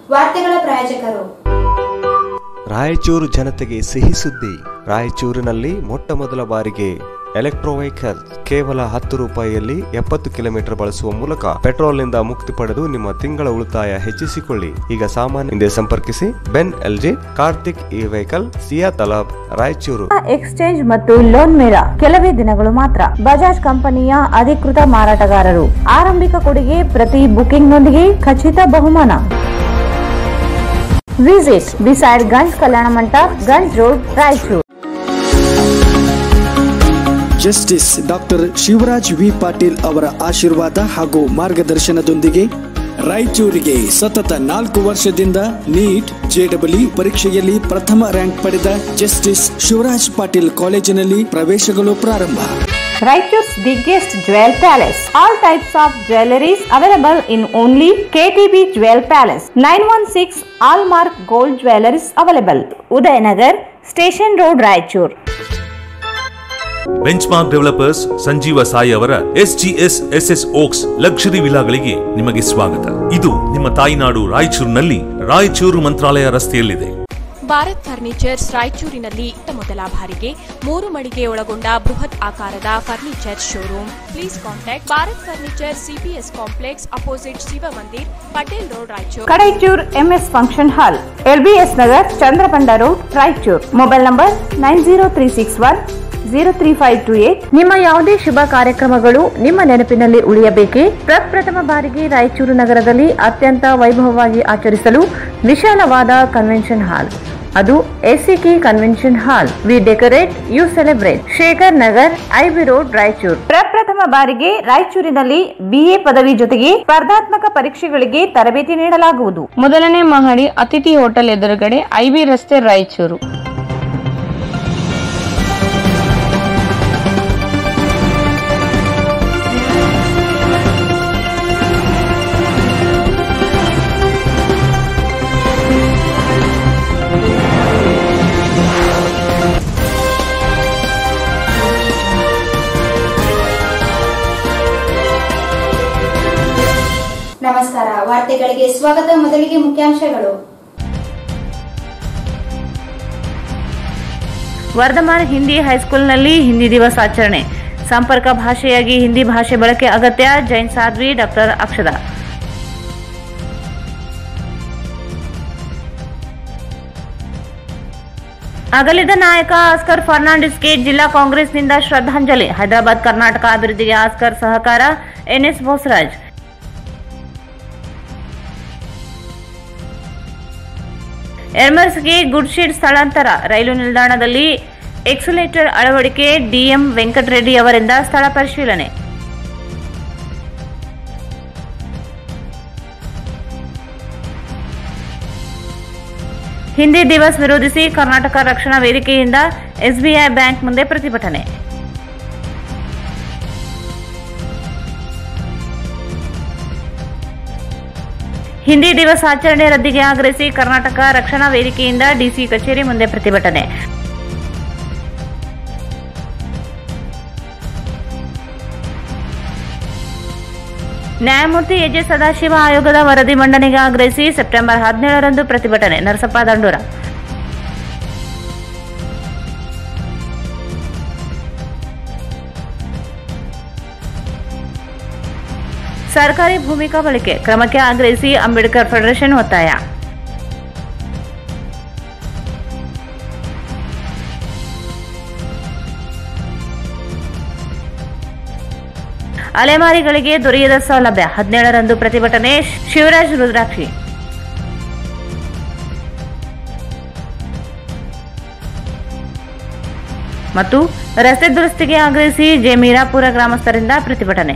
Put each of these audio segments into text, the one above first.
ವಾರ್ತೆಗಳ ಪ್ರಾಯೋಜಕರು ರಾಯಚೂರು ಜನತೆಗೆ ಸಿಹಿ ಸುದ್ದಿ ರಾಯಚೂರಿನಲ್ಲಿ ಮೊಟ್ಟ ಮೊದಲ ಬಾರಿಗೆ ಎಲೆಕ್ಟ್ರೋ ವೆಹಿಕಲ್ ಕೇವಲ ಹತ್ತು ರೂಪಾಯಿಯಲ್ಲಿ ಎಪ್ಪತ್ತು ಕಿಲೋಮೀಟರ್ ಬಳಸುವ ಮೂಲಕ ಪೆಟ್ರೋಲ್ನಿಂದ ಮುಕ್ತಿ ಪಡೆದು ನಿಮ್ಮ ತಿಂಗಳ ಉಳಿತಾಯ ಹೆಚ್ಚಿಸಿಕೊಳ್ಳಿ ಈಗ ಸಾಮಾನ್ಯ ಹಿಂದೆ ಸಂಪರ್ಕಿಸಿ ಬೆನ್ ಎಲ್ಜಿ ಕಾರ್ತಿಕ್ ಈ ವೆಹಿಕಲ್ ಸಿಯಾ ತಲಾಬ್ ರಾಯಚೂರು ಎಕ್ಸ್ಚೇಂಜ್ ಮತ್ತು ಲೋನ್ ಮೇಳ ಕೆಲವೇ ದಿನಗಳು ಮಾತ್ರ ಬಜಾಜ್ ಕಂಪನಿಯ ಅಧಿಕೃತ ಮಾರಾಟಗಾರರು ಆರಂಭಿಕ ಕೊಡುಗೆ ಪ್ರತಿ ಬುಕಿಂಗ್ನೊಂದಿಗೆ ಖಚಿತ ಬಹುಮಾನ ವಿಸಿಟ್ ಬಿಸೈಡ್ ಗಂಜ್ ಕಲ್ಯಾಣ ಮಂಟಪ Ganj road Raichur justice doctor Shivraj V Patil ಅವರ ಆಶೀರ್ವಾದ ಹಾಗೂ ಮಾರ್ಗದರ್ಶನದೊಂದಿಗೆ ರಾಯಚೂರಿಗೆ ಸತತ ನಾಲ್ಕು ವರ್ಷದಿಂದ ನೀಟ್ ಜೆಡಬ್ಲ್ಯೂ ಪರೀಕ್ಷೆಯಲ್ಲಿ ಪ್ರಥಮ ರ್ಯಾಂಕ್ ಪಡೆದ ಜಸ್ಟಿಸ್ ಶಿವರಾಜ್ ಪಾಟೀಲ್ ಕಾಲೇಜಿನಲ್ಲಿ ಪ್ರವೇಶಗಳು ಪ್ರಾರಂಭ Raichur's biggest jewel palace. All types of jewelries available in only KTB Jewel Palace. 916 Allmark Gold Jewelries available. Udayanagar, Station Road, Raichur. Benchmark developers Sanjeeva Sai ಅವರ S G S S S ಓಕ್ಸ್ luxury ವಿಲಾಗಳಿಗೆ ನಿಮಗೆ ಸ್ವಾಗತ ಇದು ನಿಮ್ಮ ತಾಯಿನಾಡು ರಾಯಚೂರಿನಲ್ಲಿ ರಾಯಚೂರು ಮಂತ್ರಾಲಯ ರಸ್ತೆಯಲ್ಲಿದೆ ಭಾರತ್ ಫರ್ನಿಚರ್ಸ್ ರಾಯಚೂರಿನಲ್ಲಿ ಇತ್ತ ಮೊದಲ ಬಾರಿಗೆ ಮೂರು ಮಳಿಗೆ ಒಳಗೊಂಡ ಬೃಹತ್ ಆಕಾರದ furniture showroom please contact Bharat furniture CPS complex opposite Shiva Mandir Patel road Raichur Kadaichur MS function hall LBS Nagar Chandrabanda road Raichur mobile number nine zero three six one zero three five two eight ನಿಮ್ಮ ಯಾವುದೇ ಶುಭ ಕಾರ್ಯಕ್ರಮಗಳು ನಿಮ್ಮ ನೆನಪಿನಲ್ಲಿ ಉಳಿಯಬೇಕೇ ಪ್ರಪ್ರಥಮ ಬಾರಿಗೆ ರಾಯಚೂರು ನಗರದಲ್ಲಿ ಅತ್ಯಂತ ವೈಭವವಾಗಿ ಆಚರಿಸಲು ವಿಶಾಲವಾದ ಕನ್ವೆನ್ಷನ್ ಹಾಲ್ ಅದು ACK convention hall we decorate you celebrate Shekhar Nagar IB road Raichur ಪ್ರಪ್ರಥಮ ಬಾರಿಗೆ ರಾಯಚೂರಿನಲ್ಲಿ ಬಿಎ ಪದವಿ ಜೊತೆಗೆ ಸ್ಪರ್ಧಾತ್ಮಕ ಪರೀಕ್ಷೆಗಳಿಗೆ ತರಬೇತಿ ನೀಡಲಾಗುವುದು ಮೊದಲನೇ ಮಹಡಿ ಅತಿಥಿ ಹೋಟೆಲ್ ಎದುರುಗಡೆ ಐಬಿ ರಸ್ತೆ ರಾಯಚೂರು ನಮಸ್ಕಾರ ವಾರ್ತೆಗಳಿಗೆ ಸ್ವಾಗತ ಮೊದಲಿಗೆ ಮುಖ್ಯಾಂಶಗಳು ವರ್ಧಮಾನ್ ಹಿಂದಿ ಹೈಸ್ಕೂಲ್ನಲ್ಲಿ ಹಿಂದಿ ದಿವಸ ಆಚರಣೆ ಸಂಪರ್ಕ ಭಾಷೆಯಾಗಿ ಹಿಂದಿ ಭಾಷೆ ಬಳಕೆ ಅಗತ್ಯ ಜೈನ್ ಸಾಧ್ವಿ ಡಾಕ್ಟರ್ ಅಕ್ಷದ ಅಗಲಿದ ನಾಯಕ ಆಸ್ಕರ್ ಫರ್ನಾಂಡಿಸ್ಗೆ ಜಿಲ್ಲಾ ಕಾಂಗ್ರೆಸ್ನಿಂದ ಶ್ರದ್ಧಾಂಜಲಿ ಹೈದರಾಬಾದ್ ಕರ್ನಾಟಕ ಅಭಿವೃದ್ಧಿಗೆ ಆಸ್ಕರ್ ಸಹಕಾರ ಎನ್ಎಸ್ ಬೋಸರಾಜ್ ಎರ್ಮರ್ಸ್ಗೆ ಗುಡ್ ಶೀಟ್ ಸ್ಥಳಾಂತರ ರೈಲು ನಿಲ್ದಾಣದಲ್ಲಿ ಎಕ್ಸುಲೇಟರ್ ಅಳವಡಿಕೆ ಡಿಎಂ ವೆಂಕಟರೆಡ್ಡಿ ಅವರಿಂದ ಸ್ಥಳ ಪರಿಶೀಲನೆ ಹಿಂದಿ ದಿವಸ್ ವಿರೋಧಿಸಿ ಕರ್ನಾಟಕ ರಕ್ಷಣಾ ವೇದಿಕೆಯಿಂದ ಎಸ್ಬಿಐ ಬ್ಯಾಂಕ್ ಮುಂದೆ ಪ್ರತಿಭಟನೆ ಹಿಂದಿ ದಿವಸ ಆಚರಣೆ ರದ್ದಿಗೆ ಆಗ್ರಹಿಸಿ ಕರ್ನಾಟಕ ರಕ್ಷಣಾ ವೇದಿಕೆಯಿಂದ ಡಿಸಿ ಕಚೇರಿ ಮುಂದೆ ಪ್ರತಿಭಟನೆ ನ್ಯಾಯಮೂರ್ತಿ ಎಜೆ ಸದಾಶಿವ ಆಯೋಗದ ವರದಿ ಮಂಡನೆಗೆ ಆಗ್ರಹಿಸಿ ಸೆಪ್ಟೆಂಬರ್ ಹದಿನೇಳರಂದು ಪ್ರತಿಭಟನೆ ನರಸಪ್ಪ ದಂಡೂರ ಸರ್ಕಾರಿ ಭೂಮಿಕಾ ಬಳಕೆ ಕ್ರಮಕ್ಕೆ ಆಗ್ರಹಿಸಿ ಅಂಬೇಡ್ಕರ್ ಫೆಡರೇಷನ್ ಒತ್ತಾಯ ಅಲೆಮಾರಿಗಳಿಗೆ ದೊರೆಯದ ಸೌಲಭ್ಯ ಹದಿನೇಳರಂದು ಪ್ರತಿಭಟನೆ ಶಿವರಾಜ್ ರುದ್ರಾಕ್ಷಿ ಮತ್ತು ರಸ್ತೆ ದುರಸ್ತಿಗೆ ಆಗ್ರಹಿಸಿ ಜೆ ಮೀರಾಪುರ ಗ್ರಾಮಸ್ಥರಿಂದ ಪ್ರತಿಭಟನೆ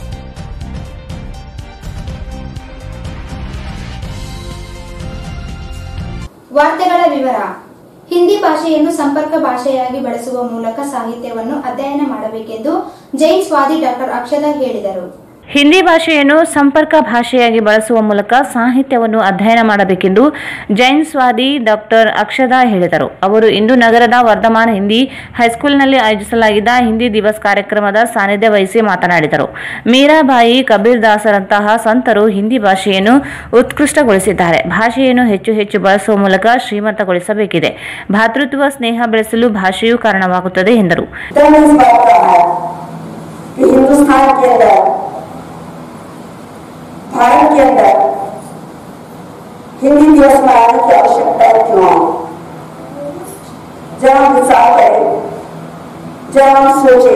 ವಾರ್ತೆಗಳ ವಿವರ ಹಿಂದಿ ಭಾಷೆಯನ್ನು ಸಂಪರ್ಕ ಭಾಷೆಯಾಗಿ ಬಳಸುವ ಮೂಲಕ ಸಾಹಿತ್ಯವನ್ನು ಅಧ್ಯಯನ ಮಾಡಬೇಕೆಂದು ಜೈನ್ ಸ್ವಾದಿ ಡಾಕ್ಟರ್ ಅಕ್ಷತಾ ಹೇಳಿದರು ಹಿಂದಿ ಭಾಷೆಯನ್ನು ಸಂಪರ್ಕ ಭಾಷೆಯಾಗಿ ಬಳಸುವ ಮೂಲಕ ಸಾಹಿತ್ಯವನ್ನು ಅಧ್ಯಯನ ಮಾಡಬೇಕೆಂದು ಜೈನ್ ಸ್ವಾದಿ ಡಾಕ್ಟರ್ ಅಕ್ಷದಾ ಹೇಳಿದರು ಅವರು ಇಂದು ನಗರದ ವರ್ಧಮಾನ ಹಿಂದಿ ಹೈಸ್ಕೂಲ್ನಲ್ಲಿ ಆಯೋಜಿಸಲಾಗಿದ್ದ ಹಿಂದಿ ದಿವಸ್ ಕಾರ್ಯಕ್ರಮದ ಸಾನ್ನಿಧ್ಯ ವಹಿಸಿ ಮಾತನಾಡಿದರು ಮೀರಾಬಾಯಿ ಕಬೀರ್ ದಾಸರಂತಹ ಸಂತರು ಹಿಂದಿ ಭಾಷೆಯನ್ನು ಉತ್ಕೃಷ್ಟಗೊಳಿಸಿದ್ದಾರೆ ಭಾಷೆಯನ್ನು ಹೆಚ್ಚು ಹೆಚ್ಚು ಬಳಸುವ ಮೂಲಕ ಶ್ರೀಮಂತಗೊಳಿಸಬೇಕಿದೆ ಭಾತೃತ್ವ ಸ್ನೇಹ ಬೆಳೆಸಲು ಭಾಷೆಯು ಕಾರಣವಾಗುತ್ತದೆ ಎಂದರು कर्म इस बात का है कि हिंदुस्तान के अंदर भारत के अंदर हिंदी दिवस मनाने की आवश्यकता क्यों है जब हम विचार करें जब हम सोचे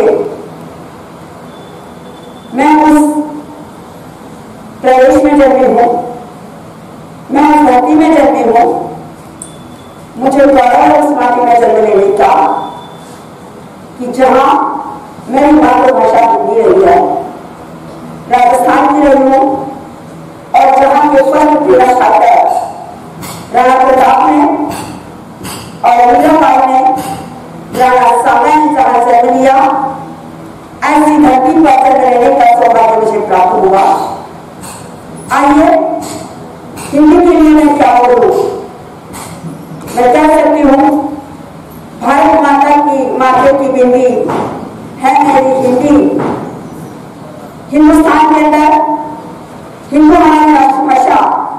मैं उस प्रदेश में जन्मी हूँ मैं उस धरती में जन्मी हूँ मुझे गौरव है उस माटी में जन्म लेने का कि जहां मेरी मातृभाषा हिंदी रही है राजस्थान की रही हूँ और जहां के फर्क मेरा छात्र राणा प्रताप ने और मीराबाई ने राणा सामय ने जहां जन्म लिया ऐसी धरती पर जन्म लेने का सौभाग्य मुझे प्राप्त हुआ आइए हिंदी के लिए मैं क्या बोलूं मैं कह सकती हूँ भारत माता की माथे की बिंदी है मेरी हिंदी हिंदुस्तान के अंदर हिंदू हमारी राष्ट्रभाषा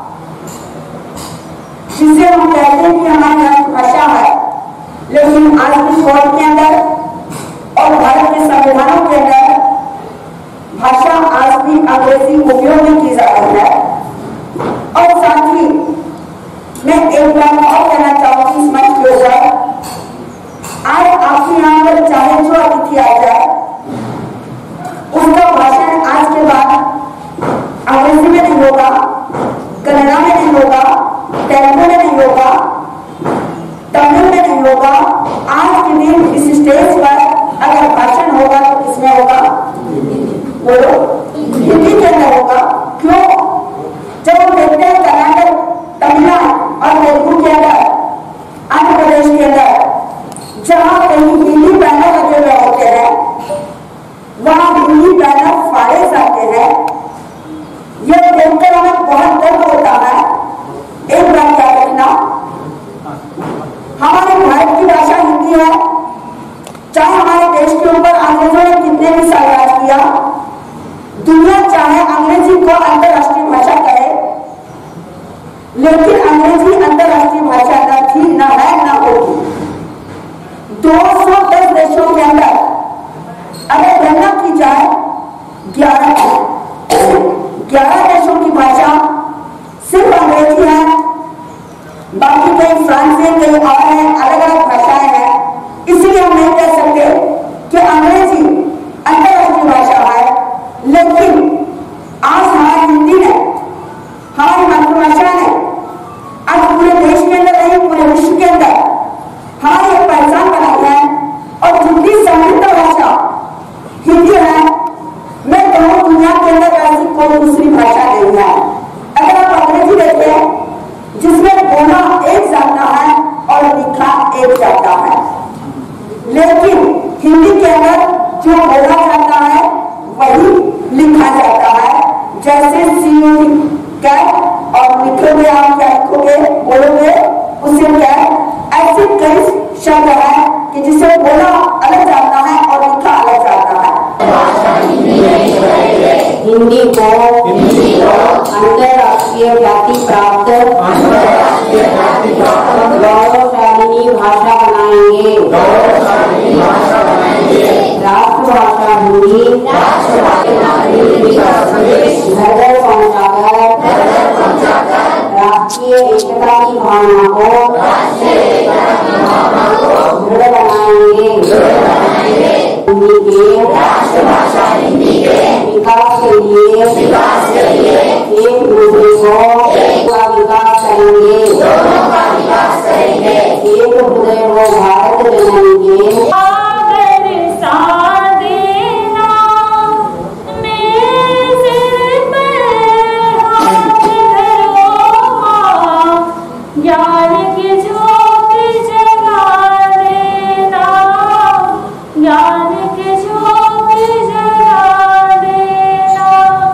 जिसे हम कहते हैं कि हमारी राष्ट्रभाषा है लेकिन आज की कोर्ट के अंदर और भारत के संविधानों के अंदर भाषा आज भी अंग्रेजी उपयोग में की जा रही है और साथ ही मैं एक बात और कहना चाहूंगी इस मंच के ऊपर आज आपके यहाँ पर चाहे जो अतिथि आ जाए उसका भाषण आज के बाद अंग्रेजी में नहीं होगा कन्नड़ा में नहीं होगा तेलुगु में नहीं होगा तमिल में नहीं होगा आज के दिन इस स्टेज पर अगर भाषण होगा तो किसमें होगा बोलो हिंदी के अंदर होगा क्यों जब हम देखते हैं कर्नाटक तमिलनाडु और तेलुगु के अंदर आंध्र प्रदेश के अंदर जहां कहीं हिंदी बैनर लगे हुए होते हैं वहां हिंदी बैनर फाड़े जाते हैं यह देखकर हमें बहुत दर्द होता है एक बात याद रखना हमारे भारत की भाषा हिंदी है चाहे हमारे देश के ऊपर अंग्रेजों ने कितने भी साल राज किया दुनिया चाहे अंग्रेजी को अंतरराष्ट्रीय भाषा कहे लेकिन अंग्रेजी अंतरराष्ट्रीय भाषा न थी न है न होगी दो सौ दस देशों के अंदर अगर गणना की जाए ग्यारह ग्यारह देशों की भाषा सिर्फ अंग्रेजी है बाकी कई फ्रांस है कई और है अलग अलग भाषाएं हैं इसलिए हम नहीं कह सकते कि अंग्रेजी अंतरराष्ट्रीय भाषा है लेकिन आज हमारी हिंदी ने हमारी मातृभाषा ने आज पूरे देश के अंदर नहीं पूरे विश्व के अंदर हमारी एक पहचान बनाई है और जितनी समृद्ध भाषा हिंदी है मैं कहूँ दुनिया के अंदर ऐसी कोई दूसरी भाषा नहीं है अगर आप अंग्रेजी देखते हैं जिसमें बोला एक जाता है और लिखा एक जाता है लेकिन हिंदी के अंदर जो बोला जाता है वही लिखा जाता है जैसे सी कैट और लिखोगे आप क्या लिखोगे बोलोगे उसे कैट ऐसे कई शब्द है कि जिसे बोला अलग जाता है और लिखा अलग जाता है हिंदी को अंतरराष्ट्रीय ख्याति प्राप्त गौरवशालिनी भाषा बनाएंगे राष्ट्रभाषा हिंदी घर घर पहुंचाकर राष्ट्रीय एकता की भावना को दृढ़ बनाएंगे हिंदी के विकास के लिए एक दूसरे को का विकास करेंगे एक हृदय को भारत बनाएंगे ज्ञान की ज्योति जगा देना ज्ञान की ज्योति जगा देना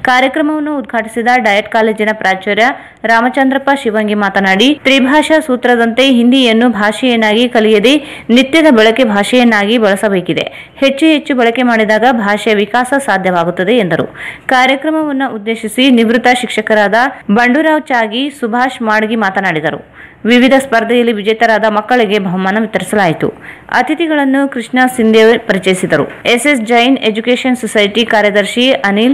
ಕಾರ್ಯಕ್ರಮವನ್ನು ಉದ್ಘಾಟಿಸಿದ ಡಯಟ್ ಕಾಲೇಜಿನ ಪ್ರಾಚಾರ್ಯ ರಾಮಚಂದ್ರಪ್ಪ ಶಿವಂಗಿ ಮಾತನಾಡಿ ತ್ರಿಭಾಷಾ ಸೂತ್ರದಂತೆ ಹಿಂದಿಯನ್ನು ಭಾಷೆಯನ್ನಾಗಿ ಕಲಿಯದೆ ನಿತ್ಯದ ಬಳಕೆ ಭಾಷೆಯನ್ನಾಗಿ ಬಳಸಬೇಕಿದೆ ಹೆಚ್ಚು ಹೆಚ್ಚು ಬಳಕೆ ಮಾಡಿದಾಗ ಭಾಷೆಯ ವಿಕಾಸ ಸಾಧ್ಯವಾಗುತ್ತದೆ ಎಂದರು ಕಾರ್ಯಕ್ರಮವನ್ನು ಉದ್ದೇಶಿಸಿ ನಿವೃತ್ತ ಶಿಕ್ಷಕರಾದ ಬಂಡೂರಾವ್ ಚಾಗಿ ಸುಭಾಷ್ ಮಾಡ್ಗಿ ಮಾತನಾಡಿದರು ವಿವಿಧ ಸ್ಪರ್ಧೆಯಲ್ಲಿ ವಿಜೇತರಾದ ಮಕ್ಕಳಿಗೆ ಬಹುಮಾನ ವಿತರಿಸಲಾಯಿತು ಅತಿಥಿಗಳನ್ನು ಕೃಷ್ಣ ಸಿಂಧೆ ಪರಿಚಯಿಸಿದರು ಎಸ್ಎಸ್ ಜೈನ್ ಎಜುಕೇಷನ್ ಸೊಸೈಟಿ ಕಾರ್ಯದರ್ಶಿ ಅನಿಲ್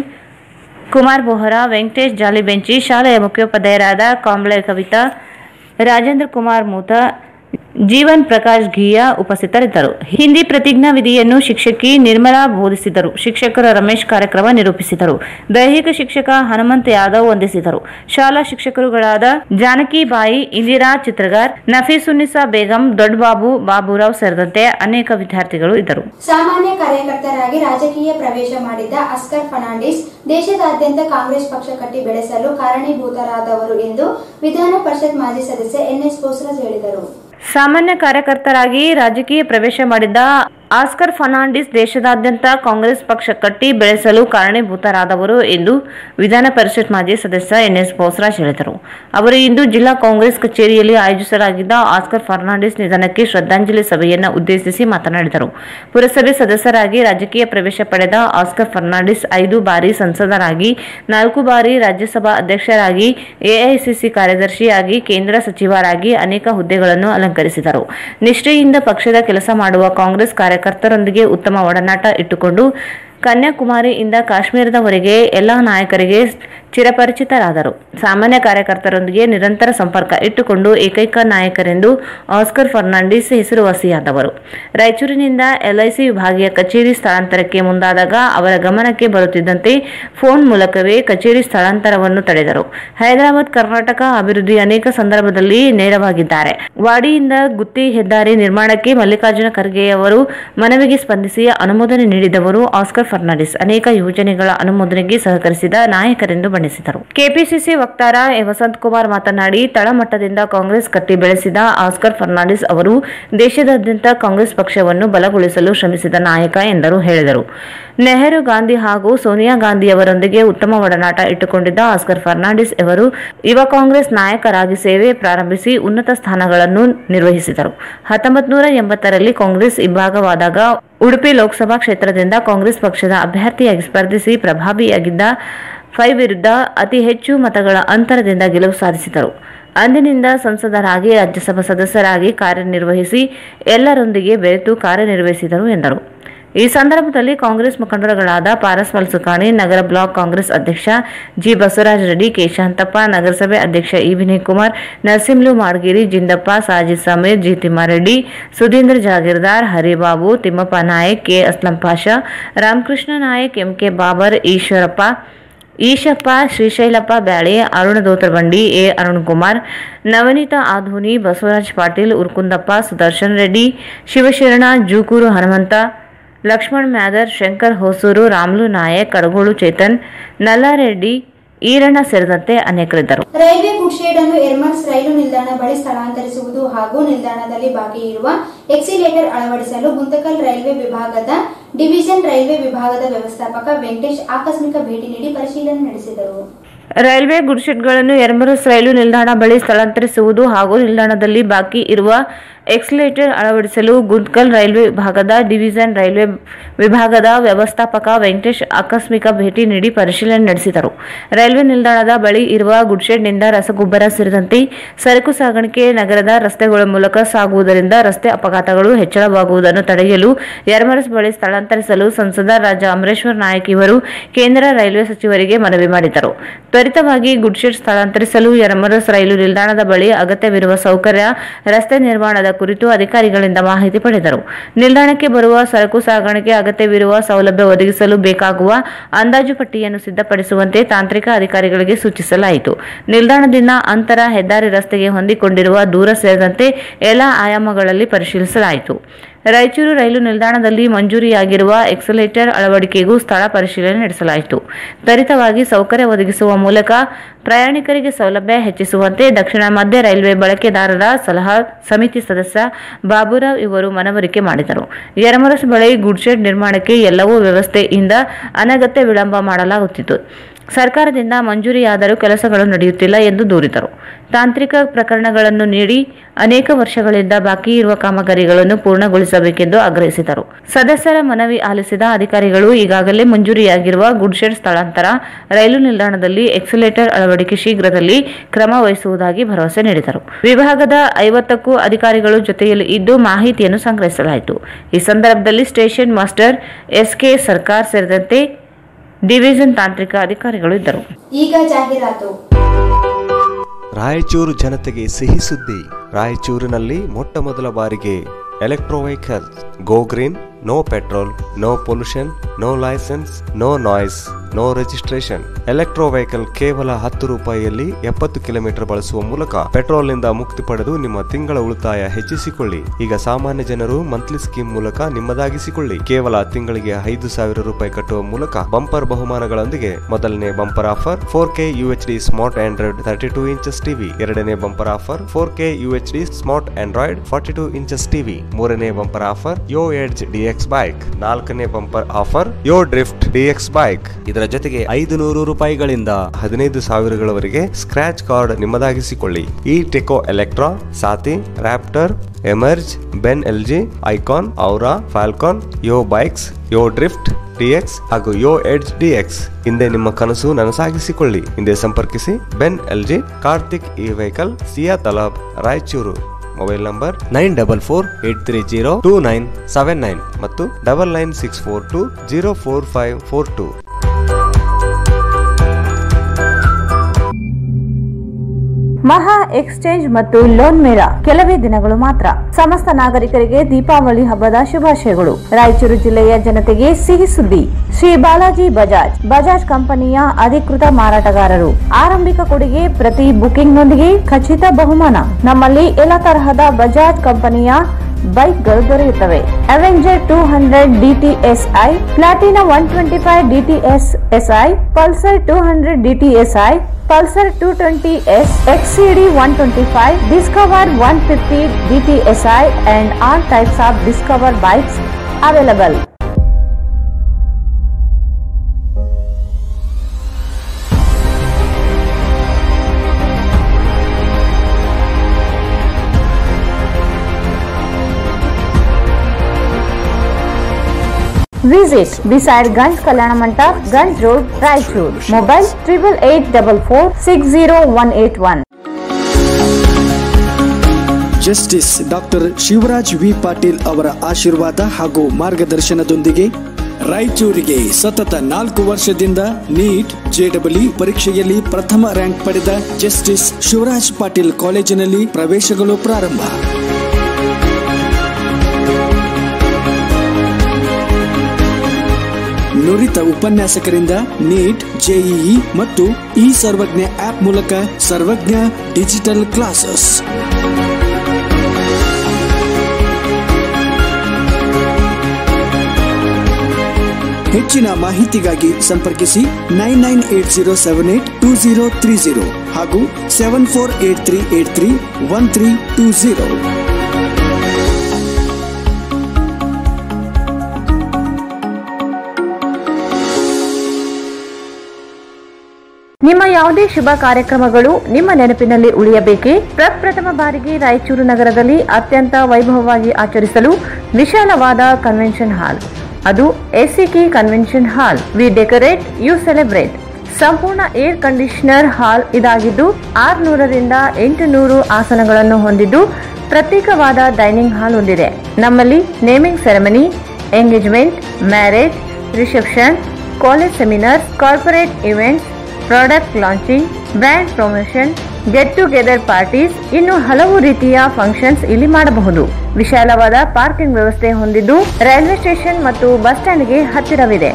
ಕುಮಾರ್ ಬೋಹರಾ ವೆಂಕಟೇಶ್ ಜಾಲಿಬೆಂಚಿ ಶಾಲೆಯ ಮುಖ್ಯೋಪಾಧ್ಯಾಯರಾದ ಕಾಂಬ್ಳೆ ಕವಿತಾ ರಾಜೇಂದ್ರ ಕುಮಾರ್ ಮೂತ ಜೀವನ್ ಪ್ರಕಾಶ್ ಘಿಯಾ ಉಪಸ್ಥಿತರಿದ್ದರು ಹಿಂದಿ ಪ್ರತಿಜ್ಞಾ ವಿಧಿಯನ್ನು ಶಿಕ್ಷಕಿ ನಿರ್ಮಲಾ ಬೋಧಿಸಿದರು ಶಿಕ್ಷಕರು ರಮೇಶ್ ಕಾರ್ಯಕ್ರಮ ನಿರೂಪಿಸಿದರು ದೈಹಿಕ ಶಿಕ್ಷಕ ಹನುಮಂತ ಯಾದವ್ ವಂದಿಸಿದರು ಶಾಲಾ ಶಿಕ್ಷಕರುಗಳಾದ ಜಾನಕಿ ಬಾಯಿ ಇಂದಿರಾ ಚಿತ್ರಗಾರ್ ನಫೀಸುನ್ನಿಸಾ ಬೇಗಂ ದೊಡ್ಡಬಾಬು ಬಾಬುರಾವ್ ಸೇರಿದಂತೆ ಅನೇಕ ವಿದ್ಯಾರ್ಥಿಗಳು ಇದ್ದರು ಸಾಮಾನ್ಯ ಕಾರ್ಯಕರ್ತರಾಗಿ ರಾಜಕೀಯ ಪ್ರವೇಶ ಮಾಡಿದ್ದ ಅಸ್ಕರ್ ಫರ್ನಾಂಡಿಸ್ ದೇಶದಾದ್ಯಂತ ಕಾಂಗ್ರೆಸ್ ಪಕ್ಷ ಕಟ್ಟಿ ಬೆಳೆಸಲು ಕಾರಣೀಭೂತರಾದವರು ಎಂದು ವಿಧಾನ ಪರಿಷತ್ ಮಾಜಿ ಸದಸ್ಯ ಎನ್ಎಸ್ ಬೋಸರಾಜ್ ಹೇಳಿದರು ಸಾಮಾನ್ಯ ಕಾರ್ಯಕರ್ತರಾಗಿ ರಾಜಕೀಯ ಪ್ರವೇಶ ಮಾಡಿದ್ದ ಆಸ್ಕರ್ ಫರ್ನಾಂಡಿಸ್ ದೇಶದಾದ್ಯಂತ ಕಾಂಗ್ರೆಸ್ ಪಕ್ಷ ಕಟ್ಟಿ ಬೆಳೆಸಲು ಕಾರಣೀಭೂತರಾದವರು ಎಂದು ವಿಧಾನ ಪರಿಷತ್ ಮಾಜಿ ಸದಸ್ಯ ಎನ್ಎಸ್ ಬೋಸರಾಜ್ ಹೇಳಿದರು ಅವರು ಇಂದು ಜಿಲ್ಲಾ ಕಾಂಗ್ರೆಸ್ ಕಚೇರಿಯಲ್ಲಿ ಆಯೋಜಿಸಲಾಗಿದ್ದ ಆಸ್ಕರ್ ಫರ್ನಾಂಡಿಸ್ ನಿಧನಕ್ಕೆ ಶ್ರದ್ಧಾಂಜಲಿ ಸಭೆಯನ್ನು ಉದ್ದೇಶಿಸಿ ಮಾತನಾಡಿದರು ಪುರಸಭೆ ಸದಸ್ಯರಾಗಿ ರಾಜಕೀಯ ಪ್ರವೇಶ ಪಡೆದ ಆಸ್ಕರ್ ಫರ್ನಾಂಡಿಸ್ ಐದು ಬಾರಿ ಸಂಸದರಾಗಿ ನಾಲ್ಕು ಬಾರಿ ರಾಜ್ಯಸಭಾ ಅಧ್ಯಕ್ಷರಾಗಿ ಎಐಸಿಸಿ ಕಾರ್ಯದರ್ಶಿಯಾಗಿ ಕೇಂದ್ರ ಸಚಿವರಾಗಿ ಅನೇಕ ಹುದ್ದೆಗಳನ್ನು ಅಲಂಕರಿಸಿದರು ನಿಷ್ಠೆಯಿಂದ ಪಕ್ಷದ ಕೆಲಸ ಮಾಡುವ ಕಾಂಗ್ರೆಸ್ ಕಾರ್ಯಕರ್ತರೊಂದಿಗೆ ಉತ್ತಮ ಒಡನಾಟ ಇಟ್ಟುಕೊಂಡು ಕನ್ಯಾಕುಮಾರಿಯಿಂದ ಕಾಶ್ಮೀರದವರೆಗೆ ಎಲ್ಲ ನಾಯಕರಿಗೆ ಚಿರಪರಿಚಿತರಾದರು ಸಾಮಾನ್ಯ ಕಾರ್ಯಕರ್ತರೊಂದಿಗೆ ನಿರಂತರ ಸಂಪರ್ಕ ಇಟ್ಟುಕೊಂಡು ಏಕೈಕ ನಾಯಕರೆಂದು ಆಸ್ಕರ್ ಫರ್ನಾಂಡಿಸ್ ಹೆಸರುವಾಸಿಯಾದವರು ರಾಯಚೂರಿನಿಂದ ಎಲ್ಐಸಿ ವಿಭಾಗೀಯ ಕಚೇರಿ ಸ್ಥಳಾಂತರಕ್ಕೆ ಮುಂದಾದಾಗ ಅವರ ಗಮನಕ್ಕೆ ಬರುತ್ತಿದ್ದಂತೆ ಫೋನ್ ಮೂಲಕವೇ ಕಚೇರಿ ಸ್ಥಳಾಂತರವನ್ನು ತಡೆದರು ಹೈದರಾಬಾದ್ ಕರ್ನಾಟಕ ಅಭಿವೃದ್ಧಿ ಅನೇಕ ಸಂದರ್ಭದಲ್ಲಿ ನೇರವಾಗಿದ್ದಾರೆ ವಾಡಿಯಿಂದ ಗುತ್ತಿ ಹೆದ್ದಾರಿ ನಿರ್ಮಾಣಕ್ಕೆ ಮಲ್ಲಿಕಾರ್ಜುನ ಖರ್ಗೆಯವರು ಮನವಿಗೆ ಸ್ಪಂದಿಸಿ ಅನುಮೋದನೆ ನೀಡಿದವರು ಆಸ್ಕರ್ ಫರ್ನಾಂಡಿಸ್ ಅನೇಕ ಯೋಜನೆಗಳ ಅನುಮೋದನೆಗೆ ಸಹಕರಿಸಿದ ನಾಯಕರೆಂದು ಬಣ್ಣಿಸಿದರು ಕೆಪಿಸಿಸಿ ವಕ್ತಾರ ಎ ವಸಂತ್ ಕುಮಾರ್ ಮಾತನಾಡಿ ತಳಮಟ್ಟದಿಂದ ಕಾಂಗ್ರೆಸ್ ಕಟ್ಟಿ ಬೆಳೆಸಿದ ಆಸ್ಕರ್ ಫರ್ನಾಂಡಿಸ್ ಅವರು ದೇಶದಾದ್ಯಂತ ಕಾಂಗ್ರೆಸ್ ಪಕ್ಷವನ್ನು ಬಲಗೊಳಿಸಲು ಶ್ರಮಿಸಿದ ನಾಯಕ ಎಂದರು ಹೇಳಿದರು ನೆಹರು ಗಾಂಧಿ ಹಾಗೂ ಸೋನಿಯಾ ಗಾಂಧಿಯವರೊಂದಿಗೆ ಉತ್ತಮ ಒಡನಾಟ ಇಟ್ಟುಕೊಂಡಿದ್ದ ಆಸ್ಕರ್ ಫರ್ನಾಂಡಿಸ್ ಅವರು ಯುವ ಕಾಂಗ್ರೆಸ್ ನಾಯಕರಾಗಿ ಸೇವೆ ಪ್ರಾರಂಭಿಸಿ ಉನ್ನತ ಸ್ಥಾನಗಳನ್ನು ನಿರ್ವಹಿಸಿದರು ಹತ್ತೊಂಬತ್ತು ನೂರ ಎಂಬತ್ತರಲ್ಲಿ ಕಾಂಗ್ರೆಸ್ ಇಬ್ಬಾಗವಾದಾಗ ಉಡುಪಿ ಲೋಕಸಭಾ ಕ್ಷೇತ್ರದಿಂದ ಕಾಂಗ್ರೆಸ್ ಪಕ್ಷದ ಅಭ್ಯರ್ಥಿಯಾಗಿ ಸ್ಪರ್ಧಿಸಿ ಪ್ರಭಾವಿಯಾಗಿದ್ದ ಫೈ ವಿರುದ್ಧ ಅತಿ ಹೆಚ್ಚು ಮತಗಳ ಅಂತರದಿಂದ ಗೆಲುವು ಸಾಧಿಸಿದರು ಅಂದಿನಿಂದ ಸಂಸದರಾಗಿ ರಾಜ್ಯಸಭಾ ಸದಸ್ಯರಾಗಿ ಕಾರ್ಯನಿರ್ವಹಿಸಿ ಎಲ್ಲರೊಂದಿಗೆ ಬೆರೆತು ಕಾರ್ಯನಿರ್ವಹಿಸಿದರು ಎಂದರು ಈ ಸಂದರ್ಭದಲ್ಲಿ ಕಾಂಗ್ರೆಸ್ ಮುಖಂಡರುಗಳಾದ ಪಾರಸ್ ಮಲ್ಸುಕಾಣಿ ನಗರ ಬ್ಲಾಕ್ ಕಾಂಗ್ರೆಸ್ ಅಧ್ಯಕ್ಷ ಜಿ ಬಸವರಾಜ ರೆಡ್ಡಿ ಕೆ ಶಾಂತಪ್ಪ ನಗರಸಭೆ ಅಧ್ಯಕ್ಷ E Vinay Kumar Narasimhalu Madagiri Jindappa Sajid Sameer G Thimmareddy Sudheendra Jagirdar Haribabu Thimmappa Nayak K Aslam Pasha Ramakrishna Nayak MK Babar Eshwarappa Eshappa Shrishailappa Byale Aruna Dotrabandi A Arun Kumar Navaneetha Adoni Basavaraj Patil Urkundappa Sudarshan Reddy Shivasharana Jukur Hanumantha Lakshman Myadar Shankar Hosur Ramlu Nayak Kadagol Chetan Nallareddy Iranna ಸೇರಿದಂತೆ ಅನೇಕರಿದ್ದರು ರೈಲ್ವೆ ಗುಡ್ ಶೇಡ್ ಅನ್ನು ಎರ್ಮನ್ಸ್ ರೈಲು ನಿಲ್ದಾಣ ಬಳಿ ಸ್ಥಳಾಂತರಿಸುವುದು ಹಾಗೂ ನಿಲ್ದಾಣದಲ್ಲಿ ಬಾಕಿ ಇರುವ ಎಕ್ಸಿಲೇಟರ್ ಅಳವಡಿಸಲು ಗುಂತಕಲ್ ರೈಲ್ವೆ ವಿಭಾಗದ ಡಿವಿಷನ್ ರೈಲ್ವೆ ವಿಭಾಗದ ವ್ಯವಸ್ಥಾಪಕ ವೆಂಕಟೇಶ್ ಆಕಸ್ಮಿಕ ಭೇಟಿ ನೀಡಿ ಪರಿಶೀಲನೆ ನಡೆಸಿದರು ರೈಲ್ವೆ ಗುಡ್ಶೆಡ್ಗಳನ್ನು ಎರ್ಮರಸ್ ರೈಲು ನಿಲ್ದಾಣ ಬಳಿ ಸ್ಥಳಾಂತರಿಸುವುದು ಹಾಗೂ ನಿಲ್ದಾಣದಲ್ಲಿ ಬಾಕಿ ಇರುವ ಎಕ್ಸಲೇಟರ್ ಅಳವಡಿಸಲು ಗುಂತ್ಕಲ್ ರೈಲ್ವೆ ವಿಭಾಗದ ಡಿವಿಷನ್ ರೈಲ್ವೆ ವಿಭಾಗದ ವ್ಯವಸ್ಥಾಪಕ ವೆಂಕಟೇಶ್ ಆಕಸ್ಮಿಕ ಭೇಟಿ ನೀಡಿ ಪರಿಶೀಲನೆ ನಡೆಸಿದರು ರೈಲ್ವೆ ನಿಲ್ದಾಣದ ಬಳಿ ಇರುವ ಗುಡ್ಶೆಡ್ನಿಂದ ರಸಗೊಬ್ಬರ ಸೇರಿದಂತೆ ಸರಕು ಸಾಗಾಣಿಕೆ ನಗರದ ರಸ್ತೆಗಳ ಮೂಲಕ ಸಾಗುವುದರಿಂದ ರಸ್ತೆ ಅಪಘಾತಗಳು ಹೆಚ್ಚಳವಾಗುವುದನ್ನು ತಡೆಯಲು ಯರಮರಸ್ ಬಳಿ ಸ್ಥಳಾಂತರಿಸಲು ಸಂಸದ ರಾಜ ಅಮರೇಶ್ವರ್ ನಾಯಕ್ ಇವರು ಕೇಂದ್ರ ರೈಲ್ವೆ ಸಚಿವರಿಗೆ ಮನವಿ ಮಾಡಿದರು ತ್ವರಿತವಾಗಿ ಗುಡ್ಶೆಡ್ ಸ್ಥಳಾಂತರಿಸಲು ಯರಮರಸ್ ರೈಲು ನಿಲ್ದಾಣದ ಬಳಿ ಅಗತ್ಯವಿರುವ ಸೌಕರ್ಯ ರಸ್ತೆ ನಿರ್ಮಾಣದ ಕುರಿತು ಅಧಿಕಾರಿಗಳಿಂದ ಮಾಹಿತಿ ಪಡೆದರು ನಿಲ್ದಾಣಕ್ಕೆ ಬರುವ ಸರಕು ಸಾಗಾಣಿಕೆ ಅಗತ್ಯವಿರುವ ಸೌಲಭ್ಯ ಒದಗಿಸಲು ಬೇಕಾಗುವ ಅಂದಾಜು ಪಟ್ಟಿಯನ್ನು ಸಿದ್ಧಪಡಿಸುವಂತೆ ತಾಂತ್ರಿಕ ಅಧಿಕಾರಿಗಳಿಗೆ ಸೂಚಿಸಲಾಯಿತು ನಿಲ್ದಾಣದಿಂದ ಅಂತರ ಹೆದ್ದಾರಿ ರಸ್ತೆಗೆ ಹೊಂದಿಕೊಂಡಿರುವ ದೂರ ಸೇರಿದಂತೆ ಎಲ್ಲ ಆಯಾಮಗಳಲ್ಲಿ ಪರಿಶೀಲಿಸಲಾಯಿತು ರಾಯಚೂರು ರೈಲು ನಿಲ್ದಾಣದಲ್ಲಿ ಮಂಜೂರಿಯಾಗಿರುವ ಎಕ್ಸಲೇಟರ್ ಅಳವಡಿಕೆಗೂ ಸ್ಥಳ ಪರಿಶೀಲನೆ ನಡೆಸಲಾಯಿತು ತ್ವರಿತವಾಗಿ ಸೌಕರ್ಯ ಒದಗಿಸುವ ಮೂಲಕ ಪ್ರಯಾಣಿಕರಿಗೆ ಸೌಲಭ್ಯ ಹೆಚ್ಚಿಸುವಂತೆ ದಕ್ಷಿಣ ಮಧ್ಯ ರೈಲ್ವೆ ಬಳಕೆದಾರರ ಸಲಹಾ ಸಮಿತಿ ಸದಸ್ಯ ಬಾಬುರಾವ್ ಇವರು ಮನವರಿಕೆ ಮಾಡಿದರು ಯರಮರಸ್ ಬಳಿ ಗುಡ್ಶೆಡ್ ನಿರ್ಮಾಣಕ್ಕೆ ಎಲ್ಲವೂ ವ್ಯವಸ್ಥೆಯಿಂದ ಅನಗತ್ಯ ವಿಳಂಬ ಮಾಡಲಾಗುತ್ತಿತ್ತು ಸರ್ಕಾರದಿಂದ ಮಂಜೂರಿಯಾದರೂ ಕೆಲಸಗಳು ನಡೆಯುತ್ತಿಲ್ಲ ಎಂದು ದೂರಿದರು ತಾಂತ್ರಿಕ ಪ್ರಕರಣಗಳನ್ನು ನೀಡಿ ಅನೇಕ ವರ್ಷಗಳಿಂದ ಬಾಕಿ ಇರುವ ಕಾಮಗಾರಿಗಳನ್ನು ಪೂರ್ಣಗೊಳಿಸಬೇಕೆಂದು ಆಗ್ರಹಿಸಿದರು ಸದಸ್ಯರ ಮನವಿ ಆಲಿಸಿದ ಅಧಿಕಾರಿಗಳು ಈಗಾಗಲೇ ಮಂಜೂರಿಯಾಗಿರುವ ಗುಡ್ಶೆಡ್ ಸ್ಥಳಾಂತರ ರೈಲು ನಿಲ್ದಾಣದಲ್ಲಿ ಎಕ್ಸಿಲೇಟರ್ ಅಳವಡಿಕೆ ಶೀಘ್ರದಲ್ಲಿ ಕ್ರಮ ವಹಿಸುವುದಾಗಿ ಭರವಸೆ ನೀಡಿದರು ವಿಭಾಗದ ಐವತ್ತಕ್ಕೂ ಅಧಿಕಾರಿಗಳು ಜೊತೆಯಲ್ಲಿ ಇದ್ದು ಮಾಹಿತಿಯನ್ನು ಸಂಗ್ರಹಿಸಲಾಯಿತು ಈ ಸಂದರ್ಭದಲ್ಲಿ ಸ್ಟೇಷನ್ ಮಾಸ್ಟರ್ ಎಸ್ಕೆ ಸರ್ಕಾರ್ ಸೇರಿದಂತೆ ಡಿವಿಷನ್ ತಾಂತ್ರಿಕ ಅಧಿಕಾರಿಗಳು ಇದ್ದರು ಈಗ ಜಾಹೀರಾತು ರಾಯಚೂರು ಜನತೆಗೆ ಸಿಹಿ ಸುದ್ದಿ ರಾಯಚೂರಿನಲ್ಲಿ ಮೊಟ್ಟ ಮೊದಲ ಬಾರಿಗೆ electro vehicle go green no petrol no pollution no licence no noise no registration electro vehicle ಕೇವಲ ಹತ್ತು ರೂಪಾಯಿಯಲ್ಲಿ ಎಪ್ಪತ್ತು ಕಿಲೋಮೀಟರ್ ಬಳಸುವ ಮೂಲಕ ಪೆಟ್ರೋಲ್ನಿಂದ ಮುಕ್ತಿ ಪಡೆದು ನಿಮ್ಮ ತಿಂಗಳ ಉಳಿತಾಯ ಹೆಚ್ಚಿಸಿಕೊಳ್ಳಿ ಈಗ ಸಾಮಾನ್ಯ ಜನರು ಮಂತ್ಲಿ ಸ್ಕೀಮ್ ಮೂಲಕ ನಿಮ್ಮದಾಗಿಸಿಕೊಳ್ಳಿ ಕೇವಲ ತಿಂಗಳಿಗೆ ಐದು ಸಾವಿರ ರೂಪಾಯಿ ಕಟ್ಟುವ ಮೂಲಕ ಬಂಪರ್ ಬಹುಮಾನಗಳೊಂದಿಗೆ ಮೊದಲನೇ bumper offer four K UHD smart Android thirty two inches TV ಎರಡನೇ bumper offer four K UHD smart Android forty two inches TV ಮೂರನೇ bumper offer Yo Edge DX bike ನಾಲ್ಕನೇ bumper offer Yo Drift DX bike ಇದರ ಜೊತೆಗೆ ಐದು ನೂರು ರೂಪಾಯಿಗಳಿಂದ ಹದಿನೈದು ಸಾವಿರಗಳವರೆಗೆ scratch card ನಿಮ್ಮದಾಗಿಸಿಕೊಳ್ಳಿ ಈ Techo Electra Saathi Raptor Emerge Benling Icon Aura Falcon Yo bikes Yo Drift DX ಹಾಗೂ ಯೋ ಎಡ್ಜ್ ಡಿಎಕ್ಸ್ ಹಿಂದೆ ನಿಮ್ಮ ಕನಸು ನನಸಾಗಿಸಿಕೊಳ್ಳಿ ಹಿಂದೆ ಸಂಪರ್ಕಿಸಿ ಬೆನ್ ಎಲ್ಜಿ ಕಾರ್ತಿಕ್ ಈ vehicle Siya Talab Raichur mobile number nine double four eight three zero two nine seven nine ಮತ್ತು double nine six four two zero four five four two ಮಹಾ exchange ಮತ್ತು ಲೋನ್ ಮೇಳ ಕೆಲವೇ ದಿನಗಳು ಮಾತ್ರ ಸಮಸ್ತ ನಾಗರಿಕರಿಗೆ ದೀಪಾವಳಿ ಹಬ್ಬದ ಶುಭಾಶಯಗಳು ರಾಯಚೂರು ಜಿಲ್ಲೆಯ ಜನತೆಗೆ ಸಿಹಿ ಸುದ್ದಿ ಶ್ರೀ ಬಾಲಾಜಿ ಬಜಾಜ್ ಬಜಾಜ್ ಕಂಪನಿಯ ಅಧಿಕೃತ ಮಾರಾಟಗಾರರು ಆರಂಭಿಕ ಕೊಡುಗೆ ಪ್ರತಿ ಬುಕಿಂಗ್ನೊಂದಿಗೆ ಖಚಿತ ಬಹುಮಾನ ನಮ್ಮಲ್ಲಿ ಎಲ್ಲ ತರಹದ ಬಜಾಜ್ ಕಂಪನಿಯ ಬೈಕ್ಗಳು ದೊರೆಯುತ್ತವೆ Avenger two hundred DTSi Platina one twenty five DTSi Pulsar two hundred DTSi Pulsar two twenty S XCD one twenty five Discover one fifty DTSi and all types of Discover bikes available Visit beside Ganj Kalyana Mandap, Ganj Road, Raichur. Mobile triple eight double four six zero one eight one. Justice doctor Shivraj V Patil ಅವರ ಆಶೀರ್ವಾದ ಹಾಗೂ ಮಾರ್ಗದರ್ಶನದೊಂದಿಗೆ ರಾಯಚೂರಿಗೆ ಸತತ ನಾಲ್ಕು ವರ್ಷದಿಂದ neat JW ಪರೀಕ್ಷೆಯಲ್ಲಿ ಪ್ರಥಮ rank ಪಡೆದ justice Shivraj Patil ಕಾಲೇಜಿನಲ್ಲಿ ಪ್ರವೇಶಗಳು ಪ್ರಾರಂಭ ನುರಿತ ಉಪನ್ಯಾಸಕರಿಂದ ನೀಟ್ ಜೆಇಇ ಮತ್ತು ಇ ಸರ್ವಜ್ಞ ಆಪ್ ಮೂಲಕ ಸರ್ವಜ್ಞ ಡಿಜಿಟಲ್ ಕ್ಲಾಸಸ್ ಹೆಚ್ಚಿನ ಮಾಹಿತಿಗಾಗಿ ಸಂಪರ್ಕಿಸಿ nine nine eight zero seven eight two zero three zero ಹಾಗೂ seven four eight three eight three one three two zero ನಿಮ್ಮ ಯಾವುದೇ ಶುಭ ಕಾರ್ಯಕ್ರಮಗಳು ನಿಮ್ಮ ನೆನಪಿನಲ್ಲಿ ಉಳಿಯಬೇಕೇ ಪ್ರಪ್ರಥಮ ಬಾರಿಗೆ ರಾಯಚೂರು ನಗರದಲ್ಲಿ ಅತ್ಯಂತ ವೈಭವವಾಗಿ ಆಚರಿಸಲು ವಿಶಾಲವಾದ ಕನ್ವೆನ್ಷನ್ ಹಾಲ್ ಅದು ACK convention hall we decorate you celebrate ಸಂಪೂರ್ಣ ಏರ್ ಕಂಡೀಷನರ್ ಹಾಲ್ ಇದಾಗಿದ್ದು ಆರ್ನೂರರಿಂದ ಎಂಟು ನೂರು ಆಸನಗಳನ್ನು ಹೊಂದಿದ್ದು ಪ್ರತ್ಯೇಕವಾದ ಡೈನಿಂಗ್ ಹಾಲ್ ಹೊಂದಿದೆ ನಮ್ಮಲ್ಲಿ naming ceremony engagement marriage reception college seminars corporate events product launching brand promotion get together parties ಇನ್ನು ಹಲವು ರೀತಿಯ ಫಂಕ್ಷನ್ಸ್ ಇಲ್ಲಿ ಮಾಡಬಹುದು ವಿಶಾಲವಾದ ಪಾರ್ಕಿಂಗ್ ವ್ಯವಸ್ಥೆ ಹೊಂದಿದ್ದು ರೈಲ್ವೆ ಸ್ಟೇಷನ್ ಮತ್ತು ಬಸ್ ಸ್ಟ್ಯಾಂಡ್ಗೆ ಹತ್ತಿರವಿದೆ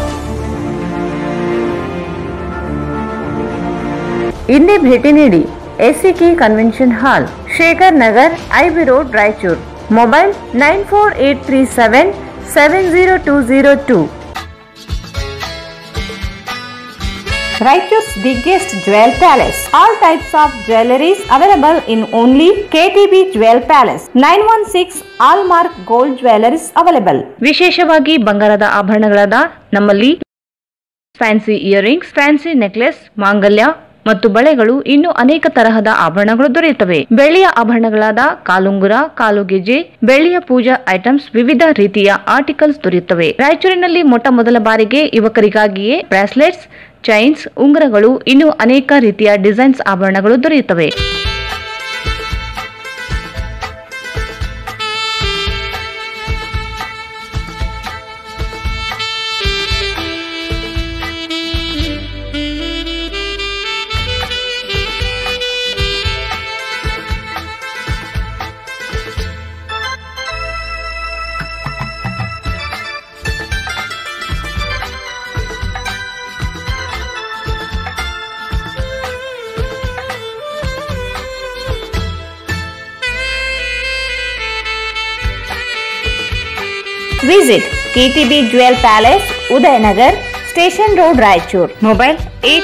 ಇಂದೇ ಭೇಟಿ ನೀಡಿ SCK convention hall Shekhar Nagar IB road Raichur mobile nine four eight three seven seven zero two zero two Raichur's biggest jewel palace. All types of jewelries available in only KTB Jewel Palace. 916 Allmark Gold Jewelries available. ವಿಶೇಷವಾಗಿ ಬಂಗಾರದ ಆಭರಣಗಳಾದ ನಮ್ಮಲ್ಲಿ fancy earrings fancy necklace ಮಾಂಗಲ್ಯ ಮತ್ತು ಬಳೆಗಳು ಇನ್ನು ಅನೇಕ ತರಹದ ಆಭರಣಗಳು ದೊರೆಯುತ್ತವೆ ಬೆಳ್ಳಿಯ ಆಭರಣಗಳಾದ ಕಾಲುಂಗುರ ಕಾಲುಗೆಜೆ ಬೆಳ್ಳಿಯ ಪೂಜಾ ಐಟಮ್ಸ್ ವಿವಿಧ ರೀತಿಯ ಆರ್ಟಿಕಲ್ಸ್ ದೊರೆಯುತ್ತವೆ ರಾಯಚೂರಿನಲ್ಲಿ ಮೊಟ್ಟ ಮೊದಲ ಬಾರಿಗೆ ಯುವಕರಿಗಾಗಿಯೇ ಬ್ರಾಸ್ಲೆಟ್ಸ್ ಚೈನ್ಸ್ ಉಂಗುರಗಳು ಇನ್ನು ಅನೇಕ ರೀತಿಯ ಡಿಸೈನ್ಸ್ ಆಭರಣಗಳು ದೊರೆಯುತ್ತವೆ Visit KTB Jewel Palace, Udayanagar, Station Road, Raichur. Mobile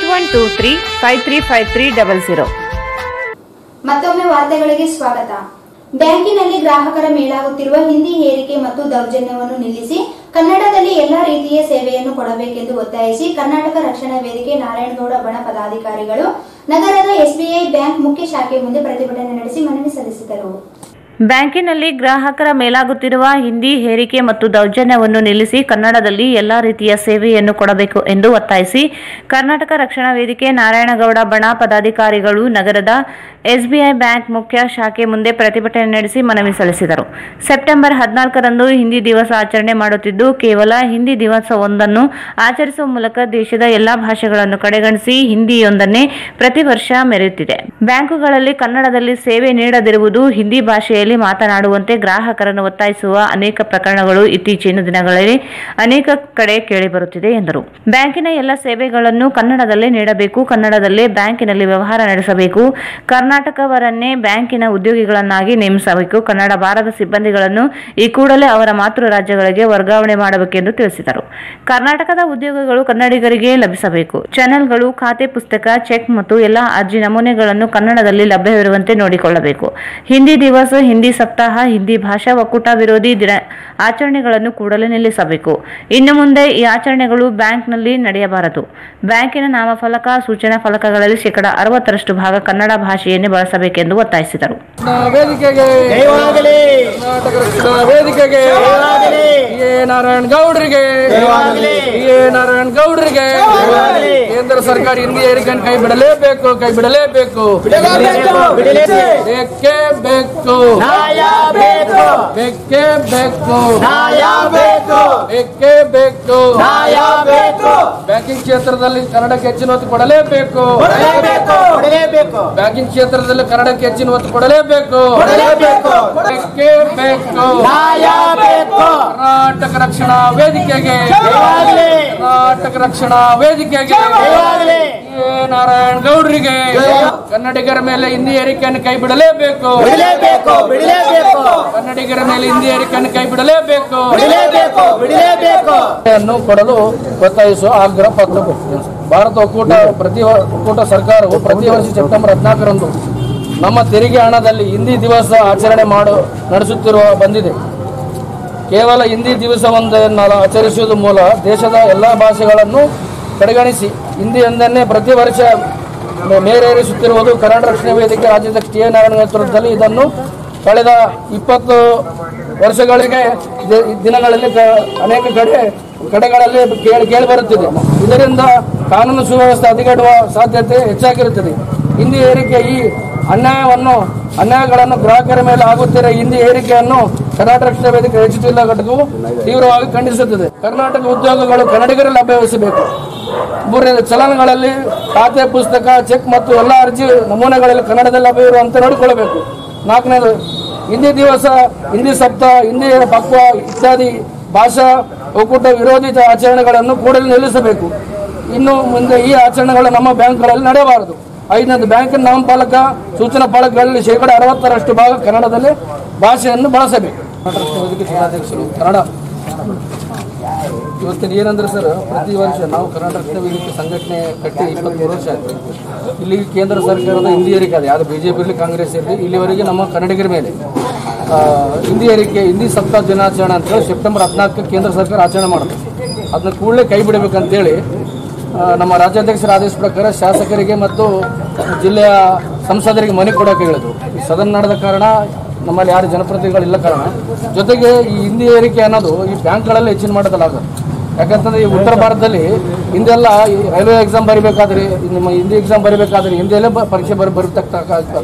8123-535300. ಮತ್ತೊಮ್ಮೆ ವಾರ್ತೆಗಳಿಗೆ ಸ್ವಾಗತ ಬ್ಯಾಂಕಿನಲ್ಲಿ ಗ್ರಾಹಕರ ಮೇಲಾಗುತ್ತಿರುವ ಹಿಂದಿ ಹೇರಿಕೆ ಮತ್ತು ದೌರ್ಜನ್ಯವನ್ನು ನಿಲ್ಲಿಸಿ ಕನ್ನಡದಲ್ಲಿ ಎಲ್ಲಾ ರೀತಿಯ ಸೇವೆಯನ್ನು ಕೊಡಬೇಕೆಂದು ಒತ್ತಾಯಿಸಿ ಕರ್ನಾಟಕ ರಕ್ಷಣಾ ವೇದಿಕೆ ನಾರಾಯಣಗೌಡ ಬಣ ಪದಾಧಿಕಾರಿಗಳು ನಗರದ ಎಸ್ಬಿಐ ಬ್ಯಾಂಕ್ ಮುಖ್ಯ ಶಾಖೆ ಮುಂದೆ ಪ್ರತಿಭಟನೆ ನಡೆಸಿ ಮನವಿ ಸಲ್ಲಿಸಿದರು ಬ್ಯಾಂಕಿನಲ್ಲಿ ಗ್ರಾಹಕರ ಮೇಲಾಗುತ್ತಿರುವ ಹಿಂದಿ ಹೇರಿಕೆ ಮತ್ತು ದೌರ್ಜನ್ಯವನ್ನು ನಿಲ್ಲಿಸಿ ಕನ್ನಡದಲ್ಲಿ ಎಲ್ಲಾ ರೀತಿಯ ಸೇವೆಯನ್ನು ಕೊಡಬೇಕು ಎಂದು ಒತ್ತಾಯಿಸಿ ಕರ್ನಾಟಕ ರಕ್ಷಣಾ ವೇದಿಕೆ ನಾರಾಯಣಗೌಡ ಬಣ ಪದಾಧಿಕಾರಿಗಳು ನಗರದ ಎಸ್ಬಿಐ ಬ್ಯಾಂಕ್ ಮುಖ್ಯ ಶಾಖೆ ಮುಂದೆ ಪ್ರತಿಭಟನೆ ನಡೆಸಿ ಮನವಿ ಸಲ್ಲಿಸಿದರು ಸೆಪ್ಟೆಂಬರ್ ಹದಿನಾಲ್ಕರಂದು ಹಿಂದಿ ದಿವಸ ಆಚರಣೆ ಮಾಡುತ್ತಿದ್ದು ಕೇವಲ ಹಿಂದಿ ದಿವಸವೊಂದನ್ನು ಆಚರಿಸುವ ಮೂಲಕ ದೇಶದ ಎಲ್ಲಾ ಭಾಷೆಗಳನ್ನು ಕಡೆಗಣಿಸಿ ಹಿಂದಿಯೊಂದನ್ನೇ ಪ್ರತಿ ವರ್ಷ ಮೆರೆಯುತ್ತಿದೆ ಬ್ಯಾಂಕುಗಳಲ್ಲಿ ಕನ್ನಡದಲ್ಲಿ ಸೇವೆ ನೀಡದಿರುವುದು ಹಿಂದಿ ಭಾಷೆಯಲ್ಲಿ ಮಾತನಾಡುವಂತೆ ಗ್ರಾಹಕರನ್ನು ಒತ್ತಾಯಿಸುವ ಅನೇಕ ಪ್ರಕರಣಗಳು ಇತ್ತೀಚಿನ ದಿನಗಳಲ್ಲಿ ಅನೇಕ ಕಡೆ ಕೇಳಿಬರುತ್ತಿದೆ ಎಂದರು ಬ್ಯಾಂಕಿನ ಎಲ್ಲ ಸೇವೆಗಳನ್ನು ಕನ್ನಡದಲ್ಲೇ ನೀಡಬೇಕು ಕನ್ನಡದಲ್ಲೇ ಬ್ಯಾಂಕಿನಲ್ಲಿ ವ್ಯವಹಾರ ನಡೆಸಬೇಕು ಕರ್ನಾಟಕವರನ್ನೇ ಬ್ಯಾಂಕಿನ ಉದ್ಯೋಗಿಗಳನ್ನಾಗಿ ನೇಮಿಸಬೇಕು ಕನ್ನಡ ಬಾರದ ಸಿಬ್ಬಂದಿಗಳನ್ನು ಈ ಕೂಡಲೇ ಅವರ ಮಾತೃ ರಾಜ್ಯಗಳಿಗೆ ವರ್ಗಾವಣೆ ಮಾಡಬೇಕೆಂದು ತಿಳಿಸಿದರು ಕರ್ನಾಟಕದ ಉದ್ಯೋಗಗಳು ಕನ್ನಡಿಗರಿಗೆ ಲಭಿಸಬೇಕು ಚಾನೆಲ್ಗಳು ಖಾತೆ ಪುಸ್ತಕ ಚೆಕ್ ಮತ್ತು ಎಲ್ಲಾ ಅರ್ಜಿ ನಮೂನೆಗಳನ್ನು ಕನ್ನಡದಲ್ಲಿ ಲಭ್ಯವಿರುವಂತೆ ನೋಡಿಕೊಳ್ಳಬೇಕು ಹಿಂದಿ ದಿವಸ ಹಿಂದಿ ಸಪ್ತಾಹ ಹಿಂದಿ ಭಾಷಾ ಒಕ್ಕೂಟ ವಿರೋಧಿ ದಿನ ಆಚರಣೆಗಳನ್ನು ಕೂಡಲೇ ನಿಲ್ಲಿಸಬೇಕು ಇನ್ನು ಮುಂದೆ ಈ ಆಚರಣೆಗಳು ಬ್ಯಾಂಕ್ನಲ್ಲಿ ನಡೆಯಬಾರದು ಬ್ಯಾಂಕಿನ ನಾಮಫಲಕ ಸೂಚನಾ ಫಲಕಗಳಲ್ಲಿ ಶೇಕಡ ಅರವತ್ತರಷ್ಟು ಭಾಗ ಕನ್ನಡ ಭಾಷೆಯನ್ನೇ ಬಳಸಬೇಕೆಂದು ಒತ್ತಾಯಿಸಿದರು ವೇದಿಕೆಗೆ ಕರ್ನಾಟಕ ರಕ್ಷಣಾ ವೇದಿಕೆಗೆ ಎ ನಾರಾಯಣ್ ಗೌಡ್ರಿಗೆ ಎ ನಾರಾಯಣ್ ಗೌಡ್ರಿಗೆ ಕೇಂದ್ರ ಸರ್ಕಾರ ಹಿಂದಿ ಏರಿಕೆಯನ್ನು ಕೈ ಬಿಡಲೇಬೇಕು ಕೈ ಬಿಡಲೇಬೇಕು ಬೇಕೇ ಬೇಕು ಬೇಕೇ ಬೇಕು ಬೇಕೇ ಬೇಕು ಬ್ಯಾಂಕಿಂಗ್ ಕ್ಷೇತ್ರದಲ್ಲಿ ಕನ್ನಡಕ್ಕೆ ಹೆಚ್ಚಿನ ಒತ್ತು ಕೊಡಲೇಬೇಕು ಬ್ಯಾಂಕಿಂಗ್ ಕ್ಷೇತ್ರದಲ್ಲಿ ಕನ್ನಡಕ್ಕೆ ಹೆಚ್ಚಿನ ಒತ್ತು ಕೊಡಲೇಬೇಕು ಬೇಕೇ ಬೇಕು ಕರ್ನಾಟಕ ರಕ್ಷಣಾ ವೇದಿಕೆಗೆ ಕರ್ನಾಟಕ ರಕ್ಷಣಾ ವೇದಿಕೆಗೆ ಎ ನಾರಾಯಣ್ ಗೌಡ್ರಿಗೆ ಕನ್ನಡಿಗರ ಮೇಲೆ ಹಿಂದಿ ಏರಿಕೆಯನ್ನು ಕೈ ಬಿಡಲೇಬೇಕು ಕನ್ನಡಿಗರ ಮೇಲೆ ಹಿಂದಿ ಏರಿಕೆಯನ್ನು ಕೈ ಬಿಡಲೇಬೇಕು ಅನ್ನು ಕೊಡಲು ಒತ್ತಾಯಿಸುವ ಆಗ್ರಹ ಪತ್ರ ಭಾರತ ಒಕ್ಕೂಟ ಪ್ರತಿ ವ- ಒಕ್ಕೂಟ ಸರ್ಕಾರವು ಪ್ರತಿ ವರ್ಷ ಸೆಪ್ಟೆಂಬರ್ ಹದಿನಾಲ್ಕರಂದು ನಮ್ಮ ತೆರಿಗೆ ಹಣದಲ್ಲಿ ಹಿಂದಿ ದಿವಸ ಆಚರಣೆ ಮಾಡು ನಡೆಸುತ್ತಿರುವ ಬಂದಿದೆ ಕೇವಲ ಹಿಂದಿ ದಿವಸವೊಂದನ್ನು ಆಚರಿಸುವುದರ ಮೂಲ ದೇಶದ ಎಲ್ಲ ಭಾಷೆಗಳನ್ನು ಕಡೆಗಣಿಸಿ ಹಿಂದಿಯೊಂದನ್ನೇ ಪ್ರತಿ ವರ್ಷ ಮೇ- ಮೇರೇರಿಸುತ್ತಿರುವುದು ಕನ್ನಡ ರಕ್ಷಣಾ ವೇದಿಕೆ ರಾಜ್ಯಾಧ್ಯಕ್ಷ ಟಿ ಎ ನಾರಾಯಣ ನೇತೃತ್ವದಲ್ಲಿ ಇದನ್ನು ಕಳೆದ ಇಪ್ಪತ್ತು ವರ್ಷಗಳಿಗೆ ದಿ- ದಿನಗಳಲ್ಲಿ ಕ- ಅನೇಕ ಕಡೆ ಕಡೆಗಳಲ್ಲಿ ಕೇಳಿ ಕೇಳಿ ಬರುತ್ತಿದೆ ಇದರಿಂದ ಕಾನೂನು ಸುವ್ಯವಸ್ಥೆ ಹದಗೆಡುವ ಸಾಧ್ಯತೆ ಹೆಚ್ಚಾಗಿರುತ್ತದೆ ಹಿಂದಿ ಏರಿಕೆ ಈ ಅನ್ಯಾಯವನ್ನು ಅನ್ಯಾಯಗಳನ್ನು ಗ್ರಾಹಕರ ಮೇಲೆ ಆಗುತ್ತಿರುವ ಹಿಂದಿ ಏರಿಕೆಯನ್ನು ಕರ್ನಾಟಕ ರಕ್ಷಣಾ ವೇದಿಕೆ ರಚಿಸಿಲ್ಲ ಘಟಕವು ತೀವ್ರವಾಗಿ ಖಂಡಿಸುತ್ತದೆ ಕರ್ನಾಟಕ ಉದ್ಯೋಗಗಳು ಕನ್ನಡಿಗರು ಲಭ್ಯವಿಸಬೇಕು ಮೂರನೇದು ಚಲನಗಳಲ್ಲಿ ಖಾತೆ ಪುಸ್ತಕ ಚೆಕ್ ಮತ್ತು ಎಲ್ಲ ಅರ್ಜಿ ನಮೂನೆಗಳಲ್ಲಿ ಕನ್ನಡದಲ್ಲಿ ಲಭ್ಯವಿರುವಂತೆ ನೋಡಿಕೊಳ್ಳಬೇಕು ನಾಲ್ಕನೇದು ಹಿಂದಿ ದಿವಸ ಹಿಂದಿ ಸಪ್ತಾಹ ಹಿಂದಿ ಪಕ್ವ ಇತ್ಯಾದಿ ಭಾಷಾ ಒಕ್ಕೂಟ ವಿರೋಧಿ ಆಚರಣೆಗಳನ್ನು ಕೂಡಲೇ ನಿಲ್ಲಿಸಬೇಕು ಇನ್ನು ಮುಂದೆ ಈ ಆಚರಣೆಗಳು ನಮ್ಮ ಬ್ಯಾಂಕ್ಗಳಲ್ಲಿ ನಡೆಯಬಾರದು ಐದನೇದು ಬ್ಯಾಂಕಿನ ನಾಮಫಲಕ ಸೂಚನಾ ಫಲಕಗಳಲ್ಲಿ ಶೇಕಡ ಅರವತ್ತರಷ್ಟು ಭಾಗ ಕನ್ನಡದಲ್ಲಿ ಭಾಷೆಯನ್ನು ಬಳಸಬೇಕು ಕರ್ನಾಟಕ ವೇದಿಕೆ ಜಿಲ್ಲಾಧ್ಯಕ್ಷರು ಕನ್ನಡ ಇವತ್ತಿನ ಏನಂದ್ರೆ ಸರ್ ಪ್ರತಿ ವರ್ಷ ನಾವು ಕರ್ನಾಟಕ ವೇದಿಕೆ ಸಂಘಟನೆ ಕಟ್ಟಿ ಇಪ್ಪತ್ಮೂರು ವರ್ಷ ಆಯ್ತು ಇಲ್ಲಿ ಕೇಂದ್ರ ಸರ್ಕಾರದ ಹಿಂದಿ ಏರಿಕೆ ಅದು ಯಾವುದು ಬಿ ಜೆ ಪಿ ಇರಲಿ ಕಾಂಗ್ರೆಸ್ ಇರಲಿ ಇಲ್ಲಿವರೆಗೆ ನಮ್ಮ ಕನ್ನಡಿಗರ ಮೇಲೆ ಆ, ಹಿಂದಿ ಏರಿಕೆ ಹಿಂದಿ ಸಪ್ತಾಹ ದಿನಾಚರಣೆ ಅಂತೇಳಿ ಸೆಪ್ಟೆಂಬರ್ ಹದಿನಾಲ್ಕು ಕೇಂದ್ರ ಸರ್ಕಾರ ಆಚರಣೆ ಮಾಡುತ್ತೆ ಅದನ್ನ ಕೂಡಲೇ ಕೈ ಬಿಡಬೇಕಂತೇಳಿ ಆ, ನಮ್ಮ ರಾಜ್ಯಾಧ್ಯಕ್ಷರ ಆದೇಶ ಪ್ರಕಾರ ಶಾಸಕರಿಗೆ ಮತ್ತು ಜಿಲ್ಲೆಯ ಸಂಸದರಿಗೆ ಮನೆ ಕೊಡೋಕೆ ಹೇಳಿದ್ರು ಈ ಸದನ ನಡೆದ ಕಾರಣ ನಮ್ಮಲ್ಲಿ ಯಾರು ಜನಪ್ರತಿನಿಧಿಗಳಿಲ್ಲ ಕಾರಣ ಜೊತೆಗೆ ಈ ಹಿಂದಿ ಏರಿಕೆ ಅನ್ನೋದು ಈ ಬ್ಯಾಂಕ್ಗಳಲ್ಲಿ ಹೆಚ್ಚಿನ ಮಾಡೋದಲ್ಲಾಗುತ್ತೆ ಯಾಕಂತಂದ್ರೆ ಈ ಉತ್ತರ ಭಾರತದಲ್ಲಿ ಹಿಂದೆಲ್ಲ ಈ ರೈಲ್ವೆ ಎಕ್ಸಾಮ್ ಬರಿಬೇಕಾದ್ರೆ ಈ ನಿಮ್ಮ ಹಿಂದಿ ಎಕ್ಸಾಮ್ ಬರಿಬೇಕಾದ್ರೆ ಹಿಂದಿಯಲ್ಲೇ ಬ- ಪರೀಕ್ಷೆ ಬರಿ ಬರೀತಕ್ಕ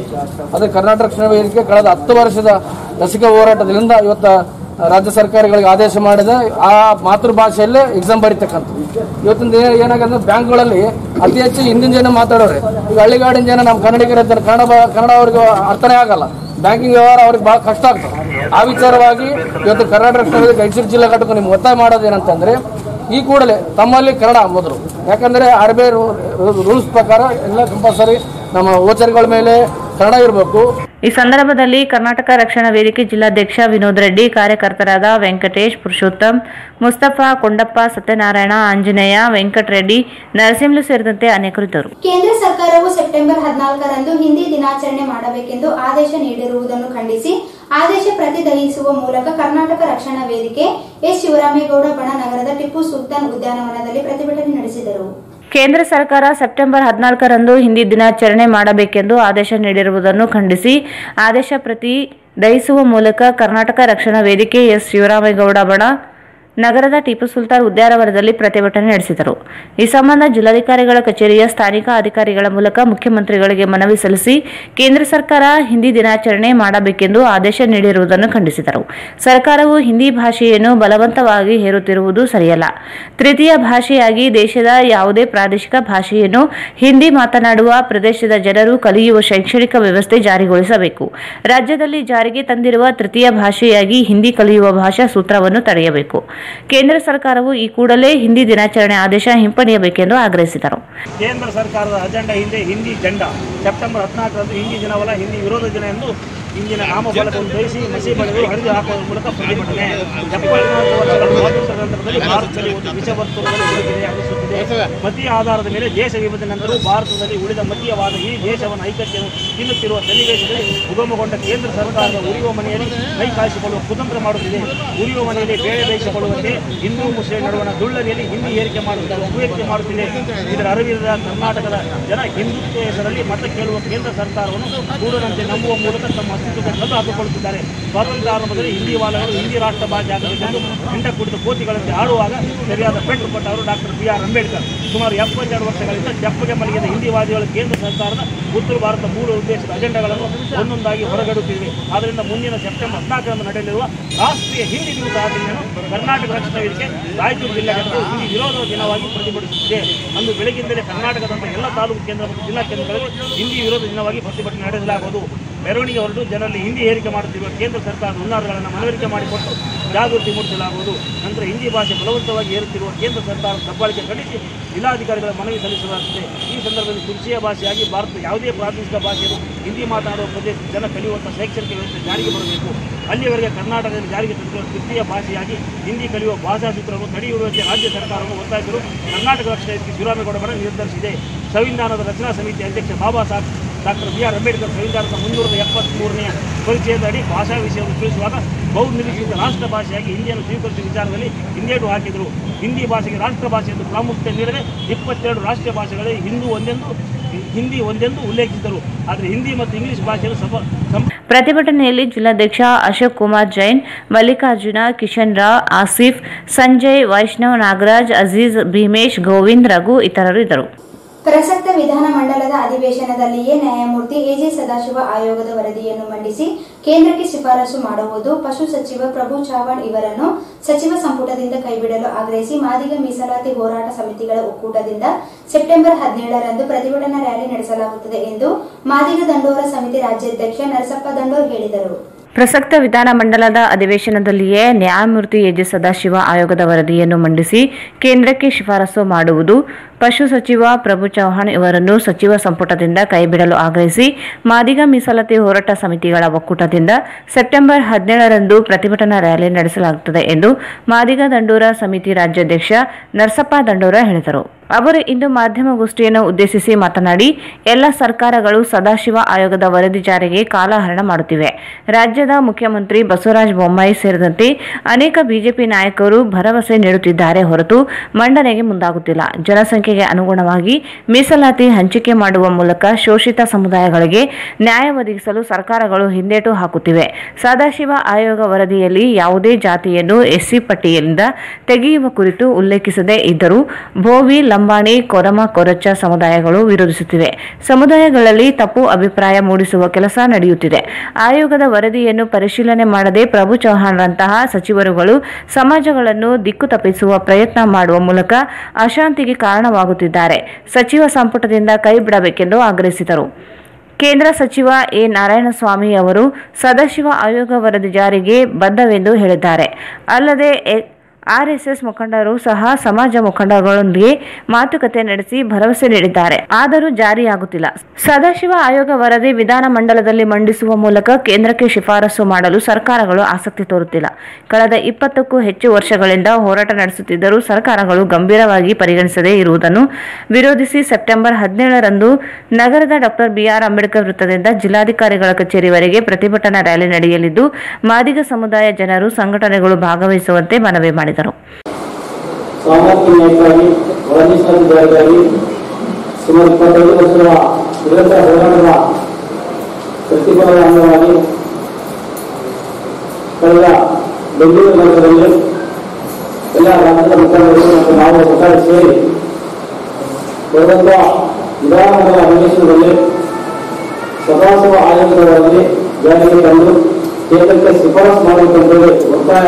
ಅದೇ ಕರ್ನಾಟಕ ರಕ್ಷಣಾ ವೇದಿಕೆ ಕಳೆದ ಹತ್ತು ವರ್ಷದ ಲಸಿಕಾ ಹೋರಾಟದಿಂದ ಇವತ್ತು ರಾಜ್ಯ ಸರ್ಕಾರಗಳಿಗೆ ಆದೇಶ ಮಾಡಿದೆ ಆ ಮಾತೃಭಾಷೆಯಲ್ಲೇ ಎಕ್ಸಾಮ್ ಬರೀತಕ್ಕಂಥದ್ದು ಇವತ್ತಿನ ದಿನ ಏನಾಗಂದ್ರೆ ಬ್ಯಾಂಕ್ಗಳಲ್ಲಿ ಅತಿ ಹೆಚ್ಚು ಹಿಂದಿನ ಜನ ಮಾತಾಡೋರೆ ಈಗ ಹಳ್ಳಿಗಾಡಿನ ಜನ ನಮ್ಮ ಕನ್ನಡಿಗರ ಇದ್ದಾರೆ ಕನ್ನಡ ಬ- ಕನ್ನಡ ಅವ್ರಿಗೆ ಅರ್ಥನೇ ಆಗಲ್ಲ ಬ್ಯಾಂಕಿಂಗ್ ವ್ಯವಹಾರ ಅವ್ರಿಗೆ ಬಹಳ ಕಷ್ಟ ಆಗ್ತದೆ ಆ ವಿಚಾರವಾಗಿ ಇವತ್ತು ಕರ್ನಾಟಕ ಮೈಸೂರು ಜಿಲ್ಲಾ ಘಟಕ ನಿಮ್ಗೆ ಒತ್ತಾಯ ಮಾಡೋದು ಏನಂತಂದ್ರೆ ಈ ಕೂಡಲೇ ತಮ್ಮಲ್ಲಿ ಕನ್ನಡ ಮೊದಲು ಯಾಕಂದ್ರೆ ಆರ್ ಬಿ ಐ ರೂಲ್ಸ್ ಪ್ರಕಾರ ಎಲ್ಲ ಕಂಪಲ್ಸರಿ ನಮ್ಮ ಓಚರ್ಗಳ ಮೇಲೆ ಕನ್ನಡ ಇರಬೇಕು ಈ ಸಂದರ್ಭದಲ್ಲಿ ಕರ್ನಾಟಕ ರಕ್ಷಣಾ ವೇದಿಕೆ ಜಿಲ್ಲಾಧ್ಯಕ್ಷ ವಿನೋದ್ ರೆಡ್ಡಿ ಕಾರ್ಯಕರ್ತರಾದ ವೆಂಕಟೇಶ್ ಪುರುಷೋತ್ತಮ್ ಮುಸ್ತಫಾ ಕೊಂಡಪ್ಪ ಸತ್ಯನಾರಾಯಣ ಆಂಜನೇಯ ವೆಂಕಟರೆಡ್ಡಿ ನರಸಿಂಹಲು ಸೇರಿದಂತೆ ಅನೇಕರು ಇದ್ದರು ಕೇಂದ್ರ ಸರ್ಕಾರವು ಸೆಪ್ಟೆಂಬರ್ ಹದಿನಾಲ್ಕರಂದು ಹಿಂದಿ ದಿನಾಚರಣೆ ಮಾಡಬೇಕೆಂದು ಆದೇಶ ನೀಡಿರುವುದನ್ನು ಖಂಡಿಸಿ ಆದೇಶ ಪ್ರತಿದಹಿಸುವ ಮೂಲಕ ಕರ್ನಾಟಕ ರಕ್ಷಣಾ ವೇದಿಕೆ ಎಸ್ ಶಿವರಾಮೇಗೌಡ ಬಣ ನಗರದ ಟಿಪ್ಪು ಸುಲ್ತಾನ್ ಉದ್ಯಾನವನದಲ್ಲಿ ಪ್ರತಿಭಟನೆ ನಡೆಸಿದರು ಕೇಂದ್ರ ಸರ್ಕಾರ ಸೆಪ್ಟೆಂಬರ್ ಹದಿನಾಲ್ಕರಂದು ಹಿಂದಿ ದಿನಾಚರಣೆ ಮಾಡಬೇಕೆಂದು ಆದೇಶ ನೀಡಿರುವುದನ್ನು ಖಂಡಿಸಿ ಆದೇಶ ಪ್ರತಿ ದಹಿಸುವ ಮೂಲಕ ಕರ್ನಾಟಕ ರಕ್ಷಣಾ ವೇದಿಕೆ ಎಸ್ ಶಿವರಾಮೇಗೌಡ ಬಣ ನಗರದ ಟಿಪ್ಪು ಸುಲ್ತಾನ್ ಉದ್ಯಾನವನದಲ್ಲಿ ಪ್ರತಿಭಟನೆ ನಡೆಸಿದರು ಈ ಸಂಬಂಧ ಜಿಲ್ಲಾಧಿಕಾರಿಗಳ ಕಚೇರಿಯ ಸ್ಥಾನಿಕ ಅಧಿಕಾರಿಗಳ ಮೂಲಕ ಮುಖ್ಯಮಂತ್ರಿಗಳಿಗೆ ಮನವಿ ಸಲ್ಲಿಸಿ ಕೇಂದ್ರ ಸರ್ಕಾರ ಹಿಂದಿ ದಿನಾಚರಣೆ ಮಾಡಬೇಕೆಂದು ಆದೇಶ ನೀಡಿರುವುದನ್ನು ಖಂಡಿಸಿದರು ಸರ್ಕಾರವು ಹಿಂದಿ ಭಾಷೆಯನ್ನು ಬಲವಂತವಾಗಿ ಹೇರುತ್ತಿರುವುದು ಸರಿಯಲ್ಲ ತೃತೀಯ ಭಾಷೆಯಾಗಿ ದೇಶದ ಯಾವುದೇ ಪ್ರಾದೇಶಿಕ ಭಾಷೆಯನ್ನು ಹಿಂದಿ ಮಾತನಾಡುವ ಪ್ರದೇಶದ ಜನರು ಕಲಿಯುವ ಶೈಕ್ಷಣಿಕ ವ್ಯವಸ್ಥೆ ಜಾರಿಗೊಳಿಸಬೇಕು ರಾಜ್ಯದಲ್ಲಿ ಜಾರಿಗೆ ತಂದಿರುವ ತೃತೀಯ ಭಾಷೆಯಾಗಿ ಹಿಂದಿ ಕಲಿಯುವ ಭಾಷಾ ಸೂತ್ರವನ್ನು ತಡೆಯಬೇಕು ಕೇಂದ್ರ ಸರ್ಕಾರವು ಈ ಕೂಡಲೇ ಹಿಂದಿ ದಿನಾಚರಣೆ ಆದೇಶ ಹಿಂಪಡೆಯಬೇಕೆಂದು ಆಗ್ರಹಿಸಿದರು ಕೇಂದ್ರ ಸರ್ಕಾರದ ಅಜೆಂಡಾ ಹಿಂದೆ ಹಿಂದಿ ಜೆಂಡಾ ಸೆಪ್ಟೆಂಬರ್ ಹದಿನಾಲ್ಕರಂದು ಹಿಂದಿ ದಿನವಲ್ಲ ಹಿಂದಿ ವಿರೋಧ ದಿನ ಎಂದು ಇಂದಿನ ನಾಮಫಲಕವನ್ನು ಧರಿಸಿ ಮಸಿ ಬಳಿದು ಹರಿದು ಹಾಕುವ ಮೂಲಕ ಪ್ರತಿಭಟನೆ ಎಪ್ಪತ್ನಾಲ್ಕು ವರ್ಷಗಳ ಸ್ವಾತಂತ್ರ್ಯ ನಂತರದಲ್ಲಿ ಭಾರತದಲ್ಲಿ ಒಂದು ವಿಷವರ್ತುಲದಲ್ಲಿ ಬದುಕಿದೆ ಅನಿಸುತ್ತಿದೆ ಮತೀಯ ಆಧಾರದ ಮೇಲೆ ದೇಶ ವಿಭಜನೆ ನಂತರ ಭಾರತದಲ್ಲಿ ಉಳಿದ ಮತೀಯವಾದ ಈ ದೇಶವನ್ನು ಐಕ್ಯತೆಯನ್ನು ತಿನ್ನುತ್ತಿರುವ ಸನ್ನಿವೇಶದಲ್ಲಿ ಉಗಮಗೊಂಡ ಕೇಂದ್ರ ಸರ್ಕಾರದ ಉರಿಯುವ ಮನೆಯಲ್ಲಿ ಕೈ ಕಾಯಿಸಿಕೊಳ್ಳುವ ಕುತಂತ್ರ ಮಾಡುತ್ತಿದೆ ಉರಿಯುವ ಮನೆಯಲ್ಲಿ ಬೇಳೆ ಬೇಯಿಸಿಕೊಳ್ಳುವಂತೆ ಹಿಂದೂ ಮುಸ್ಲಿಂ ನಡುವಣ ದುಳ್ಳರಿಯಲ್ಲಿ ಹಿಂದಿ ಏರಿಕೆ ಮಾಡುತ್ತಿದೆ ಉಪಯುಕ್ತಿ ಮಾಡುತ್ತಿದೆ ಇದರ ಅರಿವಿಲ್ಲದ ಕರ್ನಾಟಕದ ಜನ ಹಿಂದುತ್ವ ಹೆಸರಲ್ಲಿ ಮತ ಕೇಳುವ ಕೇಂದ್ರ ಸರ್ಕಾರವನ್ನು ಕೂಡದಂತೆ ನಂಬುವ ಮೂಲಕ ತಮ್ಮ ಅಸ್ತಿತ್ವದ ಕಲ್ಲು ಹಾಕಿಕೊಳ್ಳುತ್ತಿದ್ದಾರೆ ಸ್ವಾತಂತ್ರ್ಯ ಆರಂಭದಲ್ಲಿ ಹಿಂದಿ ವಾಲಗಳು ಹಿಂದಿ ರಾಷ್ಟ್ರ ಭಾಷೆ ಆಗಬೇಕೆಂದು ಹೆಂಡ ಕುಡಿದ ಕೋತಿಗಳಂತೆ ಆಡುವಾಗ ಸರಿಯಾದ ಪೆಟ್ಟು ಕೊಟ್ಟವರು ಡಾಕ್ಟರ್ ಬಿ ಆರ್ ಅಂಬೇಡ್ಕರ್ ಸುಮಾರು ಎಪ್ಪತ್ತೆರಡು ವರ್ಷಗಳಿಂದ ಜಪ್ಪಗೆ ಮಲಗಿದ ಹಿಂದಿವಾದಿಗಳು ಕೇಂದ್ರ ಸರ್ಕಾರದ ಉತ್ತರ ಭಾರತ ಮೂಲ ಉದ್ದೇಶದ ಅಜೆಂಡಾಗಳನ್ನು ಒಂದೊಂದಾಗಿ ಹೊರಗಡುತ್ತಿವೆ ಆದ್ದರಿಂದ ಮುಂದಿನ ಸೆಪ್ಟೆಂಬರ್ ಹದಿನಾಲ್ಕರಂದು ನಡೆಯಲಿರುವ ರಾಷ್ಟ್ರೀಯ ಹಿಂದಿ ದಿವಸ ಆಚರಣೆಯನ್ನು ಕರ್ನಾಟಕ ರಕ್ಷಣಾ ವೇದಿಕೆ ರಾಯಚೂರು ಜಿಲ್ಲೆ ಘಟಕವು ಹಿಂದಿ ವಿರೋಧ ದಿನವಾಗಿ ಪ್ರತಿಭಟಿಸುತ್ತಿದೆ ಅಂದು ಬೆಳಗ್ಗಿಂದಲೇ ಕರ್ನಾಟಕದಂತ ಎಲ್ಲ ತಾಲೂಕು ಕೇಂದ್ರ ಮತ್ತು ಜಿಲ್ಲಾ ಕೇಂದ್ರಗಳಲ್ಲಿ ಹಿಂದಿ ವಿರೋಧ ದಿನವಾಗಿ ಪ್ರತಿಭಟನೆ ನಡೆಸಲಾಗುವುದು ಮೆರವಣಿಗೆ ಹೊರಟು ಜನರಲ್ಲಿ ಹಿಂದಿ ಏರಿಕೆ ಮಾಡುತ್ತಿರುವ ಕೇಂದ್ರ ಸರ್ಕಾರದ ಹುನ್ನಾರಗಳನ್ನು ಮನವರಿಕೆ ಮಾಡಿಕೊಟ್ಟು ಜಾಗೃತಿ ಮೂಡಿಸಲಾಗುವುದು ನಂತರ ಹಿಂದಿ ಭಾಷೆ ಬಲವಂತವಾಗಿ ಏರುತ್ತಿರುವ ಕೇಂದ್ರ ಸರ್ಕಾರದ ದಬ್ಬಾಳಿಕೆ ಖಂಡಿಸಿ ಜಿಲ್ಲಾಧಿಕಾರಿಗಳ ಮನವಿ ಸಲ್ಲಿಸಲಾಗುತ್ತದೆ ಈ ಸಂದರ್ಭದಲ್ಲಿ ತುರ್ಚಿಯ ಭಾಷೆಯಾಗಿ ಭಾರತದ ಯಾವುದೇ ಪ್ರಾದೇಶಿಕ ಭಾಷೆಯನ್ನು ಹಿಂದಿ ಮಾತನಾಡುವ ಪ್ರದೇಶದ ಜನ ಕಲಿಯುವಂಥ ಶೈಕ್ಷಣಿಕ ವ್ಯವಸ್ಥೆ ಜಾರಿಗೆ ಬರಬೇಕು ಅಲ್ಲಿಯವರೆಗೆ ಕರ್ನಾಟಕದಲ್ಲಿ ಜಾರಿಗೆ ತಂದಿರುವ ತೃತೀಯ ಭಾಷೆಯಾಗಿ ಹಿಂದಿ ಕಲಿಯುವ ಭಾಷಾ ಸೂತ್ರವನ್ನು ತಡೆಯುವಂತೆ ರಾಜ್ಯ ಸರ್ಕಾರವನ್ನು ಒತ್ತಾಯಿಸಲು ಕರ್ನಾಟಕ ರಕ್ಷಣಾ ವೇದಿಕೆ ಶಿವರಾಮೇಗೌಡ ಬಣ ನಿರ್ಧರಿಸಿದೆ ಸಂವಿಧಾನದ ರಚನಾ ಸಮಿತಿ ಅಧ್ಯಕ್ಷ Baba Saheb doctor B R Ambedkar ಸಂವಿಧಾನದ ಮುನ್ನೂರ ಎಪ್ಪತ್ತ್ಮೂರನೆಯ ಪರಿಚಯದ ಅಡಿ ಭಾಷಾ ವಿಷಯವನ್ನು ತಿಳಿಸುವಾಗ ಬಹು ನಿರೀಕ್ಷಿತ ರಾಷ್ಟ್ರ ಭಾಷೆಯಾಗಿ ಹಿಂದಿಯನ್ನು ಸ್ವೀಕರಿಸುವ ವಿಚಾರದಲ್ಲಿ ಹಿಂದೇಟು ಹಾಕಿದರು ಹಿಂದಿ ಭಾಷೆಗೆ ರಾಷ್ಟ್ರ ಭಾಷೆ ಎಂದು ಪ್ರಾಮುಖ್ಯತೆ ನೀಡದೆ ಇಪ್ಪತ್ತೆರಡು ರಾಷ್ಟ್ರೀಯ ಭಾಷೆಗಳಲ್ಲಿ ಹಿಂದೂ ಒಂದೆಂದು ಹಿಂದಿ ಒಂದೆಂದು ಉಲ್ಲೇಖಿಸಿದರು ಆದರೆ ಹಿಂದಿ ಮತ್ತು ಇಂಗ್ಲಿಷ್ ಭಾಷೆಯನ್ನು ಸಭ ಸಂ ಪ್ರತಿಭಟನೆಯಲ್ಲಿ ಜಿಲ್ಲಾಧ್ಯಕ್ಷ ಅಶೋಕ್ ಕುಮಾರ್ ಜೈನ್ ಮಲ್ಲಿಕಾರ್ಜುನ ಕಿಶನ್ ರಾವ್ ಆಸಿಫ್ ಸಂಜಯ್ ವೈಷ್ಣವ್ ನಾಗರಾಜ್ ಅಜೀಜ್ ಭೀಮೇಶ್ ಗೋವಿಂದ್ ರಘು ಇತರರು ಇದ್ದರು ಪ್ರಸಕ್ತ ವಿಧಾನಮಂಡಲದ ಅಧಿವೇಶನದಲ್ಲಿಯೇ ನ್ಯಾಯಮೂರ್ತಿ ಎಜೆ ಸದಾಶಿವ ಆಯೋಗದ ವರದಿಯನ್ನು ಮಂಡಿಸಿ ಕೇಂದ್ರಕ್ಕೆ ಶಿಫಾರಸು ಮಾಡುವುದು ಪಶು ಸಚಿವ ಪ್ರಭು ಚವ್ಹಾಣ್ ಇವರನ್ನು ಸಚಿವ ಸಂಪುಟದಿಂದ ಕೈಬಿಡಲು ಆಗ್ರಹಿಸಿ ಮಾದಿಗ ಮೀಸಲಾತಿ ಹೋರಾಟ ಸಮಿತಿಗಳ ಒಕ್ಕೂಟದಿಂದ ಸೆಪ್ಟೆಂಬರ್ ಹದಿನೇಳರಂದು ಪ್ರತಿಭಟನಾ ರ್ಯಾಲಿ ನಡೆಸಲಾಗುತ್ತದೆ ಎಂದು ಮಾದಿಗ ದಂಡೋರ ಸಮಿತಿ ರಾಜ್ಯಾಧ್ಯಕ್ಷ ನರಸಪ್ಪ ದಂಡೋರ್ ಹೇಳಿದರು ಪ್ರಸಕ್ತ ವಿಧಾನಮಂಡಲದ ಅಧಿವೇಶನದಲ್ಲಿಯೇ ನ್ಯಾಯಮೂರ್ತಿ ಎಜೆ ಸದಾಶಿವ ಆಯೋಗದ ವರದಿಯನ್ನು ಮಂಡಿಸಿ ಕೇಂದ್ರಕ್ಕೆ ಶಿಫಾರಸು ಮಾಡುವುದು ಪಶು ಸಚಿವ ಪ್ರಭು ಚೌಹಾಣ್ ಇವರನ್ನು ಸಚಿವ ಸಂಪುಟದಿಂದ ಕೈಬಿಡಲು ಆಗ್ರಹಿಸಿ ಮಾದಿಗ ಮೀಸಲಾತಿ ಹೋರಾಟ ಸಮಿತಿಗಳ ಒಕ್ಕೂಟದಿಂದ ಸೆಪ್ಟೆಂಬರ್ ಹದಿನೇಳರಂದು ಪ್ರತಿಭಟನಾ ರ್ಯಾಲಿ ನಡೆಸಲಾಗುತ್ತದೆ ಎಂದು ಮಾದಿಗ ದಂಡೂರ ಸಮಿತಿ ರಾಜ್ಯಾಧ್ಯಕ್ಷ ನರಸಪ್ಪ ದಂಡೂರ ಹೇಳಿದರು ಅವರು ಇಂದು ಮಾಧ್ಯಮಗೋಷ್ಠಿಯನ್ನು ಉದ್ದೇಶಿಸಿ ಮಾತನಾಡಿ ಎಲ್ಲ ಸರ್ಕಾರಗಳು ಸದಾಶಿವ ಆಯೋಗದ ವರದಿ ಜಾರಿಗೆ ಕಾಲಹರಣ ಮಾಡುತ್ತಿವೆ ರಾಜ್ಯದ ಮುಖ್ಯಮಂತ್ರಿ ಬಸವರಾಜ ಬೊಮ್ಮಾಯಿ ಸೇರಿದಂತೆ ಅನೇಕ ಬಿಜೆಪಿ ನಾಯಕರು ಭರವಸೆ ನೀಡುತ್ತಿದ್ದಾರೆ ಹೊರತು ಮಂಡನೆಗೆ ಮುಂದಾಗುತ್ತಿಲ್ಲ ಜನಸಂಖ್ಯೆಗೆ ಅನುಗುಣವಾಗಿ ಮೀಸಲಾತಿ ಹಂಚಿಕೆ ಮಾಡುವ ಮೂಲಕ ಶೋಷಿತ ಸಮುದಾಯಗಳಿಗೆ ನ್ಯಾಯ ಒದಗಿಸಲು ಸರ್ಕಾರಗಳು ಹಿಂದೇಟು ಹಾಕುತ್ತಿವೆ ಸದಾಶಿವ ಆಯೋಗ ವರದಿಯಲ್ಲಿ ಯಾವುದೇ ಜಾತಿಯನ್ನು ಎಸ್ಸಿ ಪಟ್ಟಿಯಿಂದ ತೆಗೆಯುವ ಕುರಿತು ಉಲ್ಲೇಖಿಸದೇ ಇದ್ದರೂ ಭೋವಿ ಲಂಬಾಣಿ ಕೊರಮ ಕೊರಚ ಸಮುದಾಯಗಳು ವಿರೋಧಿಸುತ್ತಿವೆ ಸಮುದಾಯಗಳಲ್ಲಿ ತಪ್ಪು ಅಭಿಪ್ರಾಯ ಮೂಡಿಸುವ ಕೆಲಸ ನಡೆಯುತ್ತಿದೆ ಆಯೋಗದ ವರದಿಯನ್ನು ಪರಿಶೀಲನೆ ಮಾಡದೆ ಪ್ರಭು ಚೌಹಾಣ್ರಂತಹ ಸಚಿವರುಗಳು ಸಮಾಜಗಳನ್ನು ದಿಕ್ಕು ತಪ್ಪಿಸುವ ಪ್ರಯತ್ನ ಮಾಡುವ ಮೂಲಕ ಅಶಾಂತಿಗೆ ಕಾರಣವಾಗುತ್ತಿದ್ದಾರೆ ಸಚಿವ ಸಂಪುಟದಿಂದ ಕೈ ಬಿಡಬೇಕೆಂದು ಆಗ್ರಹಿಸಿದರು ಕೇಂದ್ರ ಸಚಿವ ಎ ನಾರಾಯಣಸ್ವಾಮಿ ಅವರು ಸದಾಶಿವ ಆಯೋಗ ವರದಿ ಜಾರಿಗೆ ಬದ್ಧವೆಂದು ಹೇಳಿದ್ದಾರೆ ಅಲ್ಲದೆ ಎ- ಆರ್ಎಸ್ಎಸ್ ಮುಖಂಡರು ಸಹ ಸಮಾಜ ಮುಖಂಡಗಳೊಂದಿಗೆ ಮಾತುಕತೆ ನಡೆಸಿ ಭರವಸೆ ನೀಡಿದ್ದಾರೆ ಆದರೂ ಜಾರಿಯಾಗುತ್ತಿಲ್ಲ ಸದಾಶಿವ ಆಯೋಗ ವರದಿ ವಿಧಾನ ಮಂಡಲದಲ್ಲಿ ಮಂಡಿಸುವ ಮೂಲಕ ಕೇಂದ್ರಕ್ಕೆ ಶಿಫಾರಸು ಮಾಡಲು ಸರ್ಕಾರಗಳು ಆಸಕ್ತಿ ತೋರುತ್ತಿಲ್ಲ ಕಳೆದ ಇಪ್ಪತ್ತಕ್ಕೂ ಹೆಚ್ಚು ವರ್ಷಗಳಿಂದ ಹೋರಾಟ ನಡೆಸುತ್ತಿದ್ದರೂ ಸರ್ಕಾರಗಳು ಗಂಭೀರವಾಗಿ ಪರಿಗಣಿಸದೇ ಇರುವುದನ್ನು ವಿರೋಧಿಸಿ ಸೆಪ್ಟೆಂಬರ್ ಹದಿನೇಳರಂದು ನಗರದ ಡಾಕ್ಟರ್ ಬಿಆರ್ ಅಂಬೇಡ್ಕರ್ ವೃತ್ತದಿಂದ ಜಿಲ್ಲಾಧಿಕಾರಿಗಳ ಕಚೇರಿವರೆಗೆ ಪ್ರತಿಭಟನಾ ರ್ಯಾಲಿ ನಡೆಯಲಿದ್ದು ಮಾದಿಗ ಸಮುದಾಯ ಜನರು ಸಂಘಟನೆಗಳು ಭಾಗವಹಿಸುವಂತೆ ಮನವಿ ಮಾಡಿದರು ಸಾಮರ್ಥ್ಯ ನಾಯಕರಾಗಿ ಒಳಮೀಸಲಾತಿಗಾಗಿ ಸುಮಾರು ಇಪ್ಪತ್ತೈದು ವರ್ಷಗಳ ನಿರಂತರ ಹೋರಾಟದ ಪ್ರತಿಫಲದ ಅಂಗವಾಗಿ ಕಳೆದ ಬೆಂಗಳೂರು ನಗರದಲ್ಲಿ ಎಲ್ಲ ರಾಜ್ಯದ ಮುಖಂಡರು ಮತ್ತು ನಾವು ಒಟ್ಟಾರೆ ಸೇರಿ ಬರುವಂತಹ ವಿಧಾನಗಳ ಅಧಿವೇಶನದಲ್ಲಿ ಸದಾಶಿವ ಆಯೋಗದ ವರದಿ ಜಾರಿಗೆ ತಂದು ಕೇಂದ್ರಕ್ಕೆ ಶಿಫಾರಸು ಮಾಡಬೇಕೆಂಬುದೇ ಒತ್ತಾಯ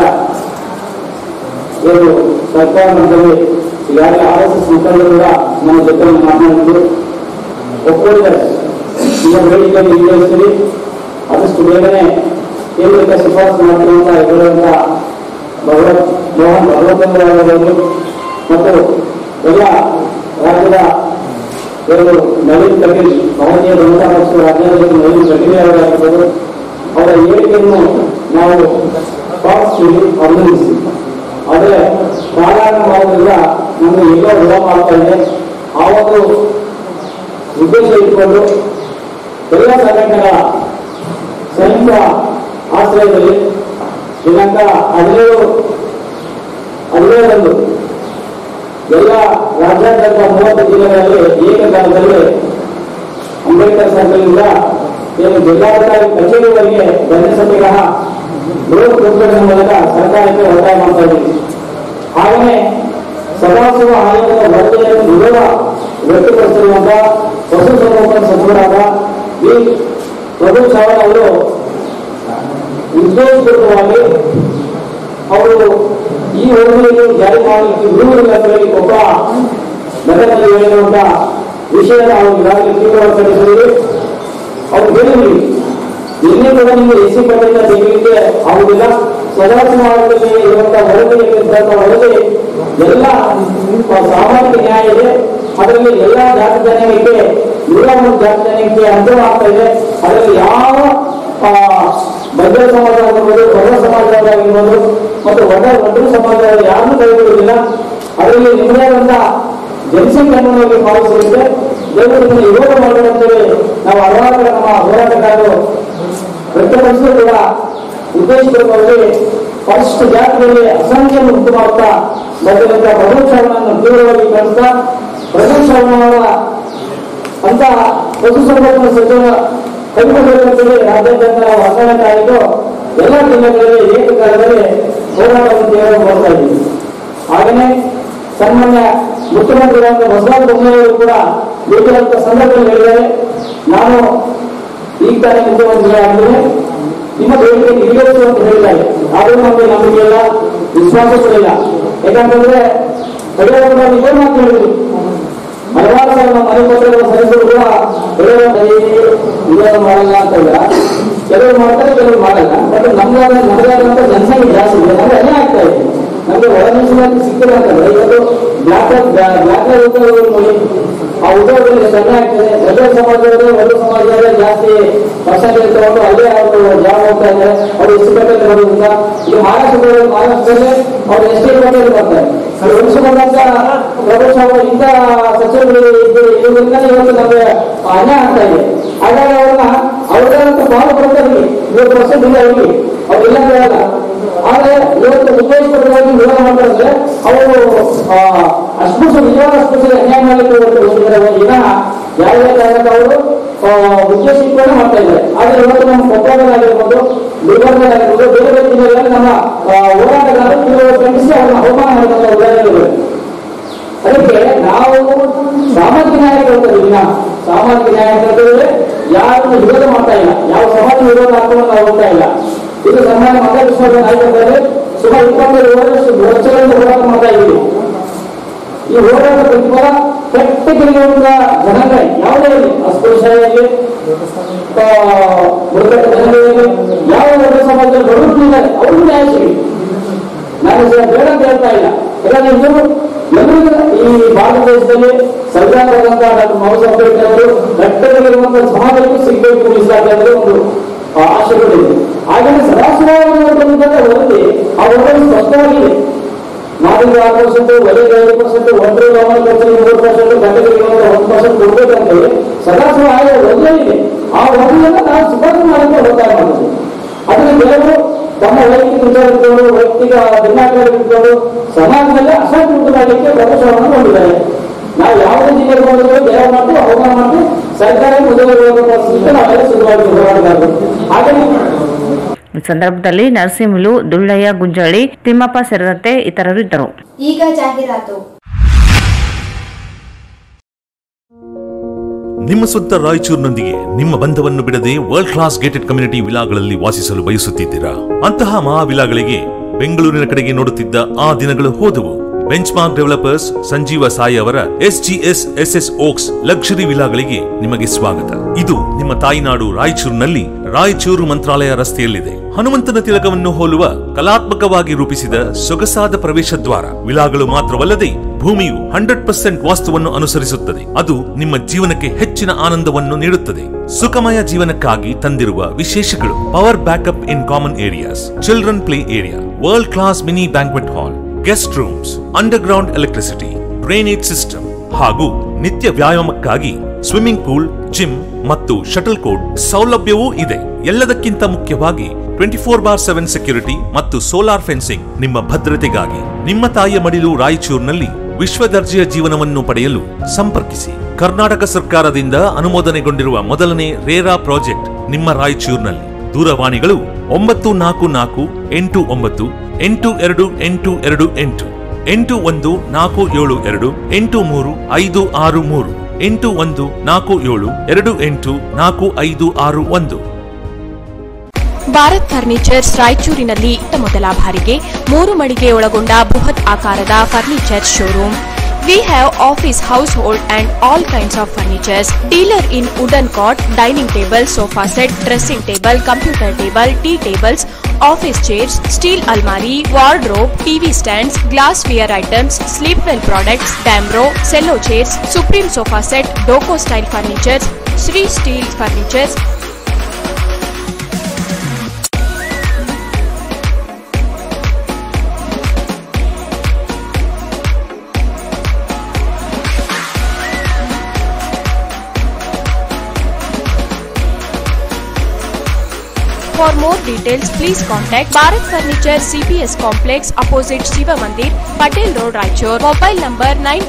ಏನು ಸರ್ಕಾರ ಮಟ್ಟದಲ್ಲಿ ಈಗಾಗಲೇ ಆರ್ ಎಸ್ ಎಸ್ ಮುಖಂಡರು ಕೂಡ ನಮ್ಮ ಜೊತೆ ಮಾತನಾಡಿದ್ದು ಒಪ್ಪಿಕೊಂಡಿದ್ದಾರೆ ಈಗ ಬೇಡಿಕೆಯನ್ನು ಈಡೇರಿಸಿ ಆದಷ್ಟು ಬೇಗನೆ ಕೇಂದ್ರಕ್ಕೆ ಶಿಫಾರಸು ಮಾಡ್ತೀವಿ ಅಂತ ಹೇಳುವಂತ ಭಗವತ್ ಮೋಹನ್ ಭಗವತ್ತಂದ್ರವರು ಮತ್ತು ಎಲ್ಲ ರಾಜ್ಯದ ಏನು ನವೀನ್ ಕಟೀಲ್ ಭಾರತೀಯ ಜನತಾ ಪಕ್ಷದ ರಾಜ್ಯಾಧ್ಯಕ್ಷ ನವೀನ್ ಕಟೀಲ್ ಅವರಾಗಿರ್ಬೋದು ಅವರ ಹೇಳಿಕೆಯನ್ನು ನಾವು ಸ್ವಾಗತಿಸಿ ಅಭಿನಂದಿಸಿ ಆದರೆ ಪ್ರಾರಂಭ ಮಾಡೋದ್ರಿಂದ ನಮಗೆ ಎಲ್ಲೋ ವಿಳಂಬ ಆಗ್ತಾ ಇದೆ ಆ ಒಂದು ಉದ್ದೇಶ ಇಟ್ಕೊಂಡು ಎಲ್ಲ ಸಂಘಟನೆಗಳ ಸಂಯುಕ್ತ ಆಶ್ರಯದಲ್ಲಿ ದಿನಾಂಕ ಹದಿನೇಳು ಹದಿನೇಳರಂದು ಎಲ್ಲ ರಾಜ್ಯಾದ್ಯಂತ ಮೂವತ್ತು ಜಿಲ್ಲೆಗಳಲ್ಲಿ ಏಕಕಾಲದಲ್ಲಿ ಅಂಬೇಡ್ಕರ್ ಸರ್ಕಲ್ನಿಂದ ಏನು ಜಿಲ್ಲಾಧಿಕಾರಿ ಕಚೇರಿವರೆಗೆ ಧನ್ಯಸಭೆಗಳ ಬೃಹತ್ ಪ್ರತಿಭಟನೆ ಮೂಲಕ ಸರ್ಕಾರಕ್ಕೆ ಒತ್ತಾಯ ಮಾಡ್ತಾ ಇದ್ದೀವಿ ಹಾಗೆಯೇ ಸದಾಶಿವ ಆಯೋಗದ ವರದಿಯನ್ನು ವಿರೋಧ ವ್ಯಕ್ತಪಡಿಸಿರುವಂತ ಪಶುಸಂಗೋಪನಾ ಸಚಿವರಾದ ವಿ ಪ್ರಭು ಚಾವಲ್ ಅವರು ಉದ್ದೇಶಪೂರ್ವಕವಾಗಿ ಅವರು ಈ ವರದಿಯನ್ನು ಜಾರಿ ಮಾಡಲಿಕ್ಕೆ ವಿರುವುದಿಲ್ಲ ಅಂತ ಹೇಳಿ ಒಬ್ಬ ನಗರದಲ್ಲಿ ಹೇಳಿರುವಂತ ವಿಷಯನ ಅವರು ಈಗಾಗಲೇ ತೀವ್ರವಾಗಿ ಖಂಡಿಸಿದರು ಅವ್ರು ಹೇಳಿದ್ರಿ ಎಲ್ಲಿ ಕೂಡ ನಿಮಗೆ ಎಸಿ ಪಟ್ಟಿಯಿಂದ ತೆಗೆಯಲಿಕ್ಕೆ ಆಗುದಿಲ್ಲ ಸದಾಶಿವಾದಲ್ಲಿ ಇರುವಂತಹ ವರದಿಯಲ್ಲಿದ್ದಂತ ವರದಿ ಎಲ್ಲ ಸಾಮಾಜಿಕ ನ್ಯಾಯ ಇದೆ ಅದರಲ್ಲಿ ಎಲ್ಲ ಜಾತಿ ಜನರಿಗೆ ನೂರ ಮೂರು ಜಾತಿ ಜನಕ್ಕೆ ಅನುಕೂಲ ಆಗ್ತಾ ಇದೆ ಅದರಲ್ಲಿ ಯಾವ ಆ, ಬದ್ಧ ಸಮಾಜ ಆಗಿರ್ಬೋದು ಹೊರ ಸಮಾಜವಾಗಿರ್ಬೋದು ಮತ್ತು ಒಡ ಒಡ್ಡು ಸಮಾಜದವರು ಯಾರನ್ನೂ ಕೈಗೊಳ್ಳುವುದಿಲ್ಲ ಅದರಲ್ಲಿ ನಿಮ್ಮದೇ ಆದಂತ ಜನಸಂಖ್ಯೆಯನ್ನು ಪಾಲಿಸಲಿಕ್ಕೆ ದೇವರು ಇದನ್ನು ವಿರೋಧ ಮಾಡಬೇಕು ಅಂತೇಳಿ ನಾವು ಹಲವಾರು ಕಡೆ ನಮ್ಮ ಹೋರಾಟಗಾರರು ವ್ಯಕ್ತಪಡಿಸಿದ್ರು ಕೂಡ ಉದ್ದೇಶಪೂರ್ವಕವಾಗಿ ಫಸ್ಟ್ ಜಾತಿಯಲ್ಲಿ ಅಸಂಖ್ಯೆಯನ್ನು ಉಂಟು ಮಾಡುತ್ತಾ ಬಂದಿರುವಂತಹ ಪ್ರಭುತ್ವವನ್ನು ತೀವ್ರವಾಗಿ ಖಂಡಿಸ್ತಾ ಪ್ರಭುತ್ವವರ ಅಂತ ಪಶುಸಂಗೋಪನಾ ಸಚಿವ ಕೈಗೊಳ್ಳಬೇಕಂತೇಳಿ ರಾಜ್ಯಾದ್ಯಂತ ನಾವು ಒತ್ತಾಯ ಕಾಯ್ದು ಎಲ್ಲ ಜಿಲ್ಲೆಗಳಲ್ಲಿ ಏಕಕಾಲದಲ್ಲಿ ಹೋರಾಟವನ್ನು ತೀವ್ರ ಮಾಡ್ತಾ ಇದ್ದೀವಿ ಹಾಗೆಯೇ ಸನ್ಮಾನ್ಯ ಮುಖ್ಯಮಂತ್ರಿಗಳಾದ ಬಸವರಾಜ ಬೊಮ್ಮಾಯಿಯವರು ಕೂಡ ಭೇಟಿಯಾದಂಥ ಸಂದರ್ಭದಲ್ಲಿ ಹೇಳಿದ್ದಾರೆ ನಾನು ಈಗ ತಾನೇ ಮುಖ್ಯಮಂತ್ರಿಗಳಾಗಿದ್ದೇನೆ ನಿಮ್ಮ ಬೇಡಿಕೆ ಈಡೇರಿಸು ಅಂತ ಹೇಳಿದ್ದಾರೆ ಆದರೂ ನಮಗೆ ನಂಬಿಕೆ ಇಲ್ಲ ವಿಶ್ವಾಸ ಕೂಡ ಇಲ್ಲ ಯಾಕಂತಂದ್ರೆ ಕಡೆಯ ನಿಜ ಮಾತು ಹೇಳಿದ್ರು ಹಲವಾರು ಸಲ ನಮ್ಮ ಮನೆ ಪತ್ರಗಳ ಸದಸ್ಯರು ಕೂಡ ಹೇಳುವಂತ ವಿರೋಧ ಮಾಡಲ್ಲ ಅಂತ ಇಲ್ಲ ಕೆಲವರು ಮಾಡ್ತಾರೆ ಕೆಲವರು ಮಾಡಲ್ಲ ಬಟ್ ನಮ್ಗಾದ ನಮಗಾದಂತ ಜನಸಂಖ್ಯೆ ಜಾಸ್ತಿ ಇದೆ ನಮ್ಗೆ ಅನ್ಯಾಯ ಆಗ್ತಾ ಇದೆ ನಮಗೆ ಒಳ ಮೀಸಲಾತಿ ಸಿಕ್ಕಿಲ್ಲ ಅಂತಂದ್ರೆ ಇವತ್ತು ಬ್ಲಾಕ್ ಬ್ಲಾಕ್ ಉದ್ಯೋಗಗಳು ನೋಡಿ ಆ ಉದ್ಯೋಗದಲ್ಲಿ ಸಣ್ಣ ಆಗ್ತದೆ ಎಲ್ಲ ಸಮಾಜದಲ್ಲಿ ಒಂದು ಸಮಾಜದಲ್ಲಿ ಜಾಸ್ತಿ ಪರ್ಸೆಂಟೇಜ್ ತಗೊಂಡು ಅಲ್ಲೇ ಅವರು ಜಾಬ್ ಹೋಗ್ತಾ ಇದ್ದಾರೆ ಅವರು ಎಷ್ಟು ಕಟ್ಟೆ ಬರೋದ್ರಿಂದ ಈ ಮಹಾರಾಷ್ಟ್ರದಲ್ಲಿ ಮಹಾರಾಷ್ಟ್ರದಲ್ಲಿ ಅವ್ರು ಎಷ್ಟೇ ಕಟ್ಟೆ ಬರ್ತಾರೆ ಉಳಿಸಿಕೊಂಡಂತ ಪ್ರಭುತ್ವ ಇಂಥ ಸಚಿವರು ಇದ್ದು ಇರುವುದರಿಂದ ಇವತ್ತು ನಮಗೆ ಅನ್ಯಾಯ ಆಗ್ತಾ ಇದೆ ಹಾಗಾಗಿ ಅವ್ರನ್ನ ಅವ್ರಿಗಂತ ಬಾಳ ಬರ್ತಾರೆ ಇವತ್ತು ಪರ್ಸೆಂಟ್ ಇಲ್ಲ ಅವರಿಗೆ ಅವ್ರಿಲ್ಲ ಹೇಳಲ್ಲ ಆದ್ರೆ ಇವತ್ತು ಉದ್ದೇಶಪೂರ್ವಕವಾಗಿ ವಿರೋಧ ಮಾಡ್ತಾರೆ ಅವರು ಅಸ್ಪೃಶ್ಯ ನಿಜವಾದ ಅಸ್ಪೃಶ್ಯ ಅನ್ಯಾಯ ಮಾಡಲಿಕ್ಕೆ ಇವತ್ತು ಹೋಗಿದ್ದಾರೆ ವಿನಃ ಯಾವುದೇ ಕಾರಣಕ್ಕೆ ಅವರು ಉದ್ದೇಶಿಸಿಕೊಂಡು ಮಾಡ್ತಾ ಇದ್ದಾರೆ ಆದ್ರೆ ಇವತ್ತು ನಮ್ಮ ಕೊಪ್ಪಳದಲ್ಲಾಗಿರ್ಬೋದು ಗುಲ್ಬರ್ಗದಲ್ಲಾಗಿರ್ಬೋದು ಬೇರೆ ಬೇರೆ ಜಿಲ್ಲೆಗಳಲ್ಲಿ ನಮ್ಮ ಆ, ಹೋರಾಟಗಾರರು ಕೆಲವರು ಖಂಡಿಸಿ ಅವ್ರನ್ನ ಅವಮಾನ ಮಾಡುವಂತ ಉದಾಹರಣೆಗಳಿವೆ ಅದಕ್ಕೆ ನಾವು ಸಾಮಾಜಿಕ ನ್ಯಾಯ ಕೇಳ್ತೇವೆ ಇನ್ನ ಸಾಮಾಜಿಕ ನ್ಯಾಯ ಕೇಳ್ತೇವೆ ಯಾರನ್ನು ವಿರೋಧ ಮಾಡ್ತಾ ಇಲ್ಲ ಯಾವ ಸಮಾಜ ವಿರೋಧ ಹಾಕೊಂಡು ನಾವು ಹೋಗ್ತಾ ಇಲ್ಲ ಇದು ಸನ್ಮಾನ್ಯ ಮತ ವಿಶ್ವಾಸ ನಾಯಕರಲ್ಲಿ ಸುಮಾರು ಇಪ್ಪತ್ತೈದು ವರ್ಷ ವರ್ಷಗಳಿಂದ ಹೋರಾಟ ಮಾಡ್ತಾ ಇದ್ದೀವಿ ಈ ಹೋರಾಟ ಪ್ರತಿಫಲ ಪ್ರತ್ಯೇಕಿರುವಂತ ಜನಾಂಗ ಯಾವುದೇ ಇರಲಿ ಅಸ್ಪೃಶ್ಯ ಇರಲಿ ಆ, ಬುಡಕಟ್ಟು ಜನಾಂಗ ಇರಲಿ ಯಾವ ವರ್ಗ ಸಮಾಜದಲ್ಲಿ ಬರುತ್ತಿದ್ದಾರೆ ಅವ್ರಿಗೂ ನ್ಯಾಯ ಸಿಗಲಿ ನಾನು ಸಹ ಬೇಡ ಅಂತ ಹೇಳ್ತಾ ಇಲ್ಲ ಯಾಕಂದ್ರೆ ಇವರು ಎಲ್ಲರಿಗೂ ಈ ಭಾರತ ದೇಶದಲ್ಲಿ ಸಂವಿಧಾನದಂತ ಡಾಕ್ಟರ್ ಬಾಬಾ ಅಂಬೇಡ್ಕರ್ ಅವರು ಕಟ್ಟಡಗಳಿರುವಂತಹ ಸಮಾಜಕ್ಕೂ ಸಿಗಬೇಕು ಮೀಸಲಾತಿ ಅಂದ್ರೆ ಒಂದು ಆ, ಆಶೆಗಳಿದೆ ಹಾಗಾಗಿ ಸದಾಶಿವಾದ ವರದಿ ಆ ವರದಿ ಸ್ಪಷ್ಟವಾಗಿದೆ ನಾಲ್ಕು ಆರು ಪರ್ಸೆಂಟ್ ವಲಯದ ಐದು ಪರ್ಸೆಂಟ್ ಒಂದರ ಗಮನ ಖರ್ಚು ಮೂರು ಪರ್ಸೆಂಟ್ ಗಂಟೆಗಳಿಗೆ ಒಂದು ಪರ್ಸೆಂಟ್ ಕೊಡ್ಬೇಕಂತೇಳಿ ಸದಾಶಿವ ಆಯೋಗ ವರದಿ ಇದೆ ಆ ವರದಿಯನ್ನ ನಾವು ಶಿಫಾರಸು ಮಾಡಕ್ಕೆ ಒತ್ತಾಯ ಮಾಡ್ತೀವಿ ಅದನ್ನು ಕೆಲವರು ತಮ್ಮ ವೈಯಕ್ತಿಕ ವಿಚಾರ ಇಟ್ಕೊಂಡು ವೈಯಕ್ತಿಕ ಭಿನ್ನಾಭಿಪ್ರಾಯ ಇಟ್ಕೊಂಡು ಸಮಾಜದಲ್ಲಿ ಅಶಾಂತಿ ಉಂಟು ಮಾಡಲಿಕ್ಕೆ ಪ್ರದರ್ಶನವನ್ನು ಹೊಂದಿದ್ದಾರೆ ನಾವು ಯಾವುದೇ ಜಿಲ್ಲೆಗೆ ಹೋದರೂ ದೇವ ಮಾಡ್ತೀವಿ ಅವಮಾನ ಮಾಡ್ತೀವಿ ಸರ್ಕಾರ ಉದ್ಯೋಗ ಪರಿಸ್ಥಿತಿ ನಾವೆಲ್ಲ ಸುಲಭವಾಗಿ ಹೋರಾಡಬಾರದು ಹಾಗಾಗಿ ಈ ಸಂದರ್ಭದಲ್ಲಿ ನರಸಿಂಹಲು ದುಳ್ಳಯ್ಯ ಗುಂಜಾಳಿ ತಿಮ್ಮಪ್ಪ ಸೇರಿದಂತೆ ಇತರರು ಇದ್ದರು ಈಗ ಜಾಹೀರಾತು ನಿಮ್ಮ ಸ್ವಂತ ರಾಯಚೂರಿನೊಂದಿಗೆ ನಿಮ್ಮ ಬಂಧವನ್ನು ಬಿಡದೆ ವರ್ಲ್ಡ್ ಕ್ಲಾಸ್ ಗೇಟೆಡ್ ಕಮ್ಯುನಿಟಿ ವಿಲಾಗಳಲ್ಲಿ ವಾಸಿಸಲು ಬಯಸುತ್ತಿದ್ದೀರಾ ಅಂತಹ ಮಹಾವಿಲಾಗಳಿಗೆ ಬೆಂಗಳೂರಿನ ಕಡೆಗೆ ನೋಡುತ್ತಿದ್ದ ಆ ದಿನಗಳು ಹೋದವು Benchmark Developers Sanjeeva Sai ಅವರ S G S S S Oaks luxury ವಿಲಾಗಳಿಗೆ ನಿಮಗೆ ಸ್ವಾಗತ ಇದು ನಿಮ್ಮ ತಾಯಿನಾಡು ರಾಯಚೂರಿನಲ್ಲಿ ರಾಯಚೂರು ಮಂತ್ರಾಲಯ ರಸ್ತೆಯಲ್ಲಿದೆ ಹನುಮಂತನ ತಿಲಕವನ್ನು ಹೋಲುವ ಕಲಾತ್ಮಕವಾಗಿ ರೂಪಿಸಿದ ಸೊಗಸಾದ ಪ್ರವೇಶ ದ್ವಾರ ವಿಲಾಗಳು ಮಾತ್ರವಲ್ಲದೆ ಭೂಮಿಯು ಹಂಡ್ರೆಡ್ ಪರ್ಸೆಂಟ್ ವಾಸ್ತುವನ್ನು ಅನುಸರಿಸುತ್ತದೆ ಅದು ನಿಮ್ಮ ಜೀವನಕ್ಕೆ ಹೆಚ್ಚಿನ ಆನಂದವನ್ನು ನೀಡುತ್ತದೆ ಸುಖಮಯ ಜೀವನಕ್ಕಾಗಿ ತಂದಿರುವ ವಿಶೇಷಗಳು power backup in common areas children play area world class mini banquet hall guest rooms underground electricity drainage system ಹಾಗೂ ನಿತ್ಯ ವ್ಯಾಯಾಮಕ್ಕಾಗಿ ಸ್ವಿಮ್ಮಿಂಗ್ ಪೂಲ್ ಜಿಮ್ ಮತ್ತು ಶಟಲ್ ಕೋರ್ಟ್ ಸೌಲಭ್ಯವೂ ಇದೆ ಎಲ್ಲದಕ್ಕಿಂತ ಮುಖ್ಯವಾಗಿ twenty four by seven security ಮತ್ತು ಸೋಲಾರ್ ಫೆನ್ಸಿಂಗ್ ನಿಮ್ಮ ಭದ್ರತೆಗಾಗಿ ನಿಮ್ಮ ತಾಯಿಯ ಮಡಿಲು ರಾಯಚೂರಿನಲ್ಲಿ ವಿಶ್ವ ದರ್ಜೆಯ ಜೀವನವನ್ನು ಪಡೆಯಲು ಸಂಪರ್ಕಿಸಿ ಕರ್ನಾಟಕ ಸರ್ಕಾರದಿಂದ ಅನುಮೋದನೆಗೊಂಡಿರುವ ಮೊದಲನೇ ರೇರಾ ಪ್ರಾಜೆಕ್ಟ್ ನಿಮ್ಮ ರಾಯಚೂರಿನಲ್ಲಿ ದೂರವಾಣಿಗಳು ಒಂಬತ್ತು ನಾಲ್ಕು ನಾಲ್ಕು ಎಂಟು ಒಂಬತ್ತು ಎಂಟು ಎರಡು ಎಂಟು ಎರಡು ಎಂಟು ಎಂಟು ಒಂದು ನಾಲ್ಕು ಏಳು ಎರಡು ಎಂಟು ಮೂರು ಐದು ಆರು ಮೂರು ಎಂಟು ಒಂದು ನಾಲ್ಕು ಏಳು ಎರಡು ಎಂಟು ನಾಲ್ಕು ಐದು ಆರು ಒಂದು ಭಾರತ್ ಫರ್ನಿಚರ್ಸ್ ರಾಯಚೂರಿನಲ್ಲಿ ಇತ್ತ ಮೊದಲ ಬಾರಿಗೆ ಮೂರು ಮಳಿಗೆ ಒಳಗೊಂಡ ಬೃಹತ್ ಆಕಾರದ furniture showroom we have office household and all kinds of furnitures dealer in wooden cot dining table sofa set dressing table computer table tea tables office chairs steel ಅಲ್ಮಾರಿ wardrobe TV stands glassware items Sleepwell products Damro Cello chairs Supreme sofa set ಡೋಕೋ style furnitures Shri steel furnitures For more details, please contact Bharat Furniture CPS Complex opposite Shiva Mandir, Patel Road, Raichur. Mobile number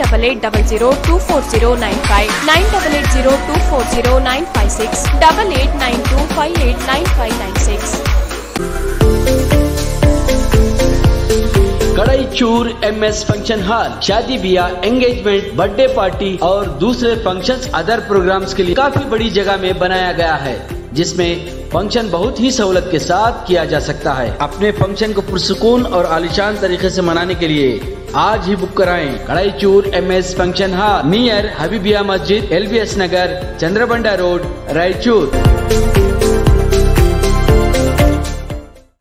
9880240959, 9880240956, 8892589596. Kadaichur M S function hall शादी ब्याह engagement birthday party और दूसरे functions other programmes के लिए काफी बड़ी जगह में बनाया गया है जिसमें फंक्शन बहुत ही सहूलत के साथ किया जा सकता है अपने फंक्शन को पुरसकून और आलिशान तरीके से मनाने के लिए आज ही बुक कराएं Kadaichur M S function hall near Habibia मस्जिद L B S Nagar Chandrabanda road Raichur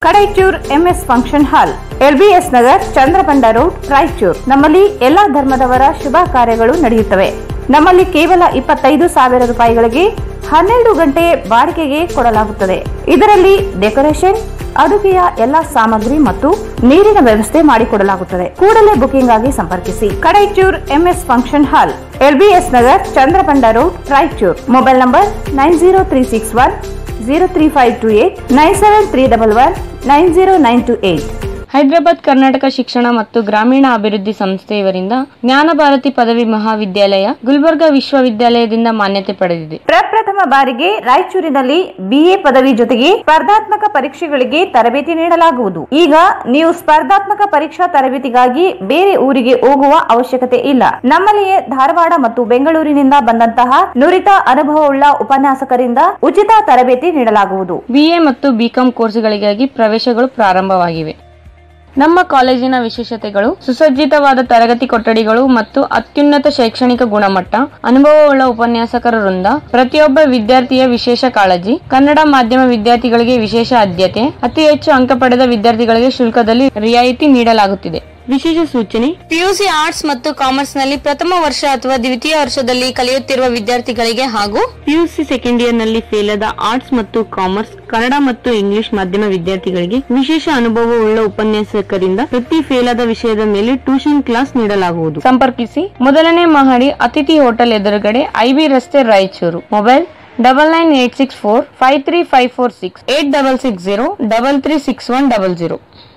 Kadaichur MS function hall LBS Nagar Chandrabanda road Raichur ನಮ್ಮಲ್ಲಿ ಎಲ್ಲಾ ಧರ್ಮದವರ ಶುಭ ಕಾರ್ಯಗಳು ನಡೆಯುತ್ತವೆ ನಮ್ಮಲ್ಲಿ ಕೇವಲ ಇಪ್ಪತ್ತೈದು ಸಾವಿರ ರೂಪಾಯಿಗಳಿಗೆ ಹನ್ನೆರಡು ಗಂಟೆ ಬಾಡಿಗೆಗೆ ಕೊಡಲಾಗುತ್ತದೆ ಇದರಲ್ಲಿ ಡೆಕೋರೇಷನ್ ಅಡುಗೆಯ ಎಲ್ಲಾ ಸಾಮಗ್ರಿ ಮತ್ತು ನೀರಿನ ವ್ಯವಸ್ಥೆ ಮಾಡಿಕೊಡಲಾಗುತ್ತದೆ ಕೂಡಲೇ ಬುಕಿಂಗ್ ಆಗಿ ಸಂಪರ್ಕಿಸಿ Kadaichur MS function hall LBS Nagar Chandrabanda road Raichur mobile number nine zero three six one zero three five two eight nine seven three double one nine zero nine two eight Hyderabad Karnataka ಶಿಕ್ಷಣ ಮತ್ತು ಗ್ರಾಮೀಣ ಅಭಿವೃದ್ಧಿ ಸಂಸ್ಥೆ ಇವರಿಂದ ಜ್ಞಾನ ಭಾರತಿ ಪದವಿ ಮಹಾವಿದ್ಯಾಲಯ ಗುಲ್ಬರ್ಗಾ ವಿಶ್ವವಿದ್ಯಾಲಯದಿಂದ ಮಾನ್ಯತೆ ಪಡೆದಿದೆ ಪ್ರಪ್ರಥಮ ಬಾರಿಗೆ ರಾಯಚೂರಿನಲ್ಲಿ ಬಿಎ ಪದವಿ ಜೊತೆಗೆ ಸ್ಪರ್ಧಾತ್ಮಕ ಪರೀಕ್ಷೆಗಳಿಗೆ ತರಬೇತಿ ನೀಡಲಾಗುವುದು ಈಗ ನೀವು ಸ್ಪರ್ಧಾತ್ಮಕ ಪರೀಕ್ಷಾ ತರಬೇತಿಗಾಗಿ ಬೇರೆ ಊರಿಗೆ ಹೋಗುವ ಅವಶ್ಯಕತೆ ಇಲ್ಲ ನಮ್ಮಲ್ಲಿಯೇ ಧಾರವಾಡ ಮತ್ತು ಬೆಂಗಳೂರಿನಿಂದ ಬಂದಂತಹ ನುರಿತ ಅನುಭವವುಳ್ಳ ಉಪನ್ಯಾಸಕರಿಂದ ಉಚಿತ ತರಬೇತಿ ನೀಡಲಾಗುವುದು ಬಿಎ ಮತ್ತು ಬಿಕಾಂ ಕೋರ್ಸ್ಗಳಿಗಾಗಿ ಪ್ರವೇಶಗಳು ಪ್ರಾರಂಭವಾಗಿವೆ ನಮ್ಮ ಕಾಲೇಜಿನ ವಿಶೇಷತೆಗಳು ಸುಸಜ್ಜಿತವಾದ ತರಗತಿ ಕೊಠಡಿಗಳು ಮತ್ತು ಅತ್ಯುನ್ನತ ಶೈಕ್ಷಣಿಕ ಗುಣಮಟ್ಟ ಅನುಭವವುಳ್ಳ ಉಪನ್ಯಾಸಕರ ವೃಂದ ಪ್ರತಿಯೊಬ್ಬ ವಿದ್ಯಾರ್ಥಿಯ ವಿಶೇಷ ಕಾಳಜಿ ಕನ್ನಡ ಮಾಧ್ಯಮ ವಿದ್ಯಾರ್ಥಿಗಳಿಗೆ ವಿಶೇಷ ಆದ್ಯತೆ ಅತಿ ಹೆಚ್ಚು ಅಂಕ ಪಡೆದ ವಿದ್ಯಾರ್ಥಿಗಳಿಗೆ ಶುಲ್ಕದಲ್ಲಿ ರಿಯಾಯಿತಿ ನೀಡಲಾಗುತ್ತಿದೆ ವಿಶೇಷ ಸೂಚನೆ ಪಿಯುಸಿ ಆರ್ಟ್ಸ್ ಮತ್ತು ಕಾಮರ್ಸ್ ನಲ್ಲಿ ಪ್ರಥಮ ವರ್ಷ ಅಥವಾ ದ್ವಿತೀಯ ವರ್ಷದಲ್ಲಿ ಕಲಿಯುತ್ತಿರುವ ವಿದ್ಯಾರ್ಥಿಗಳಿಗೆ ಹಾಗೂ ಪಿಯುಸಿ ಸೆಕೆಂಡ್ ಇಯರ್ ನಲ್ಲಿ ಫೇಲ್ ಆದ ಆರ್ಟ್ಸ್ ಮತ್ತು ಕಾಮರ್ಸ್ ಕನ್ನಡ ಮತ್ತು ಇಂಗ್ಲಿಷ್ ಮಾಧ್ಯಮ ವಿದ್ಯಾರ್ಥಿಗಳಿಗೆ ವಿಶೇಷ ಅನುಭವವುಳ್ಳ ಉಪನ್ಯಾಸಕರಿಂದ ಪ್ರತಿ ಫೇಲ್ ಆದ ವಿಷಯದ ಮೇಲೆ ಟ್ಯೂಷನ್ ಕ್ಲಾಸ್ ನೀಡಲಾಗುವುದು ಸಂಪರ್ಕಿಸಿ ಮೊದಲನೇ ಮಹಡಿ ಅತಿಥಿ ಹೋಟೆಲ್ ಎದುರುಗಡೆ ಐಬಿ ರಸ್ತೆ Raichur mobile double nine eight six four five three five four six eight double six zero double three six one double zero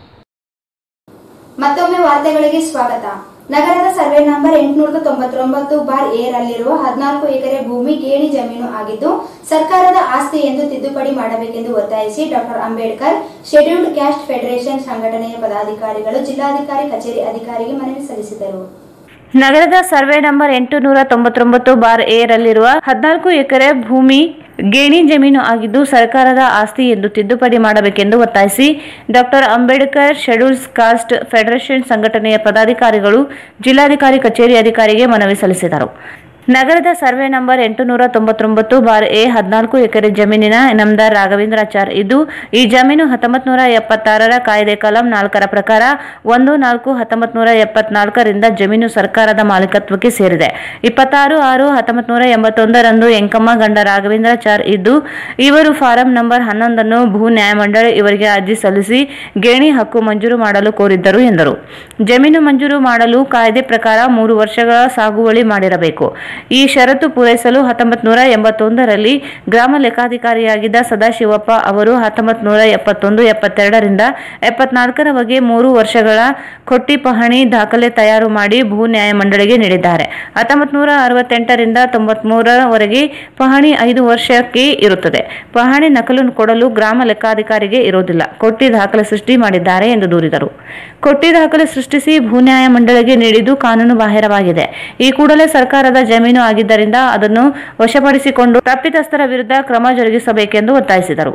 ಮತ್ತೊಮ್ಮೆ ವಾರ್ತೆಗಳಿಗೆ ಸ್ವಾಗತ ನಗರದ ಸರ್ವೆ ನಂಬರ್ ಎಂಟುನೂರ ತೊಂಬತ್ತೊಂಬತ್ತು ಬಾರ್ ಎ ರಲ್ಲಿರುವ ಹದಿನಾಲ್ಕು ಎಕರೆ ಭೂಮಿ ಗೇಣಿ ಜಮೀನು ಆಗಿದ್ದು ಸರ್ಕಾರದ ಆಸ್ತಿ ಎಂದು ತಿದ್ದುಪಡಿ ಮಾಡಬೇಕೆಂದು ಒತ್ತಾಯಿಸಿ doctor Ambedkar scheduled caste federation ಸಂಘಟನೆಯ ಪದಾಧಿಕಾರಿಗಳು ಜಿಲ್ಲಾಧಿಕಾರಿ ಕಚೇರಿ ಅಧಿಕಾರಿಗೆ ಮನವಿ ಸಲ್ಲಿಸಿದರು ನಗರದ ಸರ್ವೆ ನಂಬರ್ ಎಂಟು ನೂರ ತೊಂಬತ್ತೊಂಬತ್ತು ಬಾರ್ ಎ ರಲ್ಲಿರುವ ಹದಿನಾಲ್ಕು ಎಕರೆ ಭೂಮಿ ಗೇಣಿ ಜಮೀನು ಆಗಿದ್ದು ಸರ್ಕಾರದ ಆಸ್ತಿ ಎಂದು ತಿದ್ದುಪಡಿ ಮಾಡಬೇಕೆಂದು ಒತ್ತಾಯಿಸಿ doctor Ambedkar schedules caste federation ಸಂಘಟನೆಯ ಪದಾಧಿಕಾರಿಗಳು ಜಿಲ್ಲಾಧಿಕಾರಿ ಕಚೇರಿ ಅಧಿಕಾರಿಗೆ ಮನವಿ ಸಲ್ಲಿಸಿದರು ನಗರದ ಸರ್ವೆ ನಂಬರ್ ಎಂಟು ನೂರ ತೊಂಬತ್ತೊಂಬತ್ತು ಬಾರ್ ಎ ಹದಿನಾಲ್ಕು ಎಕರೆ ಜಮೀನಿನ ನಮ್ದಾರ್ ರಾಘವೇಂದ್ರಾಚಾರ್ ಇದ್ದು ಈ ಜಮೀನು ಹತ್ತೊಂಬತ್ತು ನೂರ ಎಪ್ಪತ್ತಾರರ ಕಾಯ್ದೆ ಕಲಂ ನಾಲ್ಕರ ಪ್ರಕಾರ ಒಂದು ನಾಲ್ಕು ಹತ್ತೊಂಬತ್ತು ನೂರ ಎಪ್ಪತ್ನಾಲ್ಕರಿಂದ ಜಮೀನು ಸರ್ಕಾರದ ಮಾಲೀಕತ್ವಕ್ಕೆ ಸೇರಿದೆ ಇಪ್ಪತ್ತಾರು ಆರು ಹತ್ತೊಂಬತ್ತು ನೂರ ಎಂಬತ್ತೊಂದರಂದು ಎಂಕಮ್ಮ ಗಂಡ ರಾಘವೇಂದ್ರಾಚಾರ್ ಇದ್ದು ಇವರು ಫಾರಂ ನಂಬರ್ ಹನ್ನೊಂದನ್ನು ಭೂ ನ್ಯಾಯಮಂಡಳಿ ಇವರಿಗೆ ಅರ್ಜಿ ಸಲ್ಲಿಸಿ ಗೇಣಿ ಹಕ್ಕು ಮಂಜೂರು ಮಾಡಲು ಕೋರಿದ್ದರು ಎಂದರು ಜಮೀನು ಮಂಜೂರು ಮಾಡಲು ಕಾಯ್ದೆ ಪ್ರಕಾರ ಮೂರು ವರ್ಷಗಳ ಸಾಗುವಳಿ ಮಾಡಿರಬೇಕು ಈ ಷರತ್ತು ಪೂರೈಸಲು ಹತ್ತೊಂಬತ್ತು ನೂರ ಎಂಬತ್ತೊಂದರಲ್ಲಿ ಗ್ರಾಮ ಲೆಕ್ಕಾಧಿಕಾರಿಯಾಗಿದ್ದ ಸದಾಶಿವಪ್ಪ ಅವರು ಹತ್ತೊಂಬತ್ತು ನೂರ ಎಪ್ಪತ್ತೊಂದು ಎಪ್ಪತ್ತೆರಡರಿಂದ ಎಪ್ಪತ್ನಾಲ್ಕರವರೆಗೆ ಮೂರು ವರ್ಷಗಳ ಕೊಟ್ಟಿ ಪಹಣಿ ದಾಖಲೆ ತಯಾರು ಮಾಡಿ ಭೂ ನ್ಯಾಯಮಂಡಳಿಗೆ ನೀಡಿದ್ದಾರೆ ಹತ್ತೊಂಬತ್ತು ನೂರ ಅರವತ್ತೆಂಟರಿಂದ ತೊಂಬತ್ಮೂರರವರೆಗೆ ಪಹಣಿ ಐದು ವರ್ಷಕ್ಕೆ ಇರುತ್ತದೆ ಪಹಣಿ ನಕಲು ಕೊಡಲು ಗ್ರಾಮ ಲೆಕ್ಕಾಧಿಕಾರಿಗೆ ಇರುವುದಿಲ್ಲ ಕೊಟ್ಟಿ ದಾಖಲೆ ಸೃಷ್ಟಿ ಮಾಡಿದ್ದಾರೆ ಎಂದು ದೂರಿದರು ಕೊಟ್ಟಿ ದಾಖಲೆ ಸೃಷ್ಟಿಸಿ ಭೂ ನ್ಯಾಯಮಂಡಳಿಗೆ ನೀಡಿದ್ದು ಕಾನೂನು ಬಾಹಿರವಾಗಿದೆ ಈ ಕೂಡಲೇ ಸರ್ಕಾರದ ಜಮೀನು ಆಗಿದ್ದರಿಂದ ಅದನ್ನು ವಶಪಡಿಸಿಕೊಂಡು ತಪ್ಪಿತಸ್ಥರ ವಿರುದ್ಧ ಕ್ರಮ ಜರುಗಿಸಬೇಕೆಂದು ಒತ್ತಾಯಿಸಿದರು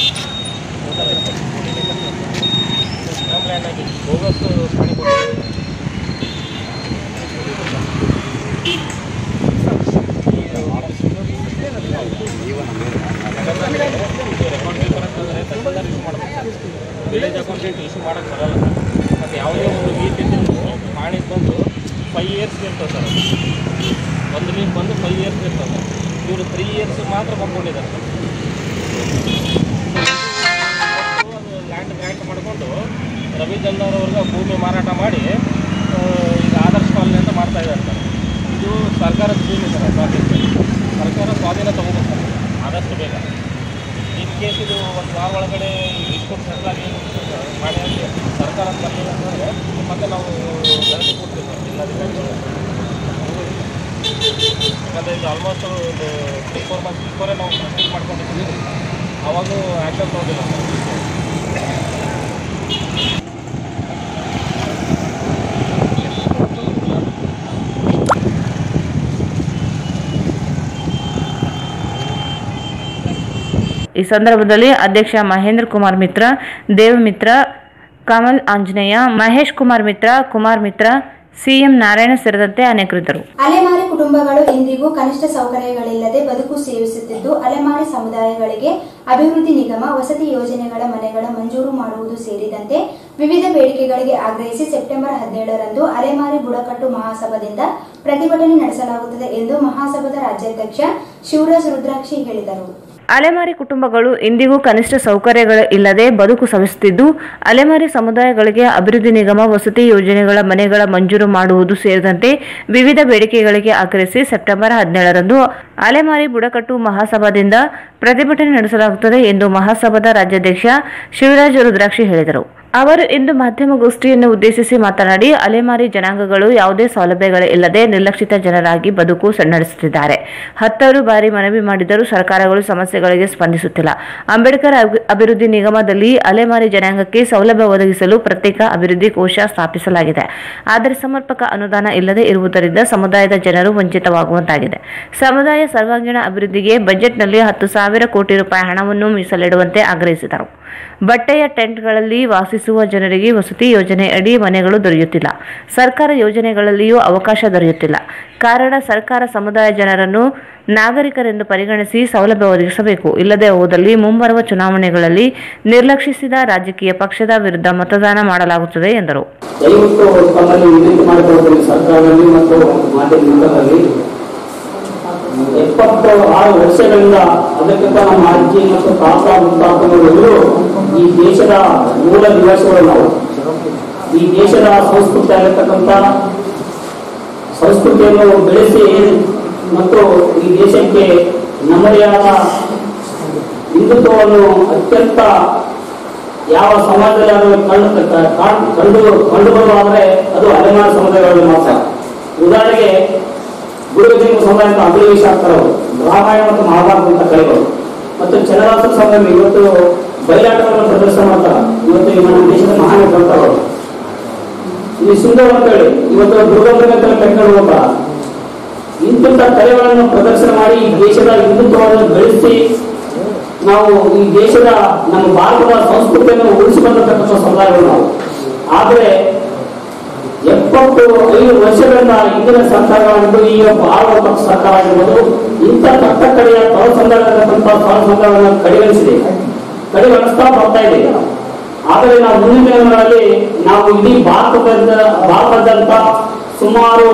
ವಿಲೇಜ್ ಅಕೌಂಟೆಂಟ್ ಇಶ್ಯೂ ಮಾಡೋಕ್ಕೆ ಬರಲ್ಲ ಮತ್ತು ಯಾವುದೇ ಒಂದು ವೀಕ್ ಇದ್ರೂ ಮಾಡಿದ್ದು ಬಂದು ಫೈವ್ ಇಯರ್ಸ್ ಇರ್ತದೆ ಸರ್ ಅದು. ಒಂದು ವೀಕ್ ಬಂದು ಫೈವ್ ಇಯರ್ಸ್ ಇರ್ತದೆ ಇವರು ತ್ರೀ ಇಯರ್ಸ್ ಮಾತ್ರ ಬರ್ಕೊಂಡಿದ್ದಾರೆ ಲ್ಯಾಂಡ್ ಗ್ರ್ಯಾಂಟ್ ಮಾಡಿಕೊಂಡು ರವಿ ಜಲ್ದಾರವ್ರಿಗೆ ಭೂಮಿ ಮಾರಾಟ ಮಾಡಿ ಆ, ಈಗ ಆದರ್ಶ ಪಾಲನೆ ಅಂತ ಮಾಡ್ತಾ ಇದ್ದಾರೆ ಸರ್ ಇದು ಸರ್ಕಾರದ ಭೂಮಿ ಸರ್ ಸ್ವಾಧೀನ ಸರ್ಕಾರ ಸ್ವಾಧೀನ ತಗೋಬೇಕು ಸರ್ ಆದಷ್ಟು ಬೇಗ ಇನ್ ಕೇಸ್ ಇದು ಒಂದು ವಾರ ಒಳಗಡೆ ಡಿಸ್ಕೌಂಟ್ ಸರ್ಕಾರಿ ಮಾಡಿ ಅಲ್ಲಿ ಸರ್ಕಾರ ಬರಲಿಲ್ಲ ಅಂತಂದರೆ ಮತ್ತೆ ನಾವು ಗರಡಿ ಕೊಡ್ತೀವಿ ಸರ್ ಜಿಲ್ಲಾಧಿಕಾರಿಗಳು ಯಾಕಂದರೆ ಇದು ಆಲ್ಮೋಸ್ಟ್ ಒಂದು ತ್ರೀ ಫೋರ್ ಮಂತ್ಸ್ ಬಿಫೋರೇ ನಾವು ಕಂಪ್ಲೀಟ್ ಮಾಡ್ಕೊಂಡಿದ್ದೀವಿ ಅವಾಗೂ ಆ್ಯಕ್ಷನ್ ತೊಗೊಂಡಿಲ್ಲ ಸರ್ ಈ ಸಂದರ್ಭದಲ್ಲಿ ಅಧ್ಯಕ್ಷ ಮಹೇಂದ್ರ ಕುಮಾರ್ ಮಿತ್ರ ದೇವ್ ಮಿತ್ರ ಕಮಲ್ ಆಂಜನೇಯ ಮಹೇಶ್ ಕುಮಾರ್ ಮಿತ್ರ ಕುಮಾರ್ ಮಿತ್ರ ಸಿಎಂ ನಾರಾಯಣ ಸೇರಿದಂತೆ ಅನೇಕರಿದ್ದರು ಅಲೆಮಾರಿ ಕುಟುಂಬಗಳು ಇಂದಿಗೂ ಕನಿಷ್ಠ ಸೌಕರ್ಯಗಳಿಲ್ಲದೆ ಬದುಕು ಸೇವಿಸುತ್ತಿದ್ದು ಅಲೆಮಾರಿ ಸಮುದಾಯಗಳಿಗೆ ಅಭಿವೃದ್ಧಿ ನಿಗಮ ವಸತಿ ಯೋಜನೆಗಳ ಮನೆಗಳ ಮಂಜೂರು ಮಾಡುವುದು ಸೇರಿದಂತೆ ವಿವಿಧ ಬೇಡಿಕೆಗಳಿಗೆ ಆಗ್ರಹಿಸಿ ಸೆಪ್ಟೆಂಬರ್ ಹದಿನೇಳರಂದು ಅಲೆಮಾರಿ ಬುಡಕಟ್ಟು ಮಹಾಸಭಾದಿಂದ ಪ್ರತಿಭಟನೆ ನಡೆಸಲಾಗುತ್ತದೆ ಎಂದು ಮಹಾಸಭಾದ ರಾಜ್ಯಾಧ್ಯಕ್ಷ ಶಿವರಾಜ್ ರುದ್ರಾಕ್ಷಿ ಹೇಳಿದರು ಅಲೆಮಾರಿ ಕುಟುಂಬಗಳು ಇಂದಿಗೂ ಕನಿಷ್ಠ ಸೌಕರ್ಯಗಳು ಇಲ್ಲದೆ ಬದುಕು ಸವಿಸುತ್ತಿದ್ದು ಅಲೆಮಾರಿ ಸಮುದಾಯಗಳಿಗೆ ಅಭಿವೃದ್ಧಿ ನಿಗಮ ವಸತಿ ಯೋಜನೆಗಳ ಮನೆಗಳ ಮಂಜೂರು ಮಾಡುವುದು ಸೇರಿದಂತೆ ವಿವಿಧ ಬೇಡಿಕೆಗಳಿಗೆ ಆಗ್ರಹಿಸಿ ಸೆಪ್ಟೆಂಬರ್ ಹದಿನೇಳರಂದು ಅಲೆಮಾರಿ ಬುಡಕಟ್ಟು ಮಹಾಸಭಾದಿಂದ ಪ್ರತಿಭಟನೆ ನಡೆಸಲಾಗುತ್ತದೆ ಎಂದು ಮಹಾಸಭಾದ ರಾಜ್ಯಾಧ್ಯಕ್ಷ ಶಿವರಾಜ್ ರುದ್ರಾಕ್ಷಿ ಹೇಳಿದರು ಅವರು ಇಂದು ಮಾಧ್ಯಮಗೋಷ್ಠಿಯನ್ನು ಉದ್ದೇಶಿಸಿ ಮಾತನಾಡಿ ಅಲೆಮಾರಿ ಜನಾಂಗಗಳು ಯಾವುದೇ ಸೌಲಭ್ಯಗಳು ಇಲ್ಲದೆ ನಿರ್ಲಕ್ಷಿತ ಜನರಾಗಿ ಬದುಕು ನಡೆಸುತ್ತಿದ್ದಾರೆ ಹತ್ತಾರು ಬಾರಿ ಮನವಿ ಮಾಡಿದರೂ ಸರ್ಕಾರಗಳು ಸಮಸ್ಯೆಗಳಿಗೆ ಸ್ಪಂದಿಸುತ್ತಿಲ್ಲ ಅಂಬೇಡ್ಕರ್ ಅಭಿ- ಅಭಿವೃದ್ಧಿ ನಿಗಮದಲ್ಲಿ ಅಲೆಮಾರಿ ಜನಾಂಗಕ್ಕೆ ಸೌಲಭ್ಯ ಒದಗಿಸಲು ಪ್ರತ್ಯೇಕ ಅಭಿವೃದ್ಧಿ ಕೋಶ ಸ್ಥಾಪಿಸಲಾಗಿದೆ ಆದರೆ ಸಮರ್ಪಕ ಅನುದಾನ ಇಲ್ಲದೆ ಇರುವುದರಿಂದ ಸಮುದಾಯದ ಜನರು ವಂಚಿತವಾಗುವಂತಾಗಿದೆ ಸಮುದಾಯ ಸರ್ವಾಂಗೀಣ ಅಭಿವೃದ್ಧಿಗೆ ಬಜೆಟ್ನಲ್ಲಿ ಹತ್ತು ಸಾವಿರ ಕೋಟಿ ರೂಪಾಯಿ ಹಣವನ್ನು ಮೀಸಲಿಡುವಂತೆ ಆಗ್ರಹಿಸಿದರು ಬಟ್ಟೆಯ ಟೆಂಟ್ಗಳಲ್ಲಿ ವಾಸಿಸುವ ಜನರಿಗೆ ವಸತಿ ಯೋಜನೆ ಅಡಿ ಮನೆಗಳು ದೊರೆಯುತ್ತಿಲ್ಲ ಸರ್ಕಾರ ಯೋಜನೆಗಳಲ್ಲಿಯೂ ಅವಕಾಶ ದೊರೆಯುತ್ತಿಲ್ಲ ಕಾರಣ ಸರ್ಕಾರ ಸಮುದಾಯ ಜನರನ್ನು ನಾಗರಿಕರೆಂದು ಪರಿಗಣಿಸಿ ಸೌಲಭ್ಯ ಒದಗಿಸಬೇಕು ಇಲ್ಲದೆ ಹೋದಲ್ಲಿ ಮುಂಬರುವ ಚುನಾವಣೆಗಳಲ್ಲಿ ನಿರ್ಲಕ್ಷಿಸಿದ ರಾಜಕೀಯ ಪಕ್ಷದ ವಿರುದ್ಧ ಮತದಾನ ಮಾಡಲಾಗುತ್ತದೆ ಎಂದರು ದಯವಿಟ್ಟು ತಮ್ಮಲ್ಲಿ ವಿನಂತಿ ಮಾಡಿಕೊಳ್ತೀನಿ ಸರ್ಕಾರದಲ್ಲಿ ಮತ್ತು ಮಾಧ್ಯಮ ರಂಗದಲ್ಲಿ ಎಪ್ಪತ್ತು ಆರು ವರ್ಷಗಳಿಂದ ಅದಕ್ಕಿಂತ ನಮ್ಮ ಅಜ್ಜಿ ಮತ್ತು ತಾತ ಮುತ್ತಾತಗಳು ಈ ದೇಶದ ಮೂಲ ನಿವಾಸಿಗಳು ನಾವು ಈ ದೇಶದ ಸಂಸ್ಕೃತಿ ಆಗಿರ್ತಕ್ಕಂಥ ಸಂಸ್ಕೃತಿಯನ್ನು ಬೆಳೆಸಿ ಮತ್ತು ಈ ದೇಶಕ್ಕೆ ನಮ್ಮದೇ ಆದ ಹಿಂದುತ್ವವನ್ನು ಅತ್ಯಂತ ಯಾವ ಸಮಾಜದಲ್ಲಿ ಕಂಡು ಕಾಣ್- ಕಂಡು ಕಂಡುಬರುವಾದರೆ ಅದು ಅಲೆಮಾರಿ ಸಮುದಾಯಗಳಲ್ಲಿ ಮಾತ್ರ ಉದಾಹರಣೆಗೆ ಗುರುಜನ್ಮ ಸಮುದಾಯ ಅಂತ ಅಭಿಲೇಷ ಆಗ್ತಾರೆ ಅವರು ರಾಮಾಯಣ ಮತ್ತು ಮಹಾಭಾರತ ಅಂತ ಕರೆಯೋರು ಮತ್ತು ಚನ್ನದಾಸರ ಸಮುದಾಯ ಇವತ್ತು ಬಯಲಾಟವನ್ನು ಪ್ರದರ್ಶನ ಮಾಡ್ತಾರೆ ಇವತ್ತು ಈ ನಮ್ಮ ದೇಶದ ಮಹಾನ್ ಬರ್ತಾರೆ ಅವರು ಇಲ್ಲಿ ಸುಂದರ ಅಂತ ಹೇಳಿ ಇವತ್ತು ದುರ್ಗಂಧ ಕಟ್ಕೊಂಡು ಹೋಗ್ತಾರ ಇಂಥ ಕಲೆಗಳನ್ನು ಪ್ರದರ್ಶನ ಮಾಡಿ ಈ ದೇಶದ ಹಿಂದುತ್ವವನ್ನು ಬೆಳೆಸಿ ನಾವು ಈ ದೇಶದ ನಮ್ಮ ಭಾರತದ ಸಂಸ್ಕೃತಿಯನ್ನು ಉಳಿಸಿಕೊಂಡಿರ್ತಕ್ಕಂಥ ಸಮುದಾಯಗಳು ನಾವು ಆದರೆ ಎಪ್ಪತ್ತು ಐದು ವರ್ಷಗಳಿಂದ ಇಂದಿನ ಸರ್ಕಾರವಾಗಿರ್ಬೋದು ಈಗ ಆಳುವ ಪಕ್ಷ ಸರ್ಕಾರ ಆಗಿರ್ಬೋದು ಇಂಥ ಕಟ್ಟ ಕಡೆಯ ತಳ ಸಂದರ್ಭದಂತಹ ತಳ ಸಂದರ್ಭವನ್ನು ಕಡೆಗಣಿಸಿದೆ ಕಡೆಗಣಿಸ್ತಾ ಬರ್ತಾ ಇದೆ ಆದರೆ ನಾವು ಮುಂದಿನ ದಿನಗಳಲ್ಲಿ ನಾವು ಇಡೀ ಭಾರತದ ಭಾರತದಂತ ಸುಮಾರು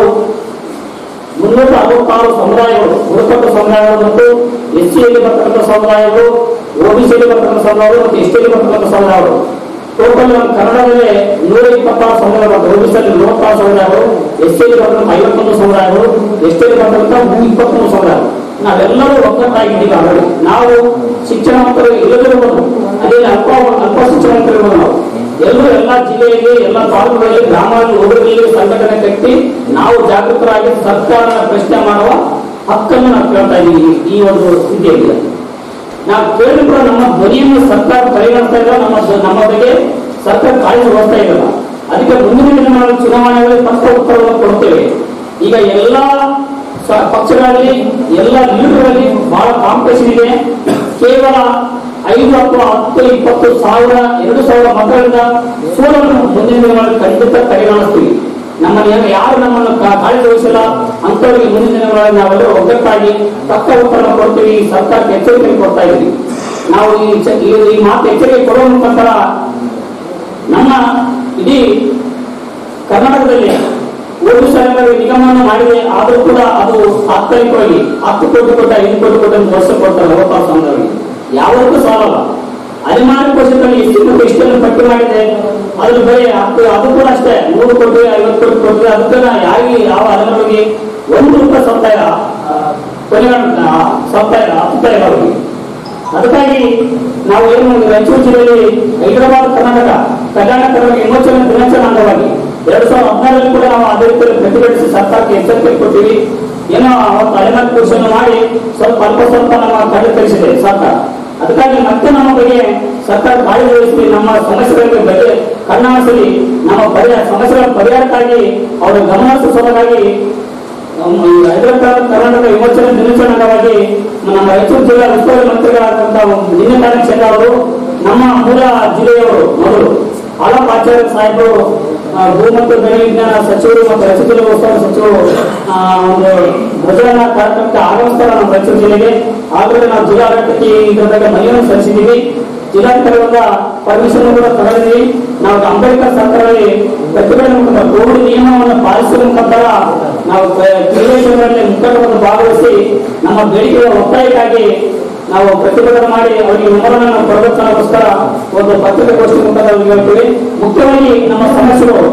ಮುನ್ನೂರ ಅರವತ್ತಾರು ಸಮುದಾಯಗಳು ಬುಡಕಟ್ಟು ಸಮುದಾಯಗಳು ಮತ್ತು ಎಸ್ ಸಿಯಲ್ಲಿ ಬರ್ತಕ್ಕಂಥ ಸಮುದಾಯಗಳು ಒಬಿಸಿಯಲ್ಲಿ ಬರ್ತಕ್ಕಂಥ ಸಮುದಾಯಗಳು ಮತ್ತು ಎಸ್ ಟಿಯಲ್ಲಿ ಬರ್ತಕ್ಕಂಥ ಸಮುದಾಯಗಳು ಟೋಟಲ್ ನಮ್ಮ ಕನ್ನಡದಲ್ಲಿ ನೂರ ಇಪ್ಪತ್ತಾರು ಸಮುದಾಯಗಳು ಒಬಿಸಿಯಲ್ಲಿ ನಲವತ್ತಾರು ಸಮುದಾಯಗಳು ಎಸ್ ಸಿಯಲ್ಲಿ ಬರ್ತಕ್ಕಂಥ ಐವತ್ತೊಂದು ಸಮುದಾಯಗಳು ಎಸ್ ಟಿಯಲ್ಲಿ ಬರ್ತಕ್ಕಂಥ ಇಪ್ಪತ್ತೊಂದು ಸಮುದಾಯಗಳು ನಾವೆಲ್ಲರೂ ಒಗ್ಗಟ್ಟಾಗಿದ್ದೀವಿ ಆಲ್ರೆಡಿ ನಾವು ಶಿಕ್ಷಣವಂತರು ಇಲ್ಲದಿರಬಹುದು ಅದೇ ಅಲ್ಪ ಅಲ್ಪ ಶಿಕ್ಷಣವಂತರಿರ್ಬೋದು ನಾವು ಎಲ್ಲರೂ ಎಲ್ಲ ಜಿಲ್ಲೆಯಲ್ಲಿ ಎಲ್ಲ ತಾಲೂಕುಗಳಲ್ಲಿ ಗ್ರಾಮಗಳಲ್ಲಿ ಊರುಗಳಲ್ಲಿ ಸಂಘಟನೆ ಕಟ್ಟಿ ನಾವು ಜಾಗೃತರಾಗಿ ಸರ್ಕಾರನ ಪ್ರಶ್ನೆ ಮಾಡುವ ಹಕ್ಕನ್ನು ನಾವು ಕೇಳ್ತಾ ಇದ್ದೀವಿ ಈ ಒಂದು ಸ್ಥಿತಿಯಲ್ಲಿ ನಾವು ಕೇಳಿ ಕೂಡ ನಮ್ಮ ಧ್ವನಿಯನ್ನು ಸರ್ಕಾರ ಪರಿಗಣಿಸ್ತಾ ಇಲ್ಲ ನಮ್ಮ ನಮ್ಮ ಬಗ್ಗೆ ಸರ್ಕಾರ ಕಾಳಜಿ ವಹಿಸ್ತಾ ಇರಲ್ಲ ಅದಕ್ಕೆ ಮುಂದಿನ ದಿನಗಳಲ್ಲಿ ಚುನಾವಣೆಗಳಲ್ಲಿ ಸ್ಪಷ್ಟ ಉತ್ತರವನ್ನು ಕೊಡ್ತೇವೆ ಈಗ ಎಲ್ಲ ಸ- ಪಕ್ಷಗಳಲ್ಲಿ ಎಲ್ಲ ಲೀಡರ್ಗಳಲ್ಲಿ ಬಹಳ ಕಾಂಪಿಟೇಷನ್ ಇದೆ ಕೇವಲ ಐದು ಅಥವಾ ಹತ್ತು ಇಪ್ಪತ್ತು ಸಾವಿರ ಎರಡು ಸಾವಿರ ಮತಗಳಿಂದ ಸೋಲನ್ನು ಮುಂದಿನ ದಿನಗಳಲ್ಲಿ ಖಂಡಿತ ಪರಿಗಣಿಸ್ತೀವಿ ನಮ್ಮನ್ನು ಯಾರು- ಯಾರು ನಮ್ಮನ್ನು ಕಾ- ಕಾಳಜಿ ವಹಿಸಿಲ್ಲ ಅಂತವರಿಗೆ ಮುಂದಿನ ದಿನಗಳಲ್ಲಿ ನಾವೆಲ್ಲ ಒಗ್ಗಟ್ಟಾಗಿ ತಕ್ಕ ಉತ್ತರ ಕೊಡ್ತೀವಿ ಈ ಸರ್ಕಾರಕ್ಕೆ ಎಚ್ಚರಿಕೆ ಕೊಡ್ತಾ ಇದ್ದೀವಿ ನಾವು ಈ ಚ- ಈ- ಈ ಮಾತು ಎಚ್ಚರಿಕೆ ಕೊಡುವ ಮುಖಾಂತರ ನಮ್ಮ ಇಡೀ ಕರ್ನಾಟಕದಲ್ಲಿ ಒಂದು ಸರ್ಕಾರಕ್ಕೆ ನಿಗಮವನ್ನು ಮಾಡಿದೆ ಆದರೂ ಕೂಡ ಅದು ತಾತ್ಕಾಲಿಕವಾಗಿ ಹತ್ತು ಕೋಟಿ ಕೊಟ್ಟ ಐದು ಕೋಟಿ ಕೊಟ್ಟ ಅಂತ ವರ್ಷ ಕೊಡ್ತಾರೆ ನಲವತ್ತಾರು ಸಂಘಗಳಿಗೆ ಯಾವತ್ತೂ ಸಾಲಲ್ಲ ಹದಿನಾರು ವರ್ಷದಲ್ಲಿ ಎಷ್ಟು ಮತ್ತು ಇಷ್ಟನ್ನು ಪಟ್ಟಿ ಮಾಡಿದೆ ಅದ್ರ ಬೆಲೆ ಹತ್ತು ಅದು ಕೂಡ ಅಷ್ಟೇ ನೂರು ಕೋಟಿ ಐವತ್ತು ಕೋಟಿ ಕೊಟ್ಟರೆ ಅದಕ್ಕೆ ಯಾರಿಗೆ ಯಾವ ಅಲೆಮಾರಿಗೆ ಒಂದು ರೂಪಾಯಿ ಸಪ್ತಾಯ ಕೊನೆ ಸಪ್ತಾಯ ಹತ್ತಾಯ ಅವರಿಗೆ ಅದಕ್ಕಾಗಿ ನಾವು ಏನು ಮಾಡಿದ್ವಿ ರಾಯಚೂರು ಜಿಲ್ಲೆಯಲ್ಲಿ ಹೈದರಾಬಾದ್ ಕರ್ನಾಟಕ ಕಲ್ಯಾಣ ಕರ್ನಾಟಕ ವಿಮೋಚನೆ ದಿನಾಚರಣೆ ಅಂಗವಾಗಿ ಎರಡ್ ಸಾವಿರದ ಹದಿನಾರರಲ್ಲಿ ಕೂಡ ನಾವು ಅದೇ ರೀತಿಯಲ್ಲಿ ಪ್ರತಿಭಟಿಸಿ ಸರ್ಕಾರಕ್ಕೆ ಎಚ್ಚರಿಕೆ ಕೊಟ್ಟಿವಿ ಏನೋ ಅವತ್ತು ಅಲೆಮಾರಿ ಕೃಷಿಯನ್ನು ಮಾಡಿ ಸ್ವಲ್ಪ ಅಲ್ಪ ಸ್ವಲ್ಪ ನಮ್ಮ ಕಡೆ ತರಿಸಿದೆ ಸರ್ಕಾರ ಅದಕ್ಕಾಗಿ ಮತ್ತೆ ನಮ್ಮ ಬಗ್ಗೆ ಸರ್ಕಾರ ಕಾಳಜಿ ವಹಿಸಿ ನಮ್ಮ ಸಮಸ್ಯೆಗಳಿಗೆ ಬಗ್ಗೆ ಕಣ್ಣಾಣಿಸಲಿ ನಮ್ಮ ಪರಿಹಾರ ಸಮಸ್ಯೆಗಳ ಪರಿಹಾರಕ್ಕಾಗಿ ಅವರ ಗಮನ ಹರಿಸುವುದಕ್ಕಾಗಿ ನಮ್ಮ ಈ ಹೈದರಾಬಾದ್ ಕರ್ನಾಟಕ ವಿಮೋಚನೆ ದಿನಾಚರಣೆ ಅಂಗವಾಗಿ ನಮ್ಮ ರಾಯಚೂರು ಜಿಲ್ಲಾ ಉಸ್ತುವಾರಿ ಮಂತ್ರಿಗಳಾದಂತಹ ನಿನ್ನೆ ಕ್ಷೇತ್ರ ಅವರು ನಮ್ಮ ಮೂಲ ಜಿಲ್ಲೆಯವರು ಮೊದಲು ಆಲಪ್ಪ ಆಚಾರ್ಯ ಸಾಹೇಬರು ಆ, ಭೂ ಮತ್ತು ಗಣಿ ವಿಜ್ಞಾನ ಸಚಿವರು ಮತ್ತು ರಸೀದಿ ಜಿಲ್ಲೆಗೋಸ್ಕರ ಸಚಿವರು ಆ, ಒಂದು ಧ್ವಜಾರೋಹಣ ಕಾರ್ಯಕ್ರಮಕ್ಕೆ ಆಗಮಿಸ್ತಾರೆ ನಮ್ಮ ರಾಯಚೂರು ಜಿಲ್ಲೆಗೆ ಆದ್ರೆ ನಾವು ಜಿಲ್ಲಾಡಳಿತಕ್ಕೆ ಇದರ ಬಗ್ಗೆ ಮನವಿಯನ್ನು ಸಲ್ಲಿಸಿದ್ದೀವಿ ಜಿಲ್ಲಾಧಿಕಾರಿಗಳ ಪರ್ಮಿಷನ್ ಕೂಡ ತಗೊಂಡಿದ್ದೀವಿ ನಾವು ಅಂಬೇಡ್ಕರ್ ಸರ್ಕಾರದಲ್ಲಿ ಪ್ರತಿಭಟನೆ ಮುಖಾಂತರ ಕೋವಿಡ್ ನಿಯಮವನ್ನು ಪಾಲಿಸುವ ಮುಖಾಂತರ ನಾವು ಕ್ರಿಯೇಷನ್ಗಳಲ್ಲಿ ಮುಖಂಡರನ್ನು ಭಾಗವಹಿಸಿ ನಮ್ಮ ಬೇಡಿಕೆಗಳ ಒತ್ತಾಯಕ್ಕಾಗಿ ನಾವು ಪ್ರತಿಭಟನೆ ಮಾಡಿ ಅವರಿಗೆ ವಿವರವನ್ನು ನಾವು ಕೊಡಬೇಕನ್ನೋಸ್ಕರ ಒಂದು ಪತ್ರಿಕಾಗೋಷ್ಠಿ ಮುಖಾಂತರ ಅವ್ರಿಗೆ ಹೇಳ್ತೀವಿ ಮುಖ್ಯವಾಗಿ ನಮ್ಮ ಸಮಸ್ಯೆಗಳು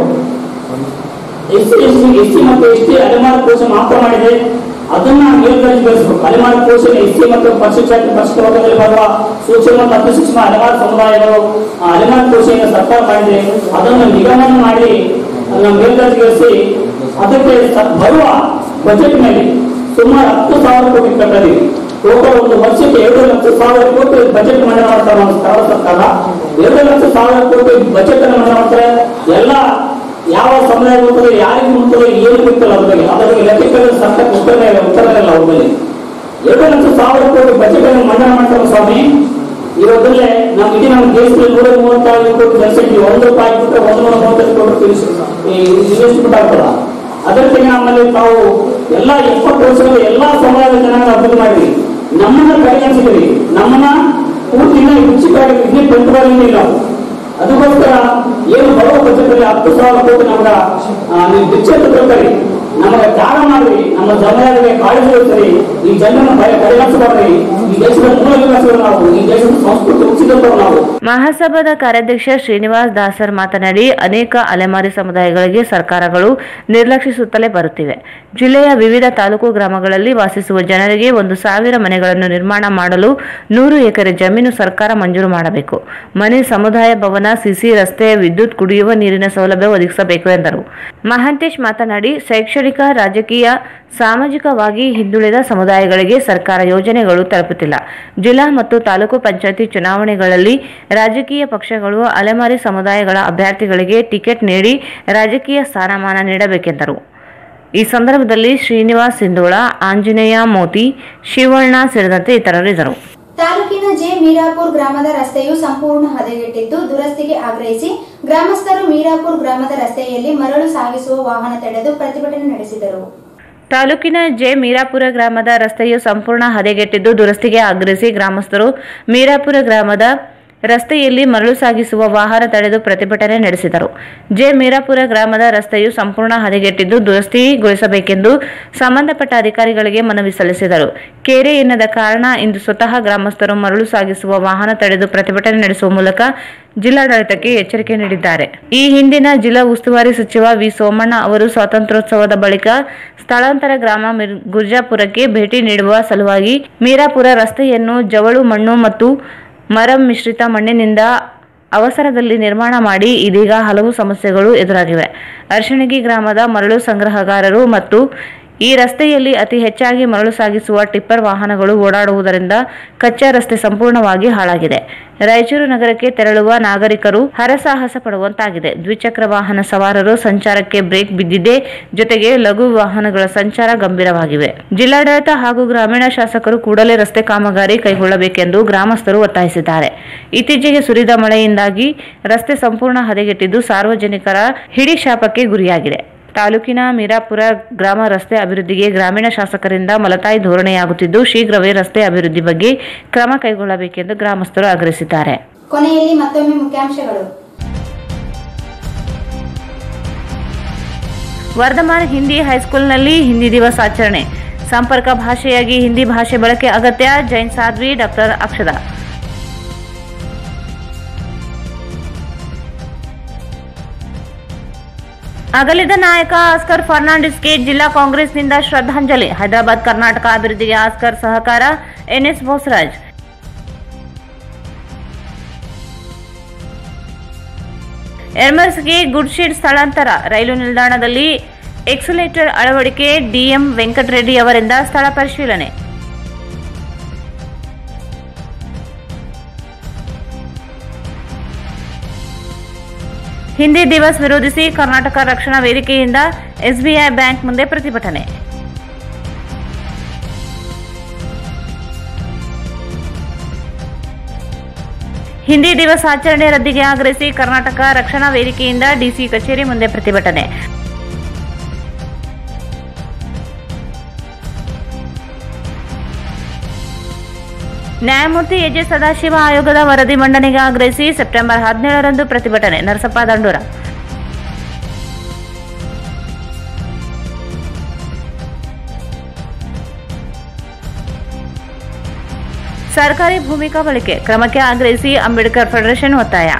S C S C S C ಮತ್ತು ಎಸ್ ಟಿ ಅಲೆಮಾರು ಕೋಶ ಮಾತ್ರ ಮಾಡಿದೆ ಅದನ್ನ ಮೇಲ್ದರ್ಜೆಗೊಳಿಸಬೇಕು ಅಲೆಮಾರು ಕೋಶ ಎಸ್ ಸಿ ಮತ್ತು ಪರಿಶಿಷ್ಟ ಪರಿಶಿಷ್ಟ ವರ್ಗದಲ್ಲಿ ಬರುವ ಸೂಕ್ಷ್ಮ ಮತ್ತು ಅತಿ ಸೂಕ್ಷ್ಮ ಅಲೆಮಾರು ಸಮುದಾಯಗಳು ಆ ಅಲೆಮಾರು ಕೋಶೆಯನ್ನು ಸರ್ಕಾರ ಮಾಡಿದೆ ಅದನ್ನು ನಿಗಮನ ಮಾಡಿ ಅದನ್ನ ಮೇಲ್ದರ್ಜೆಗೊಳಿಸಿ ಅದಕ್ಕೆ ಸ- ಬರುವ ಬಜೆಟ್ನಲ್ಲಿ ಸುಮಾರು ಹತ್ತು ಸಾವಿರ ಕೋಟಿ ಕಟ್ಟದಿದೆ ಟೋಟಲ್ ಒಂದು ವರ್ಷಕ್ಕೆ ಎರಡು ಲಕ್ಷ ಸಾವಿರ ಕೋಟಿ ಬಜೆಟ್ ಮಂಡನೆ ಮಾಡ್ತಾರೆ ನಮ್ಮ ಕನ್ನಡ ಸರ್ಕಾರ ಎರಡು ಲಕ್ಷ ಸಾವಿರ ಕೋಟಿ ಬಜೆಟ್ ಅನ್ನು ಮಂಡನೆ ಮಾಡ್ತಾರೆ ಎಲ್ಲ ಯಾವ ಸಮುದಾಯ ಮುಟ್ಟದೆ ಯಾರಿಗೆ ಮುಟ್ಟದೆ ಏನು ಗೊತ್ತಿಲ್ಲ ಅದ್ರ ಬಗ್ಗೆ ಅದ್ರ ಬಗ್ಗೆ ಲೆಕ್ಕಕ್ಕೆ ಸರ್ಕಾರ ಉತ್ತರನೇ ಇಲ್ಲ ಉತ್ತರನೇ ಇಲ್ಲ ಅವ್ರ ಮೇಲೆ ಎರಡು ಲಕ್ಷ ಸಾವಿರ ಕೋಟಿ ಬಜೆಟ್ ಅನ್ನು ಮಂಡನೆ ಮಾಡ್ತಾರೆ ಸ್ವಾಮಿ ಇರೋದ್ರಲ್ಲೇ ನಮ್ಮ ಇಡೀ ನಮ್ಮ ದೇಶದಲ್ಲಿ ನೂರ ಮೂವತ್ತಾರು ಕೋಟಿ ಜನಸಂಖ್ಯೆ ಒಂದು ರೂಪಾಯಿ ಬಿಟ್ಟರೆ ಒಂದು ನೂರ ಮೂವತ್ತೈದು ಕೋಟಿ ಇನ್ವೆಸ್ಟ್ಮೆಂಟ್ ಆಗ್ತದ ಅದಕ್ಕೆ ನಮ್ಮಲ್ಲಿ ತಾವು ಎಲ್ಲ ಎಪ್ಪತ್ತು ವರ್ಷದಲ್ಲಿ ಎಲ್ಲಾ ಸಮುದಾಯದ ಜನಾಂಗ ಅಭಿವೃದ್ಧಿ ಮಾಡಿದ್ವಿ ನಮ್ಮನ್ನ ಕಡೆಗಣಿಸಿದ್ರಿ ನಮ್ಮನ್ನ ಪೂರ್ತಿನ ಹೆಚ್ಚಿಗಾಗಿ ವಿದ್ಯುತ್ ಬಂಡವಾಳ ನಾವು ಅದಕ್ಕೋಸ್ಕರ ಏನು ಬರುವ ಬಜೆಟಲ್ಲಿ ಹತ್ತು ಸಾವಿರ ಕೋಟಿ ನಮ್ಗ ಆ, ನೀವು ಭಿಕ್ಷೆ ತಗೊಳ್ತಾರೆ ನಮಗೆ ತ್ಯಾಗ ಮಾಡ್ರಿ ನಮ್ಮ ಸಮುದಾಯಕ್ಕೆ ಕಾಳಜಿ ವಹಿಸ್ರಿ ಈ ಜನರನ್ನು ಭಯ ಕಡೆಗಣಿಸಬಾರ್ರಿ ಈ ದೇಶದ ಮೂಲ ವಿಕಾಸಗಳು ನಾವು ಈ ದೇಶದ ಸಂಸ್ಕೃತಿ ಉಚಿತವರು ನಾವು ಮಹಾಸಭಾದ ಕಾರ್ಯಾಧ್ಯಕ್ಷ ಶ್ರೀನಿವಾಸ್ ದಾಸರ್ ಮಾತನಾಡಿ ಅನೇಕ ಅಲೆಮಾರಿ ಸಮುದಾಯಗಳಿಗೆ ಸರ್ಕಾರಗಳು ನಿರ್ಲಕ್ಷಿಸುತ್ತಲೇ ಬರುತ್ತಿವೆ ಜಿಲ್ಲೆಯ ವಿವಿಧ ತಾಲೂಕು ಗ್ರಾಮಗಳಲ್ಲಿ ವಾಸಿಸುವ ಜನರಿಗೆ ಒಂದು ಸಾವಿರ ಮನೆಗಳನ್ನು ನಿರ್ಮಾಣ ಮಾಡಲು ನೂರು ಎಕರೆ ಜಮೀನು ಸರ್ಕಾರ ಮಂಜೂರು ಮಾಡಬೇಕು ಮನೆ ಸಮುದಾಯ ಭವನ ಸಿಸಿ ರಸ್ತೆ ವಿದ್ಯುತ್ ಕುಡಿಯುವ ನೀರಿನ ಸೌಲಭ್ಯ ಒದಗಿಸಬೇಕು ಎಂದರು ಮಹಾಂತೇಶ್ ಮಾತನಾಡಿ ಶೈಕ್ಷಣಿಕ ರಾಜಕೀಯ ಸಾಮಾಜಿಕವಾಗಿ ಹಿಂದುಳಿದ ಸಮುದಾಯಗಳಿಗೆ ಸರ್ಕಾರ ಯೋಜನೆಗಳು ತಲುಪುತ್ತಿಲ್ಲ ಜಿಲ್ಲಾ ಮತ್ತು ತಾಲೂಕು ಪಂಚಾಯತಿ ಚುನಾವಣೆಗಳಲ್ಲಿ ರಾಜಕೀಯ ಪಕ್ಷಗಳು ಅಲೆಮಾರಿ ಸಮುದಾಯಗಳ ಅಭ್ಯರ್ಥಿಗಳಿಗೆ ಟಿಕೆಟ್ ನೀಡಿ ರಾಜಕೀಯ ಸ್ಥಾನಮಾನ ನೀಡಬೇಕೆಂದರು ಈ ಸಂದರ್ಭದಲ್ಲಿ ಶ್ರೀನಿವಾಸ್ ಸಿಂಧೋಳ ಆಂಜನೇಯ ಮೋತಿ ಶಿವಣ್ಣ ಸೇರಿದಂತೆ ಇತರರಿದ್ದರು ತಾಲೂಕಿನ ಜೆ ಮೀರಾಪುರ್ ಗ್ರಾಮದ ರಸ್ತೆಯು ಸಂಪೂರ್ಣ ಹದಗೆಟ್ಟಿದ್ದು ದುರಸ್ತಿಗೆ ಆಗ್ರಹಿಸಿ ಗ್ರಾಮಸ್ಥರು ಮೀರಾಪುರ್ ಗ್ರಾಮದ ರಸ್ತೆಯಲ್ಲಿ ಮರಳು ಸಾಗಿಸುವ ವಾಹನ ತಡೆದು ಪ್ರತಿಭಟನೆ ನಡೆಸಿದರು ತಾಲೂಕಿನ ಜೆ ಮೀರಾಪುರ ಗ್ರಾಮದ ರಸ್ತೆಯು ಸಂಪೂರ್ಣ ಹದಗೆಟ್ಟಿದ್ದು ದುರಸ್ತಿಗೆ ಆಗ್ರಹಿಸಿ ಗ್ರಾಮಸ್ಥರು ಮೀರಾಪುರ ಗ್ರಾಮದ ರಸ್ತೆಯಲ್ಲಿ ಮರಳು ಸಾಗಿಸುವ ವಾಹನ ತಡೆದು ಪ್ರತಿಭಟನೆ ನಡೆಸಿದರು ಜೆ ಮೀರಾಪುರ ಗ್ರಾಮದ ರಸ್ತೆಯು ಸಂಪೂರ್ಣ ಹದಗೆಟ್ಟಿದ್ದು ದುರಸ್ತಿಗೊಳಿಸಬೇಕೆಂದು ಸಂಬಂಧಪಟ್ಟ ಅಧಿಕಾರಿಗಳಿಗೆ ಮನವಿ ಸಲ್ಲಿಸಿದರು ಕೆರೆ ಎನ್ನದ ಕಾರಣ ಇಂದು ಸ್ವತಃ ಗ್ರಾಮಸ್ಥರು ಮರಳು ಸಾಗಿಸುವ ವಾಹನ ತಡೆದು ಪ್ರತಿಭಟನೆ ನಡೆಸುವ ಮೂಲಕ ಜಿಲ್ಲಾಡಳಿತಕ್ಕೆ ಎಚ್ಚರಿಕೆ ನೀಡಿದ್ದಾರೆ ಈ ಹಿಂದಿನ ಜಿಲ್ಲಾ ಉಸ್ತುವಾರಿ ಸಚಿವ ವಿ ಸೋಮಣ್ಣ ಅವರು ಸ್ವಾತಂತ್ರ್ಯೋತ್ಸವದ ಬಳಿಕ ಸ್ಥಳಾಂತರ ಗ್ರಾಮ ಮಿರ್- ಗುರ್ಜಾಪುರಕ್ಕೆ ಭೇಟಿ ನೀಡುವ ಸಲುವಾಗಿ ಮೀರಾಪುರ ರಸ್ತೆಯನ್ನು ಜವಳು ಮಣ್ಣು ಮತ್ತು ಮರಂ ಮಿಶ್ರಿತ ಮಣ್ಣಿನಿಂದ ಅವಸರದಲ್ಲಿ ನಿರ್ಮಾಣ ಮಾಡಿ ಇದೀಗ ಹಲವು ಸಮಸ್ಯೆಗಳು ಎದುರಾಗಿವೆ ಅರ್ಶಣಗಿ ಗ್ರಾಮದ ಮರಳು ಸಂಗ್ರಹಗಾರರು ಮತ್ತು ಈ ರಸ್ತೆಯಲ್ಲಿ ಅತಿ ಹೆಚ್ಚಾಗಿ ಮರಳು ಸಾಗಿಸುವ ಟಿಪ್ಪರ್ ವಾಹನಗಳು ಓಡಾಡುವುದರಿಂದ ಕಚ್ಚಾ ರಸ್ತೆ ಸಂಪೂರ್ಣವಾಗಿ ಹಾಳಾಗಿದೆ ರಾಯಚೂರು ನಗರಕ್ಕೆ ತೆರಳುವ ನಾಗರಿಕರು ಹರಸಾಹಸ ಪಡುವಂತಾಗಿದೆ ದ್ವಿಚಕ್ರ ವಾಹನ ಸವಾರರು ಸಂಚಾರಕ್ಕೆ ಬ್ರೇಕ್ ಬಿದ್ದಿದೆ ಜೊತೆಗೆ ಲಘು ವಾಹನಗಳ ಸಂಚಾರ ಗಂಭೀರವಾಗಿವೆ ಜಿಲ್ಲಾಡಳಿತ ಹಾಗೂ ಗ್ರಾಮೀಣ ಶಾಸಕರು ಕೂಡಲೇ ರಸ್ತೆ ಕಾಮಗಾರಿ ಕೈಗೊಳ್ಳಬೇಕೆಂದು ಗ್ರಾಮಸ್ಥರು ಒತ್ತಾಯಿಸಿದ್ದಾರೆ ಇತ್ತೀಚೆಗೆ ಸುರಿದ ಮಳೆಯಿಂದಾಗಿ ರಸ್ತೆ ಸಂಪೂರ್ಣ ಹದಗೆಟ್ಟಿದ್ದು ಸಾರ್ವಜನಿಕರ ಹಿಡಿ ಶಾಪಕ್ಕೆ ಗುರಿಯಾಗಿದೆ ತಾಲೂಕಿನ ಮೀರಾಪುರ ಗ್ರಾಮ ರಸ್ತೆ ಅಭಿವೃದ್ಧಿಗೆ ಗ್ರಾಮೀಣ ಶಾಸಕರಿಂದ ಮಲತಾಯಿ ಧೋರಣೆಯಾಗುತ್ತಿದ್ದು ಶೀಘ್ರವೇ ರಸ್ತೆ ಅಭಿವೃದ್ಧಿ ಬಗ್ಗೆ ಕ್ರಮ ಕೈಗೊಳ್ಳಬೇಕೆಂದು ಗ್ರಾಮಸ್ಥರು ಆಗ್ರಹಿಸಿದ್ದಾರೆ ಕೊನೆಯಲ್ಲಿ ಮತ್ತೊಮ್ಮೆ ಮುಖ್ಯಾಂಶಗಳು ವರ್ಧಮಾನ್ ಹಿಂದಿ ಹೈಸ್ಕೂಲ್ನಲ್ಲಿ ಹಿಂದಿ ದಿವಸ ಆಚರಣೆ ಸಂಪರ್ಕ ಭಾಷೆಯಾಗಿ ಹಿಂದಿ ಭಾಷೆ ಬಳಕೆ ಅಗತ್ಯ ಜೈನ್ ಸಾಧ್ವಿ ಡಾಕ್ಟರ್ ಅಕ್ಷದ ಅಗಲಿದ ನಾಯಕ ಆಸ್ಕರ್ ಫರ್ನಾಂಡಿಸ್ಗೆ ಜಿಲ್ಲಾ ಕಾಂಗ್ರೆಸ್ನಿಂದ ಶ್ರದ್ಧಾಂಜಲಿ ಹೈದರಾಬಾದ್ ಕರ್ನಾಟಕ ಅಭಿವೃದ್ಧಿಗೆ ಆಸ್ಕರ್ ಸಹಕಾರ ಎನ್ಎಸ್ ಬೋಸರಾಜ್ ಎರ್ಮರ್ಸ್ಗೆ ಗುಡ್ ಶೀಟ್ ಸ್ಥಳಾಂತರ ರೈಲು ನಿಲ್ದಾಣದಲ್ಲಿ ಎಕ್ಸಲೇಟರ್ ಅಳವಡಿಕೆ ಡಿಎಂ ವೆಂಕಟರೆಡ್ಡಿ ಅವರಿಂದ ಸ್ಥಳ ಪರಿಶೀಲನೆ ಹಿಂದಿ ದಿವಸ್ ವಿರೋಧಿಸಿ ಕರ್ನಾಟಕ ರಕ್ಷಣಾ ವೇದಿಕೆಯಿಂದ ಎಸ್ಬಿಐ ಬ್ಯಾಂಕ್ ಮುಂದೆ ಪ್ರತಿಭಟನೆ ಹಿಂದಿ ದಿವಸ ಆಚರಣೆ ರದ್ದಿಗೆ ಆಗ್ರಹಿಸಿ ಕರ್ನಾಟಕ ರಕ್ಷಣಾ ವೇದಿಕೆಯಿಂದ ಡಿಸಿ ಕಚೇರಿ ಮುಂದೆ ಪ್ರತಿಭಟನೆ ನ್ಯಾಯಮೂರ್ತಿ ಎಜೆ ಸದಾಶಿವ ಆಯೋಗದ ವರದಿ ಮಂಡನೆಗೆ ಆಗ್ರಹಿಸಿ ಸೆಪ್ಟೆಂಬರ್ ಹದಿನೇಳರಂದು ಪ್ರತಿಭಟನೆ ನರಸಪ್ಪ ದಂಡೂರ ಸರ್ಕಾರಿ ಭೂಮಿಕಾ ಬಳಕೆ ಕ್ರಮಕ್ಕೆ ಆಗ್ರಹಿಸಿ ಅಂಬೇಡ್ಕರ್ ಫೆಡರೇಷನ್ ಒತ್ತಾಯ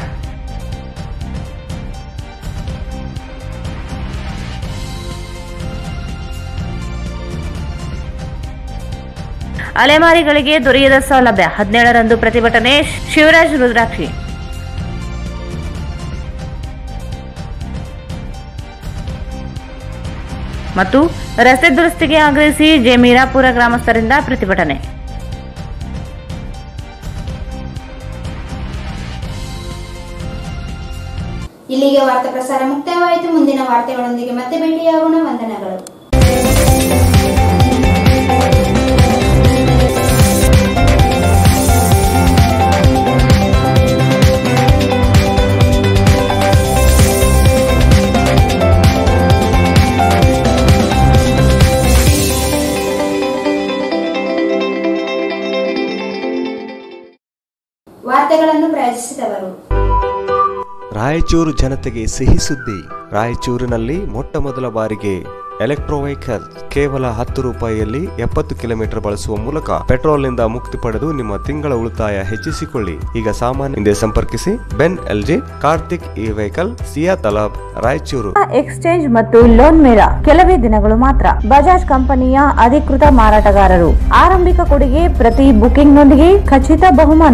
ಅಲೆಮಾರಿಗಳಿಗೆ ದೊರೆಯದ ಸೌಲಭ್ಯ ಹದಿನೇಳರಂದು ಪ್ರತಿಭಟನೆ ಶಿವರಾಜ್ ರುದ್ರಾಕ್ಷಿ ಮತ್ತು ರಸ್ತೆ ದುರಸ್ತಿಗೆ ಆಗ್ರಹಿಸಿ ಜೆ ಮೀರಾಪುರ ಗ್ರಾಮಸ್ಥರಿಂದ ಪ್ರತಿಭಟನೆ ಇಲ್ಲಿಗೆ ವಾರ್ತಾ ಪ್ರಸಾರ ಮುಕ್ತಾಯವಾಯಿತು ಮುಂದಿನ ವಾರ್ತೆಗಳೊಂದಿಗೆ ಮತ್ತೆ ಭೇಟಿಯಾಗೋಣ ವಂದನೆಗಳು ವಾರ್ತೆಗಳನ್ನು ಪ್ರಾಯೋಜಿಸಿದವರು ರಾಯಚೂರು ಜನತೆಗೆ ಸಿಹಿ ಸುದ್ದಿ ರಾಯಚೂರಿನಲ್ಲಿ ಮೊಟ್ಟ ಮೊದಲ ಬಾರಿಗೆ ಎಲೆಕ್ಟ್ರೋ ವೆಹಿಕಲ್ ಕೇವಲ ಹತ್ತು ರೂಪಾಯಿಯಲ್ಲಿ ಎಪ್ಪತ್ತು ಕಿಲೋಮೀಟರ್ ಬಳಸುವ ಮೂಲಕ ಪೆಟ್ರೋಲ್ನಿಂದ ಮುಕ್ತಿ ಪಡೆದು ನಿಮ್ಮ ತಿಂಗಳ ಉಳಿತಾಯ ಹೆಚ್ಚಿಸಿಕೊಳ್ಳಿ ಈಗ ಸಾಮಾನ್ಯ ಹಿಂದೆ ಸಂಪರ್ಕಿಸಿ ಬೆನ್ LG Karthik e vehicle Siya Talab Raichur exchange ಮತ್ತು ಲೋನ್ ಮೇಳ ಕೆಲವೇ ದಿನಗಳು ಮಾತ್ರ ಬಜಾಜ್ ಕಂಪನಿಯ ಅಧಿಕೃತ ಮಾರಾಟಗಾರರು ಆರಂಭಿಕ ಕೊಡುಗೆ ಪ್ರತಿ ಬುಕಿಂಗ್ನೊಂದಿಗೆ ಖಚಿತ ಬಹುಮಾನ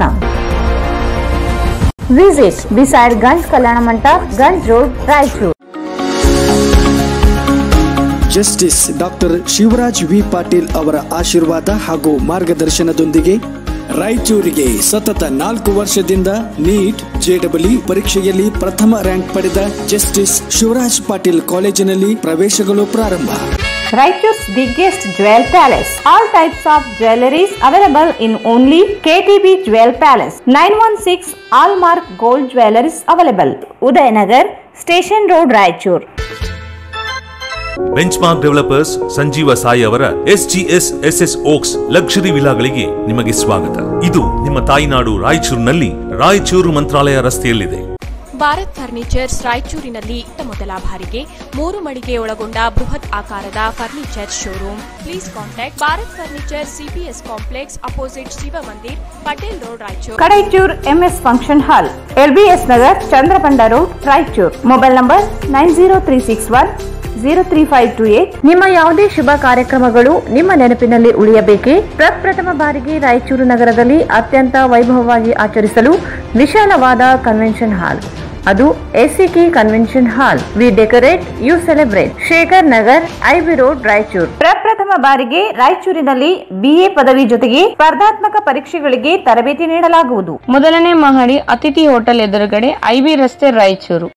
ವಿಸಿಟ್ ಬಿಸೈಡ್ ಗಂಜ್ ಕಲ್ಯಾಣ ಮಂಟಪ Ganj road Raichur justice doctor Shivraj V Patil ಅವರ ಆಶೀರ್ವಾದ ಹಾಗೂ ಮಾರ್ಗದರ್ಶನದೊಂದಿಗೆ ರಾಯಚೂರಿಗೆ ಸತತ ನಾಲ್ಕು ವರ್ಷದಿಂದ ನೀಟ್ ಜೆಡಬ್ಲ್ಯೂ ಪರೀಕ್ಷೆಯಲ್ಲಿ ಪ್ರಥಮ ರ್ಯಾಂಕ್ ಪಡೆದ ಜಸ್ಟಿಸ್ ಶಿವರಾಜ್ ಪಾಟೀಲ್ ಕಾಲೇಜಿನಲ್ಲಿ ಪ್ರವೇಶಗಳು ಪ್ರಾರಂಭ Raichur's biggest jewel palace. All types of jewelries available in only KTB Jewel Palace. 916 Allmark Gold Jewelries available. Udayanagar, Station Road, Raichur. Benchmark Developers Sanjeeva Sai ಅವರ S G S S S ಓಕ್ಸ್ luxury ವಿಲಾಗಳಿಗೆ ನಿಮಗೆ ಸ್ವಾಗತ ಇದು ನಿಮ್ಮ ತಾಯಿನಾಡು ರಾಯಚೂರಿನಲ್ಲಿ ರಾಯಚೂರು ಮಂತ್ರಾಲಯ ರಸ್ತೆಯಲ್ಲಿದೆ Bharat furnitures ರಾಯಚೂರಿನಲ್ಲಿ ಇತ್ತ ಮೊದಲ ಬಾರಿಗೆ ಮೂರು ಮಳಿಗೆ ಒಳಗೊಂಡ ಬೃಹತ್ ಆಕಾರದ furniture showroom please contact Bharat furniture CPS complex opposite Shiva Mandir Patel road Raichur Kadaichur MS Function Hall. LBS Nagar, Chandrapanda Road, Raichur. Mobile number 90361 03528. ನಿಮ್ಮ ಯಾವುದೇ ಶುಭ ಕಾರ್ಯಕ್ರಮಗಳು ನಿಮ್ಮ ನೆನಪಿನಲ್ಲಿ ಉಳಿಯಬೇಕೇ ಪ್ರಪ್ರಥಮ ಬಾರಿಗೆ ರಾಯಚೂರು ನಗರದಲ್ಲಿ ಅತ್ಯಂತ ವೈಭವವಾಗಿ ಆಚರಿಸಲು ವಿಶಾಲವಾದ ಕನ್ವೆನ್ಷನ್ ಹಾಲ್ ಅದು ACK convention hall we decorate you celebrate Shekhar Nagar IB road Raichur ಪ್ರಪ್ರಥಮ ಬಾರಿಗೆ ರಾಯಚೂರಿನಲ್ಲಿ ಬಿಎ ಪದವಿ ಜೊತೆಗೆ ಸ್ಪರ್ಧಾತ್ಮಕ ಪರೀಕ್ಷೆಗಳಿಗೆ ತರಬೇತಿ ನೀಡಲಾಗುವುದು ಮೊದಲನೇ ಮಹಡಿ ಅತಿಥಿ ಹೋಟೆಲ್ ಎದುರುಗಡೆ ಐಬಿ ರಸ್ತೆ ರಾಯಚೂರು